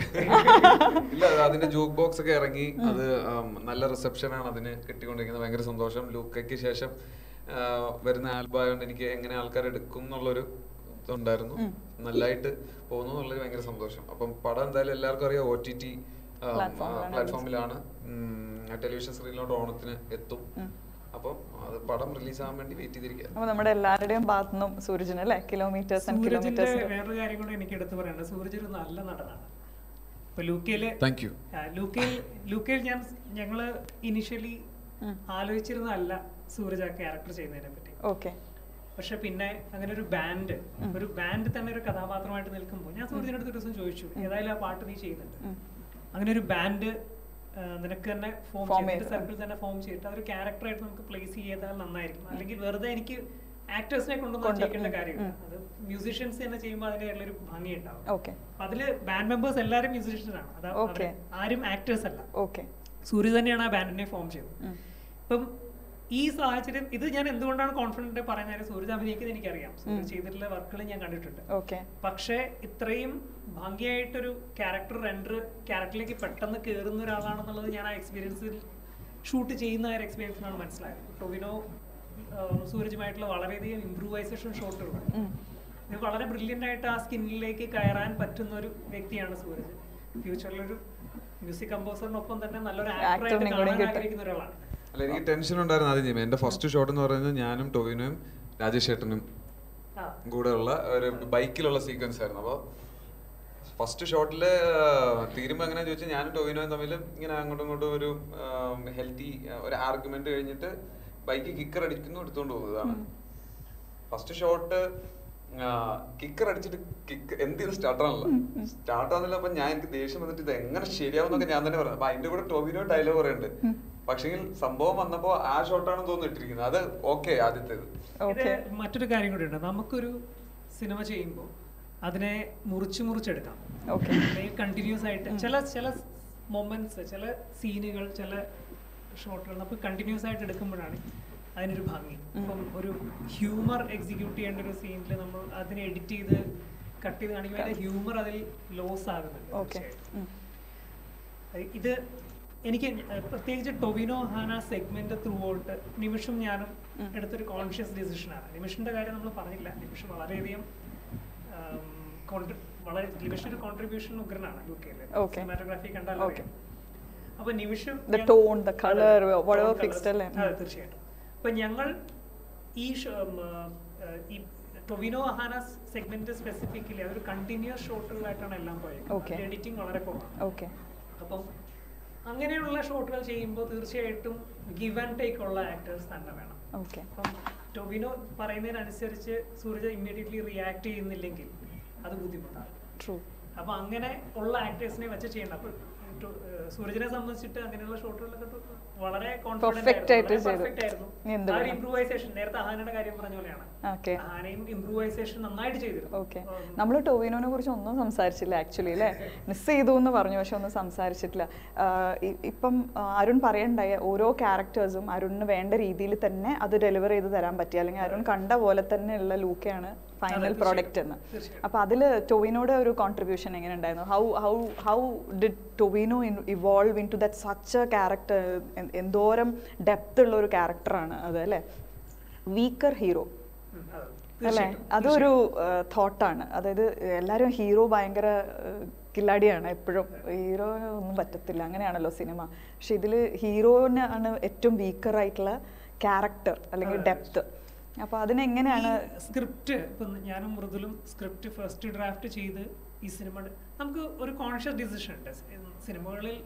ഇല്ല അത് അതിന്റെ ജൂക്ക് ബോക്സ് ഒക്കെ ഇറങ്ങി അത് ആം, നല്ല റിസപ്ഷൻ ആണ് അതിന് കിട്ടിക്കൊണ്ടിരിക്കുന്നത് ഭയങ്കര സന്തോഷം ലൂക്കയ്ക്ക് ശേഷം ആ, വരുന്ന ആൽബം ആയതുകൊണ്ട് എനിക്ക് എങ്ങനെ ആൾക്കാർ എടുക്കും എന്നുള്ളൊരു ഇതുണ്ടായിരുന്നു നല്ലതായിട്ട് പോകുന്നു എന്നുള്ളത് ഭയങ്കര സന്തോഷം അപ്പം പടം എന്തായാലും എല്ലാവർക്കും അറിയാം ഒ ടി ടി പ്ലാറ്റ്ഫോമിലാണ് പ്ലാറ്റ്ഫോമിലാണ് ടെലിവിഷൻ സ്ക്രീനിലോട്ട് ഓണത്തിന് എത്തും അപ്പം അത് പടം റിലീസ് ആവാൻ വേണ്ടി വെയിറ്റ് ചെയ്തിരിക്കുക അപ്പൊ നമ്മുടെ എല്ലാവരുടെയും ഭാഗത്തുനിന്നും സൂരജിന് അല്ലേ കിലോമീറ്റേഴ്സ് ആൻഡ് സൂരജിന്റെ കിലോമീറ്റേഴ്സ് വേറൊരു കാര്യം കൂടെ എനിക്ക് എടുത്തു പറയേണ്ടത് സൂരജ് ഒരു നല്ല നടനാണ് ഇപ്പൊ ലൂക്കയില് താങ്ക് യു ആ, ലൂക്കയിൽ ലൂക്കയിൽ ഞാൻ ഞങ്ങള് ഇനിഷ്യലി ആലോചിച്ചിരുന്നതല്ല സൂരജ് ആ ക്യാരക്ടർ ചെയ്യുന്നതിനെ പറ്റി ഓക്കെ പക്ഷെ പിന്നെ അങ്ങനെ ഒരു ബാൻഡ് ഒരു ബാൻഡ് തന്നെ ഒരു കഥാപാത്രമായിട്ട് നിൽക്കുമ്പോൾ ഞാൻ സൂര്യനടുത്ത് ഒരു ദിവസം ചോദിച്ചു ഏതായാലും ആ പാട്ട് നീ ചെയ്യുന്നുണ്ട് അങ്ങനെ ഒരു ബാൻഡ് നിനക്ക് തന്നെ ഫോം Form ചെയ്തിട്ട് ചെയ്ത്. സർക്കിൾ തന്നെ ഫോം ചെയ്തിട്ട് അതൊരു ക്യാരക്ടറായിട്ട് നമുക്ക് പ്ലേസ് ചെയ്താൽ നന്നായിരിക്കും അല്ലെങ്കിൽ വെറുതെ എനിക്ക് ആക്ടേഴ്സിനെ കൊണ്ടൊന്നും കൊണ്ട്, ചെയ്യിക്കേണ്ട ഉം, കാര്യമില്ല അത് മ്യൂസീഷ്യൻസ് തന്നെ ചെയ്യുമ്പോൾ അതിന്റെ ഒരു ഭംഗി ഉണ്ടാവും ഓക്കെ അപ്പൊ അതില് ബാൻഡ് മെമ്പേഴ്സ് എല്ലാവരും മ്യൂസീഷ്യൻസ് ആണ് അതാ Okay. അവര് ആരും ആക്ടേഴ്സ് അല്ല ഓക്കെ സൂര്യ തന്നെയാണ് ആ ബാൻഡിനെ ഫോം ചെയ്തത് ഇപ്പം ഈ സാഹചര്യം ഇത് ഞാൻ എന്തുകൊണ്ടാണ് കോൺഫിഡന്റ് പറയുന്നത് സൂര്യ അഭിനയിക്കുന്നത് എനിക്കറിയാം സൂര്യ ചെയ്തിട്ടുള്ള വർക്കുകൾ ഞാൻ കണ്ടിട്ടുണ്ട് ഓക്കെ പക്ഷേ ഇത്രയും ഭംഗിയായിട്ടൊരു ക്യാരക്ടർ റെൻഡർ ക്യാരക്ടറിലേക്ക് പെട്ടെന്ന് കയറുന്ന ഒരാളാണെന്നുള്ളത് ഞാൻ ആ എക്സ്പീരിയൻസിൽ ഷൂട്ട് ചെയ്യുന്ന ആ ഒരു എക്സ്പീരിയൻസിനാണ് മനസ്സിലായത് ടൊവിനോ ആഹ് സൂരജുമായിട്ടുള്ള വളരെയധികം ഇംപ്രൂവൈസേഷൻ ഷോട്ടുകൾ ഇത് വളരെ ബ്രില്യൻ്റ് ആയിട്ട് ആ സ്കിന്നിലേക്ക് കയറാൻ പറ്റുന്ന ഒരു വ്യക്തിയാണ് സൂരജ് ഫ്യൂച്ചറിലൊരു മ്യൂസിക് കമ്പോസറിനൊപ്പം തന്നെ നല്ലൊരു ആക്ടറായിട്ട് Actor-നെ കൂടി കാണാൻ കിട്ടും. ആഗ്രഹിക്കുന്ന ഒരാളാണ് അല്ല എനിക്ക് ടെൻഷൻ ഉണ്ടായിരുന്നു ആദ്യം ചെയ്യുമ്പോൾ എന്റെ ഫസ്റ്റ് ഷോട്ട് എന്ന് പറയുന്നത് ഞാനും ടൊവിനോയും രാജേഷ് ചേട്ടനും ആ കൂടെ ഉള്ള ഒരു ബൈക്കിലുള്ള സീക്വൻസ് ആയിരുന്നു അപ്പോൾ ഫസ്റ്റ് ഷോട്ടില് തീരുമ്പോൾ എങ്ങനെ ചോദിച്ചാൽ ഞാനും ടൊവിനോയും തമ്മിൽ ഇങ്ങനെ അങ്ങോട്ടും ഇങ്ങോട്ടും ഒരു ഹെൽത്തി ഒരു ആർഗ്യുമെന്റ് കഴിഞ്ഞിട്ട് ബൈക്ക് കിക്കർ അടിക്കുന്നു എടുത്തുകൊണ്ട് പോകുന്നതാണ് ഫസ്റ്റ് ഷോട്ട് കിക്കർ അടിച്ചിട്ട് കിക്ക് എന്ത് ചെയ്ത് സ്റ്റാർട്ട് ആണല്ലോ സ്റ്റാർട്ട് ആവുന്നില്ല അപ്പൊ ഞാൻ എനിക്ക് ദേഷ്യം വന്നിട്ട് ഇത് എങ്ങനെ ശരിയാവും എന്നൊക്കെ ഞാൻ തന്നെ പറഞ്ഞു അപ്പൊ അതിന്റെ കൂടെ ടൊവിനോ ഡയലോഗ് പറയുന്നുണ്ട് പക്ഷെങ്കിൽ സംഭവം വന്നപ്പോ ആ ഷോട്ടാണ് തോന്നുന്നു ഇട്ടിരിക്കുന്നത് അത് ഓക്കെ ആദ്യത്തേത് ഓക്കെ ഇത് മറ്റൊരു കാര്യം കൂടി ഉണ്ട് നമുക്കൊരു സിനിമ ചെയ്യുമ്പോൾ അതിനെ മുറിച്ച് മുറിച്ചെടുക്കാം ഓക്കെ കണ്ടിന്യൂസ് ആയിട്ട് ചില ചില മൊമെന്റ്സ് ചില സീനുകൾ ചില ഷോട്ടുകൾ നമുക്ക് കണ്ടിന്യൂസ് ആയിട്ട് എടുക്കുമ്പോഴാണ് അതിനൊരു ഭംഗി ഇപ്പം ഒരു ഹ്യൂമർ എക്സിക്യൂട്ട് ചെയ്യേണ്ട ഒരു സീനിൽ നമ്മൾ അതിനെ എഡിറ്റ് ചെയ്ത് കട്ട് ചെയ്ത് കാണിക്കുമ്പോൾ അതിന്റെ ഹ്യൂമർ അതിൽ ലോസ് ആകുന്നുണ്ട് ഓക്കെ തീർച്ചയായിട്ടും. ഇത് എനിക്ക് പ്രത്യേകിച്ച് Tovino Hana segment throughout നിമിഷം ഞാനും എടുത്തൊരു കോൺഷ്യസ് ഡിസിഷനാണ് നിമിഷിന്റെ കാര്യം നമ്മൾ പറഞ്ഞില്ല നിമിഷം വളരെയധികം ആം, contrib- വളരെ നിമിഷം ഒരു കോൺട്രിബ്യൂഷൻ ഉഗ്രനാണ് യു കെയിൽ Okay. സിനിമാറ്റോഗ്രാഫി കണ്ടാൽ Okay. അറിയാം. അപ്പൊ നിമിഷം The ഞാൻ- tone, the colour, അതെ, whatever tone, fixed colours. അല്ലേ? അതെ തീർച്ചയായിട്ടും അപ്പൊ ഞങ്ങൾ ഈ ഷോ- ഉം, ആ, ഈ ടൊവിനോ അഹാന സെഗ്മെന്റ് സ്പെസിഫിക്കലി അതൊരു കണ്ടിന്യൂസ് ഷോട്ടുകളായിട്ടാണ് എല്ലാം പോയത് Okay. എഡിറ്റിംഗ് വളരെ കുറവാണ് ഓക്കെ അപ്പം അങ്ങനെയുള്ള ഷോട്ടുകൾ ചെയ്യുമ്പോൾ തീർച്ചയായിട്ടും ഗിവ് ആൻഡ് ടേക്ക് ഉള്ള ആക്ടേഴ്സ് തന്നെ വേണം ഓക്കെ അപ്പം ടൊവിനോ പറയുന്നതിനനുസരിച്ച് സൂരജ് ഇമ്മീഡിയറ്റ്ലി റിയാക്ട് ചെയ്യുന്നില്ലെങ്കിൽ അത് ബുദ്ധിമുട്ടാണ് ട്രൂ അപ്പൊ അങ്ങനെ ഉള്ള ആക്ടേഴ്സിനെ വെച്ച് ചെയ്യണം അപ്പൊ ടു- ഏഹ് സൂരജിനെ സംബന്ധിച്ചിട്ട് അങ്ങനെയുള്ള ഷോട്ടുകളൊക്കെ ടു- വളരെ Perfect ആയിട്ട് ചെയ്തു. പെർഫെക്റ്റ് ആയിരുന്നു ഇനി എന്ത് ആ ഒരു വേണം? ഇംപ്രൂവൈസേഷൻ നേരത്തെ ആഹാനയുടെ കാര്യം പറഞ്ഞ പോലെയാണ് ഓക്കെ ആനയും ഇംപ്രൂവൈസേഷൻ നന്നായിട്ട് ചെയ്തിരുന്നു ഓക്കെ നമ്മൾ ടോവിനോനെ കുറിച്ച് ഒന്നും സംസാരിച്ചില്ല ആക്ച്വലി അല്ലേ മിസ് ചെയ്തു എന്ന് പറഞ്ഞു പക്ഷെ ഒന്നും സംസാരിച്ചിട്ടില്ല ആഹ് ഇ- ഇപ്പം ആഹ് അരുൺ പറയണ്ടായ ഓരോ ക്യാരക്ടേഴ്സും അരുണിന് വേണ്ട രീതിയിൽ തന്നെ അത് ഡെലിവർ ചെയ്ത് തരാൻ പറ്റി അല്ലെങ്കിൽ അരുൺ കണ്ട പോലെ തന്നെയുള്ള ലൂക്കയാണ് ഫൈനൽ തീർച്ചയായും. പ്രോഡക്റ്റ് എന്ന് തീർച്ചയായും. അപ്പോൾ അതിൽ ടൊവിനോയുടെ ഒരു കോൺട്രിബ്യൂഷൻ എങ്ങനെ ഉണ്ടായിരുന്നു how how how did Tovino evolve into that such a character എന്തോരം ഡെപ്ത് ഉള്ള ഒരു ക്യാരക്ടറാണ് അത് അല്ലേ വീക്കർ ഹീറോ ഉം, അതെ. അല്ലേ തീർച്ചയായിട്ടും. അതൊരു തോട്ടാണ് അതായത് എല്ലാവരും ഹീറോ ഭയങ്കര ഏഹ്, കില്ലാടിയാണ് എപ്പോഴും ഹീറോന് ഒന്നും പറ്റത്തില്ല അങ്ങനെയാണല്ലോ സിനിമ പക്ഷെ ഇതിൽ ഹീറോനാണ് ഏറ്റവും വീക്കർ ആയിട്ടുള്ള ക്യാരക്ടർ അല്ലെങ്കിൽ ഡെപ്ത് അപ്പൊ അതിനെങ്ങനെയാണ് സ്ക്രിപ്റ്റ് ഇപ്പം ഞാനും മൃദുലും സ്ക്രിപ്റ്റ് ഫസ്റ്റ് ഡ്രാഫ്റ്റ് ചെയ്ത് ഈ സിനിമ നമുക്ക് ഒരു കോൺഷ്യസ് ഡിസിഷൻ ഉണ്ട് സിനിമകളിൽ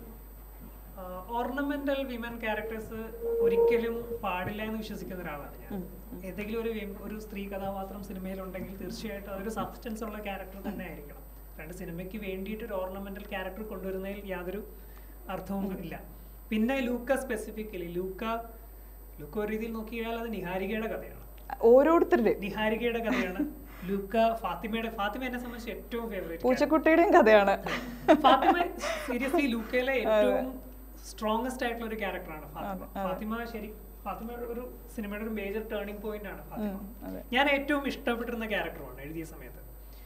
ഓർണമെന്റൽ വിമൻ ക്യാരക്ടേഴ്സ് ഒരിക്കലും പാടില്ല എന്ന് വിശ്വസിക്കുന്ന ഒരാളാണ് ഞാൻ ഏതെങ്കിലും ഒരു വി- ഒരു സ്ത്രീ കഥാപാത്രം സിനിമയിലുണ്ടെങ്കിൽ തീർച്ചയായിട്ടും അതൊരു സബ്സ്റ്റൻസ് ഉള്ള ക്യാരക്ടർ തന്നെ ആയിരിക്കണം രണ്ട് സിനിമയ്ക്ക് വേണ്ടിയിട്ട് ഒരു ഓർണമെന്റൽ ക്യാരക്ടർ കൊണ്ടുവരുന്നതിൽ യാതൊരു അർത്ഥവും ഇല്ല പിന്നെ ലൂക്ക സ്പെസിഫിക്കലി ലൂക്ക ലൂക്ക ഒരു രീതിയിൽ നോക്കിയാൽ അത് നിഹാരികയുടെ കഥയാണ് ഓരോരുത്തരുടെ നിഹാരികയുടെ കഥയാണ് ലൂക്ക ഫാത്തിമയുടെ ഫാത്തിമ എന്നെ സംബന്ധിച്ച് ഏറ്റവും ഫേവറേറ്റ് പൂച്ചക്കുട്ടിയുടെയും കഥയാണ് ഫാത്തിമ സീരിയസ്ലി ലൂക്കയിലെ ഏറ്റവും സ്ട്രോങ്സ്റ്റ് ആയിട്ടുള്ള ഒരു ക്യാരക്ടറാണ് ഫാത്തിമ ഫാത്തിമ ശരി ഫാത്തിമ ഒരു സിനിമയുടെ ഒരു മേജർ ടേണിംഗ് പോയിന്റ് ആണ് ഫാത്തിമ അതെ. ഞാൻ ഏറ്റവും ഇഷ്ടപ്പെട്ടിരുന്ന ക്യാരക്ടറാണ് എഴുതിയ സമയത്ത്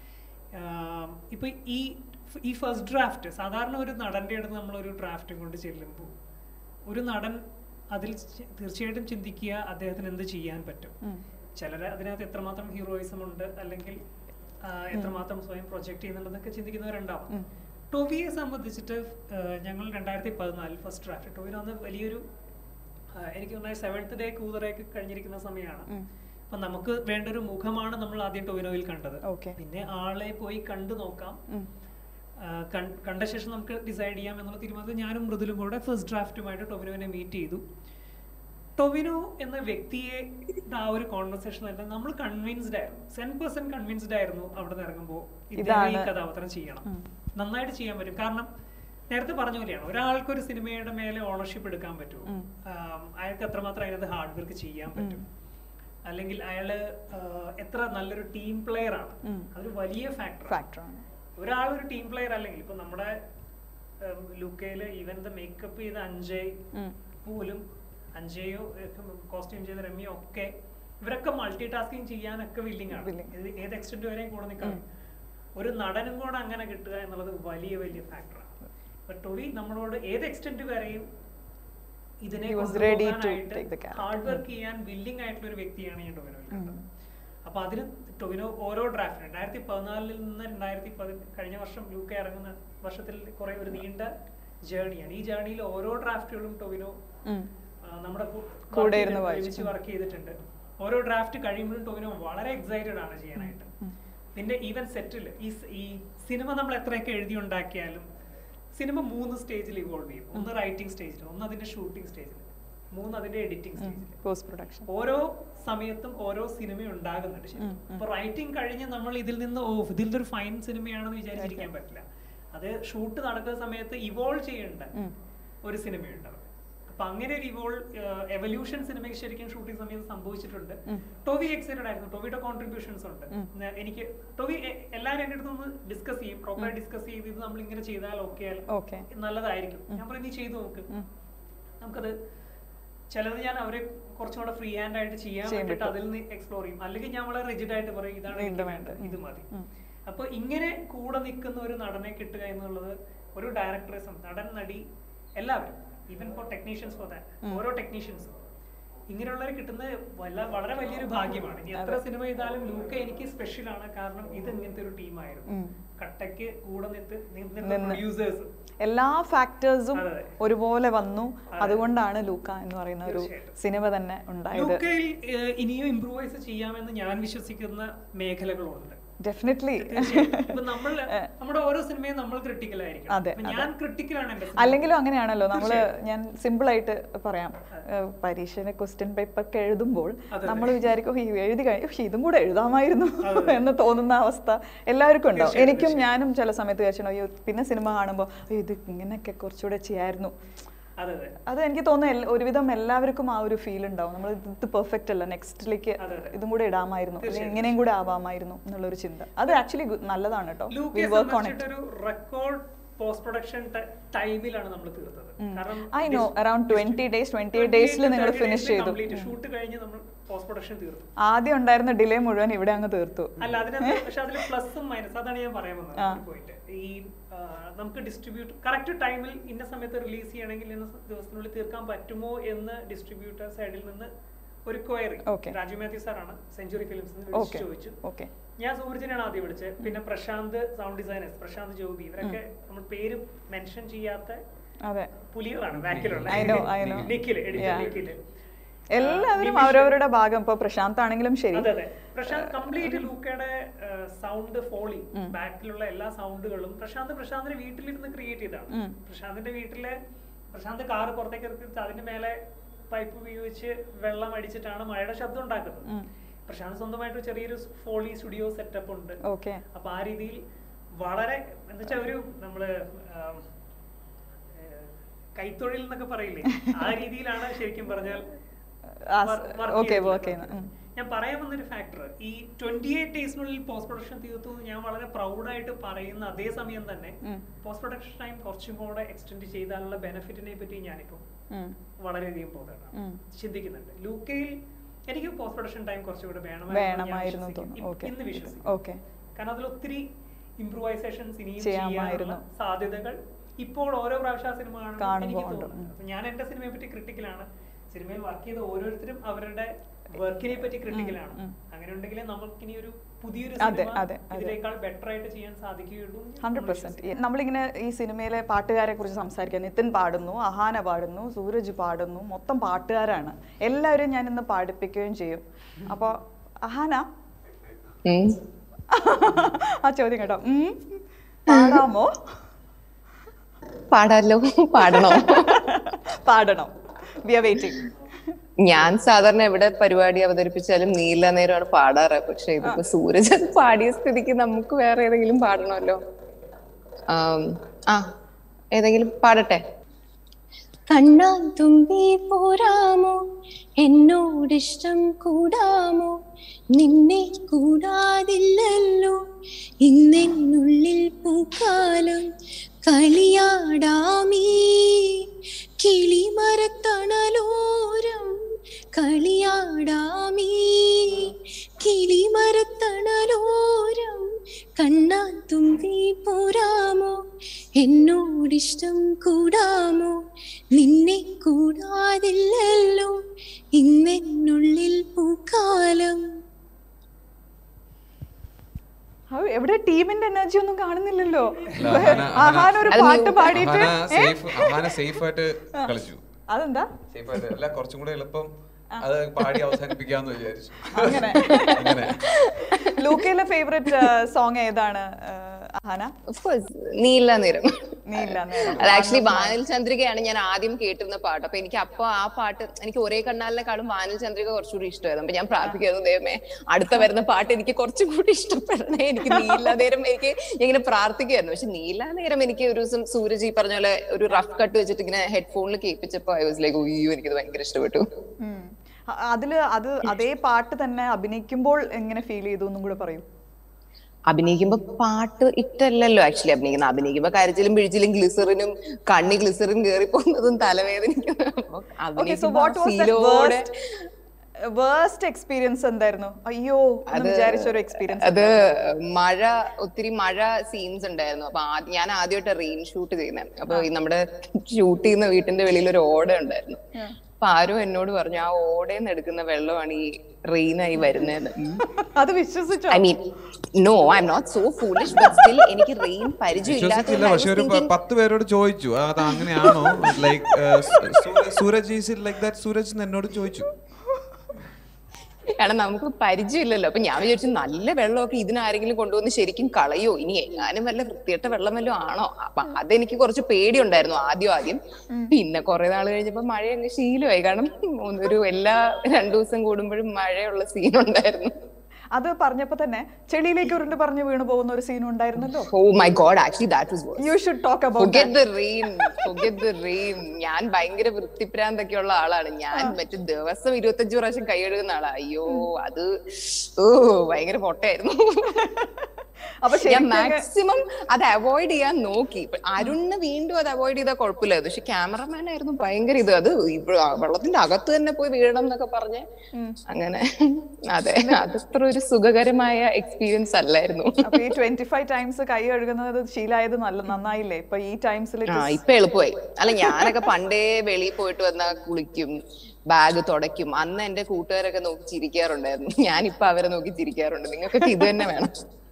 ആം, ഇപ്പൊ ഈ ഈ ഫസ്റ്റ് ഡ്രാഫ്റ്റ് സാധാരണ ഒരു നടന്റെ അടുത്ത് നമ്മൾ ഒരു ഡ്രാഫ്റ്റും കൊണ്ട് ചെല്ലുമ്പോൾ ഒരു നടൻ അതിൽ ചി- തീർച്ചയായിട്ടും ചിന്തിക്കുക അദ്ദേഹത്തിന് എന്ത് ചെയ്യാൻ പറ്റും ചിലർ അതിനകത്ത് എത്രമാത്രം ഹീറോയിസം ഉണ്ട് അല്ലെങ്കിൽ ആ, എത്രമാത്രം സ്വയം പ്രൊജക്ട് ചെയ്യുന്നുണ്ടെന്നൊക്കെ ചിന്തിക്കുന്നവരുണ്ടാവും ടൊവിയെ സംബന്ധിച്ചിട്ട് ആ, ഞങ്ങൾ രണ്ടായിരത്തി പതിനാലിൽ ഫസ്റ്റ് ഡ്രാഫ്റ്റ് ടൊവിന് അന്ന് വലിയൊരു ആ, എനിക്ക് തോന്നുന്നത് സെവൻത്ത് ഡേ കൂതറയൊക്കെ കഴിഞ്ഞിരിക്കുന്ന സമയമാണ് അപ്പൊ നമുക്ക് വേണ്ട ഒരു മുഖമാണ് നമ്മൾ ആദ്യം ടൊവിനോയിൽ കണ്ടത് Okay. പിന്നെ ആളെ പോയി കണ്ടു നോക്കാം ആ, കൺ- കണ്ട ശേഷം നമുക്ക് ഡിസൈഡ് ചെയ്യാം എന്നുള്ള തീരുമാനത്തിൽ ഞാനും മൃദുലും കൂടെ ഫസ്റ്റ് ഡ്രാഫ്റ്റുമായിട്ട് ടൊവിനോവിനെ മീറ്റ് ചെയ്തു ടൊവിനോ എന്ന വ്യക്തിയെ ആ ഒരു കോൺവെർസേഷൻ തന്നെ നമ്മൾ കൺവിൻസ്ഡ് ആയിരുന്നു സെൻ പെർസെന്റ് കൺവിൻസ്ഡ് ആയിരുന്നു അവിടെ നിന്ന് ഇറങ്ങുമ്പോൾ ഇദ്ദേഹം ഈ ഇതാണ്. കഥാപാത്രം ചെയ്യണം നന്നായിട്ട് ചെയ്യാൻ പറ്റും കാരണം നേരത്തെ പറഞ്ഞ പോലെയാണ് ഒരാൾക്ക് ഒരു സിനിമയുടെ മേലെ ഓണർഷിപ്പ് എടുക്കാൻ പറ്റുമോ ആം, അയാൾക്ക് എത്രമാത്രം അതിനകത്ത് ഹാർഡ് വർക്ക് ചെയ്യാൻ പറ്റും അല്ലെങ്കിൽ അയാള് ആ, എത്ര നല്ലൊരു ടീം പ്ലെയർ ആണ് അതൊരു വലിയ ഫാക്ടർ ഫാക്ടറാണ് ഒരാൾ ഒരു ടീം പ്ലെയർ അല്ലെങ്കിൽ ഇപ്പൊ നമ്മുടെ ലുക്കയില് ഈവൻ ദ മേക്കപ്പ് ചെയ്ത അഞ്ജയ് പോലും അഞ്ജയോ കോസ്റ്റ്യൂം ചെയ്ത രമ്യോ ഒക്കെ ഇവരൊക്കെ മൾട്ടി ടാസ്കിങ് ചെയ്യാനൊക്കെ വില്ലിംഗ് ആണ് Willing. ഇത് ഏത് എക്സ്റ്റെന്റ് വരെയും കൂടെ നിൽക്കാം ഒരു നടനും കൂടെ അങ്ങനെ കിട്ടുക എന്നുള്ളത് വലിയ വലിയ ഫാക്ടറാണ് അപ്പൊ ടൊവി നമ്മളോട് ഏത് എക്സ്റ്റെന്റ് വരെയും ഇതിനെ He was ready to take the character. Hard work ചെയ്യാൻ വില്ലിംഗ് ആയിട്ടുള്ള ഒരു വ്യക്തിയാണ് ഞാൻ ടൊവിനോയിൽ കണ്ടത് അപ്പൊ അതിന് ടൊവിനോ ഓരോ ഡ്രാഫ്റ്റ് രണ്ടായിരത്തി പതിനാലിൽ നിന്ന് രണ്ടായിരത്തി പതി കഴിഞ്ഞ വർഷം യു കെ ഇറങ്ങുന്ന വർഷത്തിൽ കുറെ ഒരു നീണ്ട ജേണിയാണ് ഈ ജേണിയിൽ ഓരോ ഡ്രാഫ്റ്റുകളും ടൊവിനോ ആ, നമ്മുടെ കൂ- കൂടെ work ഇരുന്ന് ചെയ്തിട്ടുണ്ട്, വായിച്ചു. ഒരുമിച്ച് വർക്ക് ചെയ്തിട്ടുണ്ട് ഓരോ ഡ്രാഫ്റ്റ് കഴിയുമ്പോഴും ടൊവിനോ വളരെ എക്സൈറ്റഡ് ആണ് ചെയ്യാനായിട്ട് പിന്നെ ഈവൻ സെറ്റിൽ ഈ സ്- ഈ സിനിമ നമ്മൾ എത്രയൊക്കെ എഴുതി ഉണ്ടാക്കിയാലും സിനിമ മൂന്ന് സ്റ്റേജിൽ ഇവോൾവ് ചെയ്യും ഒന്ന് റൈറ്റിംഗ് സ്റ്റേജിൽ ഒന്ന് അതിന്റെ ഷൂട്ടിംഗ് സ്റ്റേജിൽ മൂന്ന് അതിന്റെ എഡിറ്റിംഗ് സ്റ്റേജിൽ പോസ്റ്റ് പ്രൊഡക്ഷൻ ഓരോ സമയത്തും ഓരോ സിനിമ ഉണ്ടാകുന്നുണ്ട് ശരിക്കും അപ്പൊ റൈറ്റിംഗ് കഴിഞ്ഞ് നമ്മൾ ഇതിൽ നിന്ന് ഓ ഇതിൽ ഒരു ഫൈൻ സിനിമയാണെന്ന് വിചാരിച്ചിരിക്കാൻ പറ്റില്ല അത് ഷൂട്ട് നടക്കുന്ന സമയത്ത് ഇവോൾവ് ചെയ്യേണ്ട ഒരു സിനിമയുണ്ട് അവിടെ. അപ്പൊ അങ്ങനെ ഒരു ഇവോൾ എവല്യൂഷൻ സിനിമയ്ക്ക് ശരിക്കും ഷൂട്ടിംഗ് സമയത്ത് സംഭവിച്ചിട്ടുണ്ട് ടോവി എക്സൈറ്റഡ് ആയിരുന്നു ടോവിയുടെ കോൺട്രിബ്യൂഷൻസ് ഉണ്ട് ന- എനിക്ക് ടോവി എ- എല്ലാവരും എൻ്റെ അടുത്ത് ഒന്ന് ഡിസ്കസ് ചെയ്യും പ്രോപ്പർ ഡിസ്കസ് ചെയ്ത് ഇത് നമ്മൾ ഇങ്ങനെ ചെയ്താൽ ഓക്കെ Okay. നല്ലതായിരിക്കും ഞാൻ പറയും നീ ചെയ്തു നോക്ക് നമുക്കത് ചിലത് ഞാൻ അവരെ കുറച്ചും കൂടെ ഫ്രീ ഹാൻഡ് ആയിട്ട് ചെയ്യാൻ ചെയ്യാൻ വേണ്ടിട്ട് അതിൽ നിന്ന് എക്സ്പ്ലോർ ചെയ്യും അല്ലെങ്കിൽ ഞാൻ വളരെ റിജിഡ് ആയിട്ട് പറയും ഇതാണ് ഇത് എനിക്ക് വേണ്ട. വേണ്ടത് ഇത് മതി അപ്പൊ ഇങ്ങനെ കൂടെ നിൽക്കുന്ന ഒരു നടനെ കിട്ടുക എന്നുള്ളത് ഒരു ഡയറക്ടേഴ്സും നടൻ നടി എല്ലാവരും even for technicians for that ഓരോ ടെക്നീഷ്യൻസും ഇങ്ങനെയുള്ളവർ കിട്ടുന്നത് വല്ല വളരെ വലിയൊരു ഭാഗ്യമാണ് ഇനി എത്ര സിനിമ ചെയ്താലും ലൂക്ക എനിക്ക് സ്പെഷ്യൽ ആണ് കാരണം ഇത് ഇങ്ങനത്തെ ഒരു ടീമായിരുന്നു കട്ടയ്ക്ക് കൂടെ നിന്നിട്ട് നിന്നിട്ട് പ്രൊഡ്യൂസേഴ്സ് എല്ലാ ഫാക്ടേഴ്സും അതെ, അതെ. ഒരുപോലെ വന്നു അതുകൊണ്ടാണ് ലൂക്ക എന്ന് പറയുന്ന ഒരു തീർച്ചയായിട്ടും. സിനിമ തന്നെ ഉണ്ടായത് ലൂക്കയിൽ ഏഹ്, ഇനിയും ഇംപ്രൂവൈസ് ചെയ്യാമെന്ന് ഞാൻ വിശ്വസിക്കുന്ന മേഖലകളുണ്ട് ഡെഫിനറ്റ്ലി തീർച്ചയായിട്ടും. ഇപ്പൊ നമ്മൾ നമ്മുടെ ഓരോ സിനിമയും നമ്മൾ ക്രിട്ടിക്കൽ ആയിരിക്കും അതെ, ഇപ്പൊ ഞാൻ ക്രിട്ടിക്കലാണ് എന്റെ സിനിമ. അല്ലെങ്കിലും അങ്ങനെയാണല്ലോ നമ്മൾ ഞാൻ സിമ്പിൾ ആയിട്ട് പറയാം ഏഹ് പരീക്ഷയുടെ ക്വസ്റ്റ്യൻ പേപ്പർ ഒക്കെ എഴുതുമ്പോൾ നമ്മൾ വിചാരിക്കും "ഓ, ഈ എഴുതി കഴിഞ്ഞു "ഓ, ഇതും കൂടെ എഴുതാമായിരുന്നു എന്ന് തോന്നുന്ന അവസ്ഥ എല്ലാവർക്കും ഉണ്ടാവും എനിക്കും ഞാനും ചില സമയത്ത് വിചാരിച്ചു അയ്യോ പിന്നെ സിനിമ കാണുമ്പോൾ അയ്യോ ഇത് ഇങ്ങനെയൊക്കെ കുറച്ചുകൂടെ ചെയ്യായിരുന്നു അതെ അതെ അത് എനിക്ക് തോന്നുന്നു എൽ- ഒരുവിധം എല്ലാവർക്കും ആ ഒരു ഫീൽ ഉണ്ടാവും നമ്മൾ ഇത് പെർഫെക്റ്റ് അല്ല നെക്സ്റ്റിലേക്ക് അതെ, അതെ. ഇതും കൂടെ ഇടാമായിരുന്നു അല്ലെങ്കിൽ ഇങ്ങനെയും കൂടെ ആവാമായിരുന്നു എന്നുള്ളൊരു ചിന്ത അത് ആക്ച്വലി നല്ലതാണ് കേട്ടോ ലൂക്കയെ വർക്ക് ഓൺ ഇറ്റ് സംബന്ധിച്ചിട്ട് ഒരു റെക്കോർഡ് പോസ്റ്റ് പ്രൊഡക്ഷൻ ടൈമിലാണ് നമ്മൾ തീർത്തത് കാരണം I know, around 20 days, 28 days ല് നിങ്ങൾ finish ചെയ്തു. ഷൂട്ട് കഴിഞ്ഞ് നമ്മൾ പോസ്റ്റ് പ്രൊഡക്ഷൻ തീർത്തു ആദ്യം ഉണ്ടായിരുന്ന ഡിലേ മുഴുവൻ ഇവിടെ അങ്ങ് തീർത്തു അല്ല അതിനകത്ത് പക്ഷെ അതിൽ പ്ലസും മൈനസ് അതാണ് ഞാൻ പറയാൻ വന്നത് പോയിട്ട് ഈ ആ, നമുക്ക് ഡിസ്ട്രിബ്യൂട്ട് കറക്റ്റ് ടൈമിൽ ഇന്ന സമയത്ത് റിലീസ് ചെയ്യണമെങ്കിൽ ഇന്ന ദിവസത്തിനുള്ളിൽ തീർക്കാൻ പറ്റുമോ എന്ന് ഡിസ്ട്രിബ്യൂട്ടർ സൈഡിൽ നിന്ന് ഒരു ക്വയറി Okay. രാജു മാത്യു സാറാണ് സെഞ്ചുറി ഫിലിംസ് ഓക്കെ ചോദിച്ചു ഓക്കെ ഞാൻ സൂരജിനാണ് ആദ്യം വിളിച്ചത് പിന്നെ പ്രശാന്ത് സൗണ്ട് ഡിസൈനേഴ്സ് പ്രശാന്ത് ജോബി ഇവരൊക്കെ നമ്മൾ പേര് മെൻഷൻ ചെയ്യാത്ത അതെ പുലികളാണ് ബാക്കിലുള്ള I know, I know. Nikhil editor Yeah. Nikhil എല്ലാവരും അവരവരുടെ ഭാഗം ഇപ്പൊ പ്രശാന്ത് ആണെങ്കിലും ശരി അതെ അതെ പ്രശാന്ത് കംപ്ലീറ്റ് ലൂക്കയുടെ സൗണ്ട് ഫോളി ബാക്കിലുള്ള എല്ലാ സൗണ്ടുകളും പ്രശാന്ത് പ്രശാന്തിന്റെ വീട്ടിലിരുന്ന് ക്രിയേറ്റ് ചെയ്തതാണ് പ്രശാന്തിന്റെ വീട്ടിലെ പ്രശാന്ത് കാറ് പുറത്തേക്ക് ഇറക്കിയിട്ട് അതിന്റെ മേലെ പൈപ്പ് ഉപയോഗിച്ച് വെള്ളം അടിച്ചിട്ടാണ് മഴയുടെ ശബ്ദം ഉണ്ടാക്കുന്നത് പ്രശാന്ത് സ്വന്തമായിട്ട് ഒരു ചെറിയൊരു ഫോളി സ്റ്റുഡിയോ സെറ്റപ്പ് ഉണ്ട് ഓക്കെ അപ്പൊ ആ രീതിയിൽ വളരെ എന്താ വെച്ചാൽ ഒരു നമ്മള് ആം, ഏഹ്, കൈത്തൊഴിൽ എന്നൊക്കെ പറയില്ലേ ആ രീതിയിലാണ് ശരിക്കും പറഞ്ഞാൽ വർ- work ഓക്കെ ചെയ്തിട്ടുള്ളത്. വർക്ക് ചെയ്യുന്ന ഉം. ഞാൻ പറയാൻ വന്നൊരു ഫാക്ടർ ഈ ട്വന്റി എയ്റ്റ് ഡേയ്സിനുള്ളിൽ പോസ്റ്റ് പ്രൊഡക്ഷൻ തീർത്തു എന്ന് ഞാൻ വളരെ പ്രൗഡായിട്ട് പറയുന്ന അതേ സമയം തന്നെ പോസ്റ്റ് പ്രൊഡക്ഷൻ ടൈം കുറച്ചും കൂടെ എക്സ്റ്റെൻഡ് ചെയ്താലുള്ള ബെനിഫിറ്റിനെ പറ്റി ഞാനിപ്പോൾ ഉം. വളരെയധികം ബോധമാണ് ഉം. ചിന്തിക്കുന്നുണ്ട് ലൂക്കയിൽ എനിക്ക് പോസ്റ്റ് പ്രൊഡക്ഷൻ ടൈം കുറച്ചുകൂടെ വേണമായിരുന്നു എന്ന് ഞാൻ വേണമായിരുന്നു വിശ്വസിക്കും. തോന്നുന്നു ഇ- ഓക്കെ ഇന്ന് വിശ്വസിക്കും ഓക്കെ കാരണം അതിൽ ഒത്തിരി ഇംപ്രൂവൈസേഷൻസ് ഇനിയും ചെയ്യാമായിരുന്നു. ചെയ്യാനുള്ള സാധ്യതകൾ ഇപ്പോൾ ഓരോ പ്രാവശ്യം ആ സിനിമ കാണുമ്പോൾ കാണുമ്പോൾ എനിക്ക് ഉണ്ട്. തോന്നുന്നു അപ്പൊ ഞാൻ എന്റെ സിനിമയെ പറ്റി ക്രിട്ടിക്കലാണ് സിനിമയിൽ വർക്ക് ചെയ്ത ഓരോരുത്തരും അവരുടെ വർക്കിനെ പറ്റി ക്രിട്ടിക്കലാണ് അങ്ങനെ ഉണ്ടെങ്കിൽ നമുക്കിനി ഒരു പുതിയൊരു അതെ, സിനിമ അതെ, അതെ. ഇതിനേക്കാൾ ബെറ്റർ ആയിട്ട് ചെയ്യാൻ സാധിക്കുകയുള്ളൂ എന്ന് ഞാൻ ഹൺഡ്രഡ് പെർസെന്റ് നമ്മളിങ്ങനെ ഈ സിനിമയിലെ പാട്ടുകാരെ കുറിച്ച് സംസാരിക്കുക നിതിൻ പാടുന്നു അഹാന പാടുന്നു സൂരജ് പാടുന്നു മൊത്തം പാട്ടുകാരാണ് എല്ലാവരും ഞാൻ ഇന്ന് പാടിപ്പിക്കുകയും ചെയ്യും അപ്പോൾ അഹാന ഉം. ആ ചോദ്യം കേട്ടോ ഉം, പാടാമോ പാടാലോ പാടണോ പാടണം വി ആർ വെയിറ്റിംഗ് ഞാൻ സാധാരണ എവിടെ പരിപാടി അവതരിപ്പിച്ചാലും നീല നേരമാണ് പാടാറ് പക്ഷെ ഇതിപ്പോ സൂരജ് അത് പാടിയ സ്ഥിതിക്ക് നമുക്ക് വേറെ ഏതെങ്കിലും പാടണമല്ലോ ആം, ആ ഏതെങ്കിലും പാടട്ടെ കണ്ണാൻ തുമ്പി പോരാമോ എന്നോടിഷ്ടം കൂടാമോ നിന്നെ കൂടാതില്ലല്ലോ ഇന്നെന്നുള്ളിൽ പൂക്കാലം കളിയാടാമീ കിളിമരത്തണലോരം കളിയാടാമീ കിളിമരത്തണലോരം കണ്ണാൻ തുമ്പി പോരാമോ എന്നോടിഷ്ടം കൂടാമോ നിന്നെ കൂടാതില്ലല്ലോ ഇന്നെന്നുള്ളിൽ പൂക്കാലം എവിടെ ടീമിന്റെ എനർജി ഒന്നും കാണുന്നില്ലല്ലോ അല്ല, അഹാന- അഹാന ഒരു അത് പാട്ട് mute. പാടിയിട്ട് അഹാന സേഫ് അഹാന സേഫ് ആയിട്ട് കളിച്ചു അതെന്താ സേഫ് ആയിട്ട് അല്ല കുറച്ചും കൂടെ എളുപ്പം അത് പാടി അവസാനിപ്പിക്കാന്ന് വിചാരിച്ചു അങ്ങനെ അങ്ങനെ ലൂക്കയിലെ ഫേവറേറ്റ് സോങ് ഏതാണ് അഹാന ഓഫ് കോഴ്സ് നീല നിറം നീല നേരം അത് ആക്ച്വലി വാനൽ ചന്ദ്രികയാണ് ഞാൻ ആദ്യം കേട്ടിരുന്ന പാട്ട് അപ്പൊ എനിക്ക് അപ്പൊ ആ പാട്ട് എനിക്ക് ഒരേ കണ്ണാലിനെക്കാളും വാനൽ ചന്ദ്രിക കുറച്ചുകൂടി ഇഷ്ടമായിരുന്നു അപ്പൊ ഞാൻ പ്രാർത്ഥിക്കുന്നു ദൈവമേ അടുത്ത വരുന്ന പാട്ട് എനിക്ക് കുറച്ചും കൂടി ഇഷ്ടപ്പെടണേ എനിക്ക് നീല നേരം എനിക്ക് ഇങ്ങനെ പ്രാർത്ഥിക്കുമായിരുന്നു പക്ഷെ നീല നേരം എനിക്ക് ഒരു ദിവസം സൂരജ് ഈ പറഞ്ഞ പോലെ ഒരു റഫ് കട്ട് വെച്ചിട്ട് ഇങ്ങനെ ഹെഡ്ഫോണിൽ കേൾപ്പിച്ചപ്പോ ഐ വാസ് ലൈക്ക് അയ്യോ എനിക്കത് ഭയങ്കര ഇഷ്ടപ്പെട്ടു ഉം. അ- അതില് അത് അതേ പാട്ട് തന്നെ അഭിനയിക്കുമ്പോൾ എങ്ങനെ ഫീൽ ചെയ്തു എന്നും കൂടെ പറയൂ അഭിനയിക്കുമ്പോ പാട്ട് ഇട്ടല്ലല്ലോ ആക്ച്വലി അഭിനയിക്കുന്നത് അഭിനയിക്കുമ്പോ കരച്ചിലും പിഴിച്ചിലും ഗ്ലിസറിനും കണ്ണി ഗ്ലിസറിൻ കയറി പോകുന്നതും തലവേദനിക്കുന്നതും അപ്പൊ ഓക്കെ സോ അഭിനയിക്കുമ്പോ ആ വാട്ട് വാസ് ഫീലോടെ വേർസ്റ്റ് എക്സ്പീരിയൻസ് എന്തായിരുന്നു അയ്യോ എന്ന് വിചാരിച്ച ഒരു എക്സ്പീരിയൻസ് അത് മഴ ഒത്തിരി മഴ സീൻസ് ഉണ്ടായിരുന്നു അപ്പൊ ആദ്യ- ഞാൻ ആദ്യമായിട്ട് റെയിൻ ഷൂട്ട് ചെയ്യുന്നത് അപ്പൊ ഈ നമ്മുടെ ഷൂട്ട് ചെയ്യുന്ന വീട്ടിന്റെ വെളിയിൽ ഒരു ഓട ഉണ്ടായിരുന്നു അപ്പൊ ആരോ എന്നോട് പറഞ്ഞു ആ ഓടയിൽ നിന്ന് എടുക്കുന്ന വെള്ളമാണ് ഈ റെയിനായി വരുന്നത് അത് വിശ്വസിച്ചോ I mean no I am not so foolish but still എനിക്ക് റെയിൻ വിശ്വസിച്ചില്ല പക്ഷെ ഒരു പ- പരിചയമില്ലാത്ത പത്ത് പേരോട് ചോദിച്ചു ആ, അത് അങ്ങനെയാണോ like Sooraj is like that Sooraj എന്ന് എന്നോട് ചോദിച്ചു കാരണം നമുക്ക് പരിചയമില്ലല്ലോ അപ്പൊ ഞാൻ വിചാരിച്ചു നല്ല വെള്ളമൊക്കെ ഇതിനാരെങ്കിലും കൊണ്ടുവന്ന് ശരിക്കും കളയോ ഇനി എങ്ങാനും വല്ല വൃത്തിയിട്ട വെള്ളം വല്ലതും ആണോ അപ്പൊ അതെനിക്ക് കുറച്ച് പേടിയുണ്ടായിരുന്നു ആദ്യം ആദ്യം പിന്നെ കുറെ നാൾ കഴിഞ്ഞപ്പോ മഴ അങ്ങ് ശീലമായി കാരണം ഒരു എല്ലാ രണ്ടു ദിവസം കൂടുമ്പോഴും മഴയുള്ള സീൻ ഉണ്ടായിരുന്നു അത് പറഞ്ഞപ്പോ തന്നെ ചെളിയിലേക്ക് ഉരുണ്ട് പറഞ്ഞു വീണു പോകുന്ന ഒരു സീൻ ഉണ്ടായിരുന്നല്ലോ oh my god actually that was you should talk about Forget the rain. Forget the rain. ഞാൻ ഭയങ്കര വൃത്തിപ്രാന്തൊക്കെ ഉള്ള ആളാണ് ഞാൻ മറ്റു ദിവസം ഇരുപത്തഞ്ചു പ്രാവശ്യം കൈ കഴുകുന്ന ആളാ അയ്യോ അത് ഓ ഭയങ്കര പൊട്ടയായിരുന്നു അപ്പൊ ഞാൻ ശരിക്കും മാക്സിമം അത് അവോയ്ഡ് ചെയ്യാൻ നോക്കി ഇപ്പൊ അരുണിന് വീണ്ടും അത് അവോയ്ഡ് ചെയ്താൽ കുഴപ്പമില്ലായിരുന്നു പക്ഷെ ക്യാമറമാൻ ആയിരുന്നു ഭയങ്കര ഇത് അത് ഇവ- വെള്ളത്തിന്റെ അകത്ത് തന്നെ പോയി വീഴണം എന്നൊക്കെ പറഞ്ഞ് അങ്ങനെ അതെ അതത്ര ഒരു സുഖകരമായ എക്സ്പീരിയൻസ് അല്ലായിരുന്നു അപ്പൊ ഈ ട്വന്റി ഫൈവ് ടൈംസ് കൈ കഴുകുന്നത് ശീലായത് നല്ല നന്നായില്ലേ ഇപ്പൊ ഈ ടൈംസിൽ ആ ഇപ്പൊ എളുപ്പമായി അല്ല ഞാനൊക്കെ പണ്ടേ വെളിയിൽ പോയിട്ട് വന്നാ കുളിക്കും ബാഗ് തുടയ്ക്കും അന്ന് എന്റെ കൂട്ടുകാരൊക്കെ നോക്കി ചിരിക്കാറുണ്ടായിരുന്നു ഞാനിപ്പൊ അവരെ നോക്കി ചിരിക്കാറുണ്ട് നിങ്ങൾക്കൊക്കെ ഇത് തന്നെ വേണം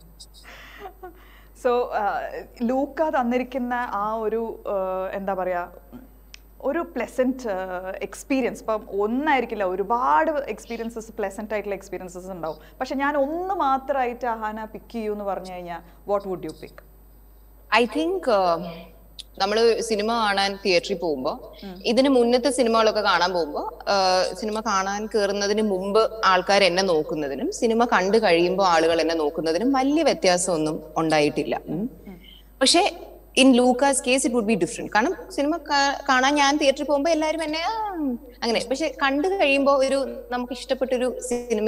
സോ ലൂക്ക തന്നിരിക്കുന്ന ആ ഒരു ആ, എന്താ പറയാ ഒരു പ്ലെസൻറ്റ് എക്സ്പീരിയൻസ് ഇപ്പം ഒന്നായിരിക്കില്ല ഒരുപാട് എക്സ്പീരിയൻസസ് പ്ലെസൻ്റ് ആയിട്ടുള്ള എക്സ്പീരിയൻസസ് ഉണ്ടാവും പക്ഷെ ഞാൻ ഒന്ന് മാത്രമായിട്ട് അഹാന പിക്ക് ചെയ്യൂ എന്ന് പറഞ്ഞു കഴിഞ്ഞാൽ what would you pick I think നമ്മള് സിനിമ കാണാൻ തിയേറ്ററിൽ പോകുമ്പോ ഇതിന് മുന്നത്തെ സിനിമകളൊക്കെ കാണാൻ പോകുമ്പോ സിനിമ കാണാൻ കയറുന്നതിന് മുമ്പ് ആൾക്കാർ എന്നെ നോക്കുന്നതിനും സിനിമ കണ്ടു കഴിയുമ്പോൾ ആളുകൾ എന്നെ നോക്കുന്നതിനും വലിയ വ്യത്യാസമൊന്നും ഉണ്ടായിട്ടില്ല ഉം. പക്ഷേ in Luca's case it would be different കാരണം സിനിമ കാ- കാണാൻ ഞാൻ തിയേറ്ററിൽ പോകുമ്പോൾ എല്ലാവരും എന്നെ "ആ, അങ്ങനെ പക്ഷെ കണ്ടു കഴിയുമ്പോൾ ഒരു നമുക്ക് ഇഷ്ടപ്പെട്ടൊരു സിനിമ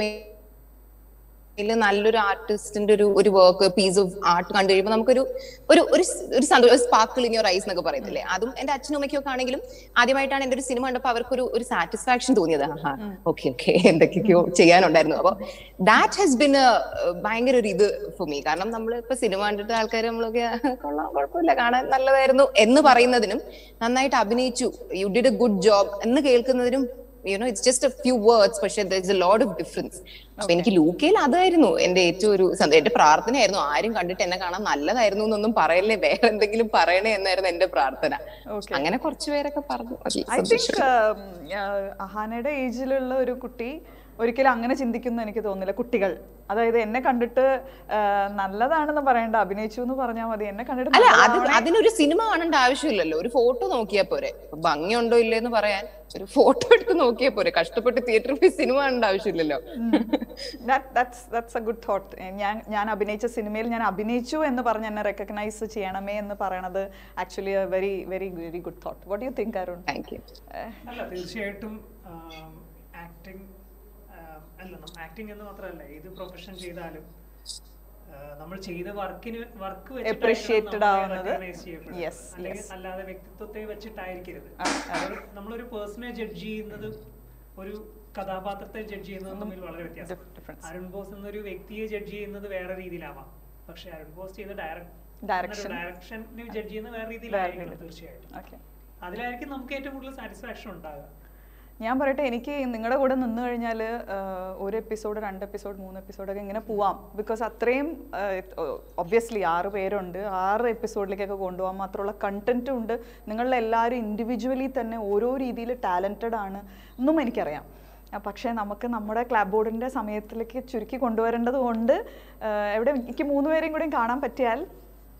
ഇതില് നല്ലൊരു ആർട്ടിസ്റ്റിന്റെ ഒരു ഒരു വർക്ക് പീസ് ഓഫ് ആർട്ട് കണ്ടു കഴിയുമ്പോൾ നമുക്കൊരു ഒരു ഒരു സ്- ഒരു സന്തോഷം സ്പാർക്കിൾ ഇൻ യുവർ ഐസ് എന്നൊക്കെ പറയത്തില്ലേ അതും എന്റെ അച്ഛനും അമ്മയ്ക്കും ഒക്കെ ആണെങ്കിലും ആദ്യമായിട്ടാണ് എന്റെ ഒരു സിനിമ കണ്ടപ്പോൾ അവർക്കൊരു ഒരു സാറ്റിസ്ഫാക്ഷൻ തോന്നിയത് ആഹാ ഓക്കെ ഓക്കെ എന്തൊക്കെയോ ചെയ്യാനുണ്ടായിരുന്നു അപ്പൊ ദാറ്റ് ഹാസ് ബിൻ ഭയങ്കര ഒരു ഇത് ഫോർ മീ കാരണം നമ്മൾ ഇപ്പൊ സിനിമ കണ്ടിട്ട് ആൾക്കാർ നമ്മളൊക്കെ കൊള്ളാം കുഴപ്പമില്ല കാണാൻ നല്ലതായിരുന്നു എന്ന് പറയുന്നതിനും നന്നായിട്ട് അഭിനയിച്ചു you did a good job എന്ന് കേൾക്കുന്നതിനും you know it's just a few words പക്ഷെ there a lot of difference അപ്പൊ എനിക്ക് ലൂക്കയിൽ അതായിരുന്നു എന്റെ ഏറ്റവും ഒരു സന്തോഷം എന്റെ പ്രാർത്ഥനയായിരുന്നു ആരും കണ്ടിട്ട് എന്നെ കാണാൻ നല്ലതായിരുന്നു എന്നൊന്നും പറയല്ലേ വേറെ എന്തെങ്കിലും പറയണേ എന്നായിരുന്നു എന്റെ പ്രാർത്ഥന Okay. അങ്ങനെ കുറച്ചു പേരൊക്കെ പറഞ്ഞു അതിൽ ഐ തിങ്ക് സന്തോഷം. അഹാനയുടെ ഏജിലുള്ള ഒരു കുട്ടി ഒരിക്കലും അങ്ങനെ ചിന്തിക്കുന്നു എനിക്ക് തോന്നുന്നില്ല കുട്ടികൾ അതായത് എന്നെ കണ്ടിട്ട് ആ, നല്ലതാണെന്ന് പറയണ്ട അഭിനയിച്ചു എന്ന് പറഞ്ഞാൽ മതി എന്നെ കണ്ടിട്ട് അല്ല അത് നല്ലതാണേ- അതിനൊരു സിനിമ കാണേണ്ട ആവശ്യമില്ലല്ലോ ഒരു ഫോട്ടോ നോക്കിയാ പോരെ ഇപ്പൊ ഭംഗിയുണ്ടോ ഇല്ലേന്ന് പറയാൻ ഒരു ഫോട്ടോ എടുത്ത് നോക്കിയാ പോരെ കഷ്ടപ്പെട്ട് തിയേറ്ററിൽ പോയി സിനിമ കാണേണ്ട ആവശ്യമില്ലല്ലോ ദാറ്റ്സ് എ ഗുഡ് തോട്ട് ഞാൻ ഞാൻ അഭിനയിച്ച സിനിമയിൽ ഞാൻ അഭിനയിച്ചു എന്ന് പറഞ്ഞ് എന്നെ റെക്കഗ്നൈസ് ചെയ്യണമേ എന്ന് പറയണത് actually very very very good thought what you think Arun thank you അല്ല തീർച്ചയായിട്ടും ആക്ടിങ് അല്ല ആക്ടിങ് എന്ന് മാത്രമല്ല ഏത് പ്രൊഫഷൻ ചെയ്താലും ആ, നമ്മൾ ചെയ്ത വർക്കിന് വർക്ക് Appreciated ആവുന്നത്. Yes, yes. അല്ലാതെ വ്യക്തിത്വത്തെ വെച്ചിട്ടായിരിക്കരുത് ഒരു- നമ്മളൊരു പേഴ്സണെ ജഡ്ജ് ചെയ്യുന്നത് ഒരു കഥാപാത്രത്തെ ജഡ്ജ് ചെയ്യുന്നതും തമ്മിൽ വളരെ വ്യത്യാസം difference. അരുൺ ബോസ് എന്നൊരു വ്യക്തിയെ ജഡ്ജ് ചെയ്യുന്നത് വേറെ രീതിയിലാവാം പക്ഷെ അരുൺ ബോസ് ചെയ്ത Direction. ഡയറക്ഷൻ ഡയറക്ഷനെ ജഡ്ജ് ചെയ്യുന്നത് വേറെ രീതിയിലായിരിക്കും തീർച്ചയായിട്ടും ഓക്കെ അതിലായിരിക്കും നമുക്ക് ഏറ്റവും കൂടുതൽ സാറ്റിസ്ഫാക്ഷൻ ഉണ്ടാകുക ഞാൻ പറയട്ടെ എനിക്ക് നിങ്ങളുടെ കൂടെ നിന്ന് കഴിഞ്ഞാൽ ഒരു എപ്പിസോഡ് രണ്ട് എപ്പിസോഡ് മൂന്ന് എപ്പിസോഡൊക്കെ ഇങ്ങനെ പോവാം ബിക്കോസ് അത്രയും ഒബ്വിയസ്ലി ആറ് പേരുണ്ട് ആറ് എപ്പിസോഡിലേക്കൊക്കെ കൊണ്ടുപോകാൻ മാത്രമുള്ള കണ്ടന്റും ഉണ്ട് നിങ്ങളുടെ എല്ലാവരും ഇൻഡിവിജ്വലി തന്നെ ഓരോ രീതിയിൽ ടാലൻറ്റഡ് ആണ് എന്നും എനിക്കറിയാം ആ, പക്ഷേ നമുക്ക് നമ്മുടെ ക്ലാബ് ബോർഡിൻ്റെ സമയത്തിലേക്ക് ചുരുക്കി കൊണ്ടുവരേണ്ടത് കൊണ്ട് ആ, എവിടെ എനിക്ക് മൂന്ന് പേരെയും കൂടെയും കാണാൻ പറ്റിയാൽ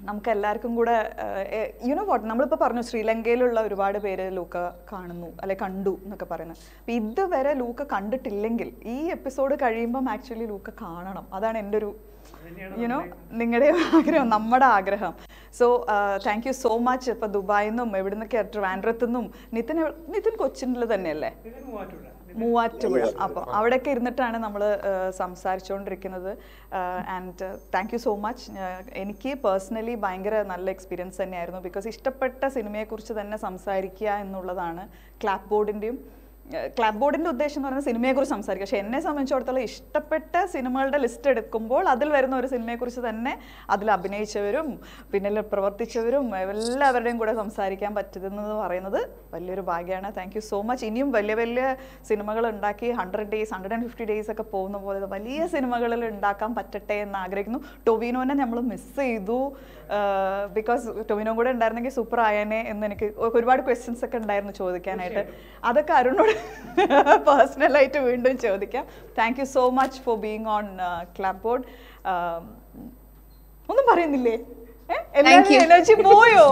നമുക്ക് എല്ലാവർക്കും കൂടെ യുനോ വാട്ട് നമ്മളിപ്പോൾ പറഞ്ഞു ശ്രീലങ്കയിലുള്ള ഒരുപാട് പേര് ലൂക്ക കാണുന്നു അല്ലെ കണ്ടു എന്നൊക്കെ പറയുന്നത് അപ്പം ഇതുവരെ ലൂക്ക കണ്ടിട്ടില്ലെങ്കിൽ ഈ എപ്പിസോഡ് കഴിയുമ്പം ആക്ച്വലി ലൂക്ക കാണണം അതാണ് എൻ്റെ ഒരു യുനോ നിങ്ങളുടെ ആഗ്രഹം നമ്മുടെ ആഗ്രഹം so thank you so much ഇപ്പം ദുബായിൽ നിന്നും എവിടെ നിന്നൊക്കെ ട്രിവാൻഡ്രത്തു നിന്നും നിതിൻ എവ്- നിതിൻ കൊച്ചിനിൽ തന്നെയല്ലേ ഇതിന് മൂവാറ്റുപുഴ മൂവാറ്റുപുഴ അപ്പോൾ അവിടെയൊക്കെ ഇരുന്നിട്ടാണ് നമ്മൾ സംസാരിച്ചുകൊണ്ടിരിക്കുന്നത് and thank you so much എനിക്ക് പേഴ്സണലി ഭയങ്കര നല്ല എക്സ്പീരിയൻസ് തന്നെയായിരുന്നു ബിക്കോസ് ഇഷ്ടപ്പെട്ട സിനിമയെക്കുറിച്ച് തന്നെ സംസാരിക്കുക എന്നുള്ളതാണ് ക്ലാപ്പ് ബോർഡിൻ്റെയും ക്ലാപ്പ് ബോർഡിൻ്റെ ഉദ്ദേശം എന്ന് പറയുന്നത് സിനിമയെക്കുറിച്ച് സംസാരിക്കുക പക്ഷേ എന്നെ സംബന്ധിച്ചിടത്തോളം ഇഷ്ടപ്പെട്ട സിനിമകളുടെ ലിസ്റ്റ് എടുക്കുമ്പോൾ അതിൽ വരുന്ന ഒരു സിനിമയെക്കുറിച്ച് തന്നെ അതിൽ അഭിനയിച്ചവരും പിന്നിൽ പ്രവർത്തിച്ചവരും എല്ലാവരുടെയും കൂടെ സംസാരിക്കാൻ പറ്റുന്നത് പറയുന്നത് വലിയൊരു ഭാഗ്യമാണ് താങ്ക് യു സോ മച്ച് ഇനിയും വലിയ വലിയ സിനിമകൾ ഉണ്ടാക്കി hundred days hundred and fifty days ഒക്കെ പോകുന്ന പോലെ വലിയ സിനിമകളിൽ ഉണ്ടാക്കാൻ പറ്റട്ടെ എന്ന് ആഗ്രഹിക്കുന്നു ടൊവിനോനെ നമ്മൾ മിസ് ചെയ്തു ബിക്കോസ് ടൊവിനോ കൂടെ ഉണ്ടായിരുന്നെങ്കിൽ സൂപ്പർ ആയനെ എന്ന് എനിക്ക് ഒ- ഒരുപാട് ക്വസ്റ്റ്യൻസ് ഒക്കെ ഉണ്ടായിരുന്നു ചോദിക്കാനായിട്ട് അതൊക്കെ അരുണോട് പേഴ്സണലായിട്ട് വീണ്ടും ചോദിക്കാം thank you so much for being on clap board ഒന്നും പറയുന്നില്ലേ എല്ലാവരുടെയും you. എനർജി പോയോ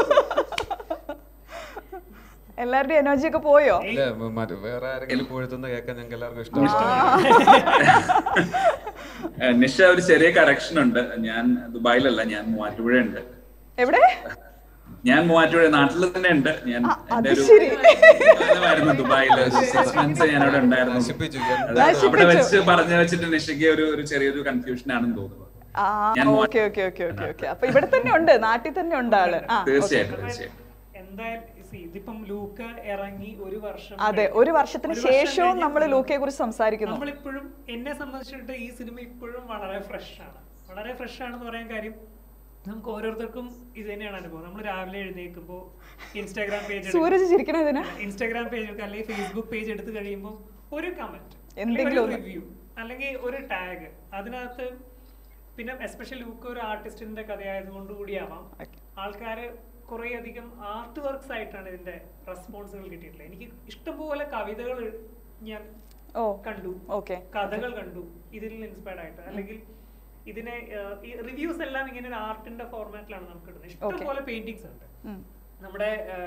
എല്ലാവരുടെയും എനർജി ഒക്കെ പോയോ ഇല്ല, മ- മറ്റ് വേറെ ആരെങ്കിലും പോയെത്തുന്ന കേൾക്കാൻ ഞങ്ങൾക്ക് എല്ലാവർക്കും ഇഷ്ടമാണ് ഏഹ് നിഷ ഒരു ചെറിയ കറക്ഷൻ ഉണ്ട് ഞാൻ ദുബായിലല്ല ഞാൻ മൂവാറ്റുപുഴ ഉണ്ട് എവിടെ ഞാൻ മൂവാറ്റുപുഴ നാട്ടിൽ തന്നെ ഉണ്ട് ഞാൻ ആ, എന്റെ അത് ഒരു ശരി. കാലമായിരുന്നു ദുബായിൽ സിക്സ് മന്ത്സ് ഞാൻ അവിടെ ഉണ്ടായിരുന്നു നശിപ്പിച്ചു. അത് അവിടെ വെച്ച് പറഞ്ഞു വെച്ചിട്ട് നിഷയ്ക്ക് ഒരു ഒരു ചെറിയൊരു കൺഫ്യൂഷൻ ആണെന്ന് തോന്നുന്നു ആ ഞാൻ okay okay okay okay okay അപ്പൊ ഇവിടെ തന്നെ ഉണ്ട് നാട്ടിൽ തന്നെ ഉണ്ട് ആള് ആ okay. തീർച്ചയായിട്ടും തീർച്ചയായിട്ടും എന്തായാലും see, ഇതിപ്പം ലൂക്ക ഇറങ്ങി ഒരു വർഷം അതെ കഴിഞ്ഞു. ഒരു വർഷത്തിന് ഒരു വർഷം ശേഷവും കഴിഞ്ഞ് നമ്മൾ ലൂക്കയെ കുറിച്ച് സംസാരിക്കുന്നു നമ്മളിപ്പോഴും എന്നെ സംബന്ധിച്ചിട്ട് ഈ സിനിമ ഇപ്പോഴും വളരെ ഫ്രഷ് ആണ് വളരെ ഫ്രഷ് ആണെന്ന് പറയാൻ കാര്യം നമുക്ക് ഓരോരുത്തർക്കും ഇത് തന്നെയാണ് അനുഭവം നമ്മൾ രാവിലെ എഴുന്നേൽക്കുമ്പോൾ ഇൻസ്റ്റാഗ്രാം പേജ് സൂരജ് ചിരിക്കണതിന് ഇൻസ്റ്റാഗ്രാം പേജ് അല്ലെങ്കിൽ ഫേസ്ബുക്ക് പേജ് എടുത്ത് കഴിയുമ്പോൾ ഒരു കമന്റ് എന്തെങ്കിലും ഒന്ന്. റിവ്യൂ അല്ലെങ്കിൽ ഒരു ടാഗ് അതിനകത്ത് പിന്നെ എസ്പെഷ്യലി ലൂക്ക് ഒരു ആർട്ടിസ്റ്റിന്റെ കഥയായതുകൊണ്ട് കൂടിയാവാം ആൾക്കാര് കുറേ അധികം ആർട്ട് വർക്ക്സ് ആയിട്ടാണ് ഇതിന്റെ റെസ്പോൺസുകൾ കിട്ടിയിട്ടുള്ളത് എനിക്ക് ഇഷ്ടംപോലെ കവിതകൾ ഞാൻ ഓ കണ്ടു ഓക്കെ കഥകൾ കണ്ടു ഇതിൽ ഇൻസ്പയർഡ് ആയിട്ട് അല്ലെങ്കിൽ ഇതിനെ ഏഹ്, ഈ റിവ്യൂസ് എല്ലാം ഇങ്ങനെ ഒരു ആർട്ടിന്റെ ഫോർമാറ്റിലാണ് നമുക്ക് കിട്ടുന്നത് ഇഷ്ടംപോലെ പെയിന്റിങ്സ് ഉണ്ട് നമ്മുടെ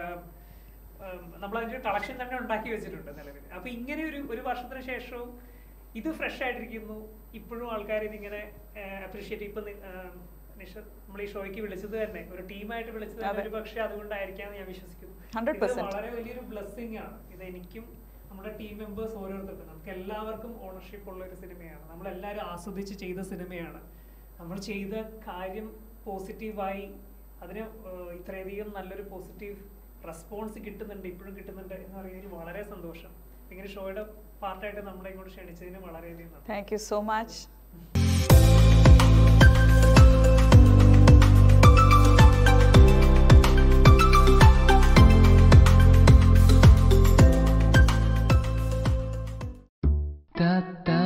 നമ്മൾ അതിന്റെ കളക്ഷൻ തന്നെ ഉണ്ടാക്കി വെച്ചിട്ടുണ്ട് നിലവിൽ അപ്പൊ ഇങ്ങനെ ഒരു ഒരു വർഷത്തിന് ശേഷവും ഇത് ഫ്രഷ് ആയിട്ടിരിക്കുന്നു ഇപ്പോഴും ആൾക്കാർ ഇതിങ്ങനെ അപ്രീഷിയേറ്റ് ഇപ്പൊ നി- ഏഹ്, നിഷ നമ്മൾ ഈ ഷോയ്ക്ക് വിളിച്ചത് തന്നെ ഒരു ടീമായിട്ട് വിളിച്ചത് തന്നെ ഒരു പക്ഷേ അതുകൊണ്ടായിരിക്കാന്ന് ഞാൻ വിശ്വസിക്കുന്നു 100%. ഇത് വളരെ വലിയൊരു ബ്ലെസ്സിങ് ആണ് ഇത് എനിക്കും നമ്മുടെ ടീം മെമ്പേഴ്സ് ഓരോരുത്തർക്കും നമുക്ക് എല്ലാവർക്കും ഓണർഷിപ്പ് ഉള്ള ഒരു സിനിമയാണ് നമ്മൾ എല്ലാവരും ആസ്വദിച്ച് ചെയ്ത സിനിമയാണ് നമ്മൾ ചെയ്ത കാര്യം പോസിറ്റീവായി അതിന് ഏഹ്, ഇത്രയധികം നല്ലൊരു പോസിറ്റീവ് റെസ്പോൺസ് കിട്ടുന്നുണ്ട് ഇപ്പോഴും കിട്ടുന്നുണ്ട് എന്ന് പറയുന്നതിൽ വളരെ സന്തോഷം ഇങ്ങനെ ഷോയുടെ പാർട്ടായിട്ട് നമ്മളെ ഇങ്ങോട്ട് ക്ഷണിച്ചതിന് വളരെയധികം നന്ദി thank you so much da da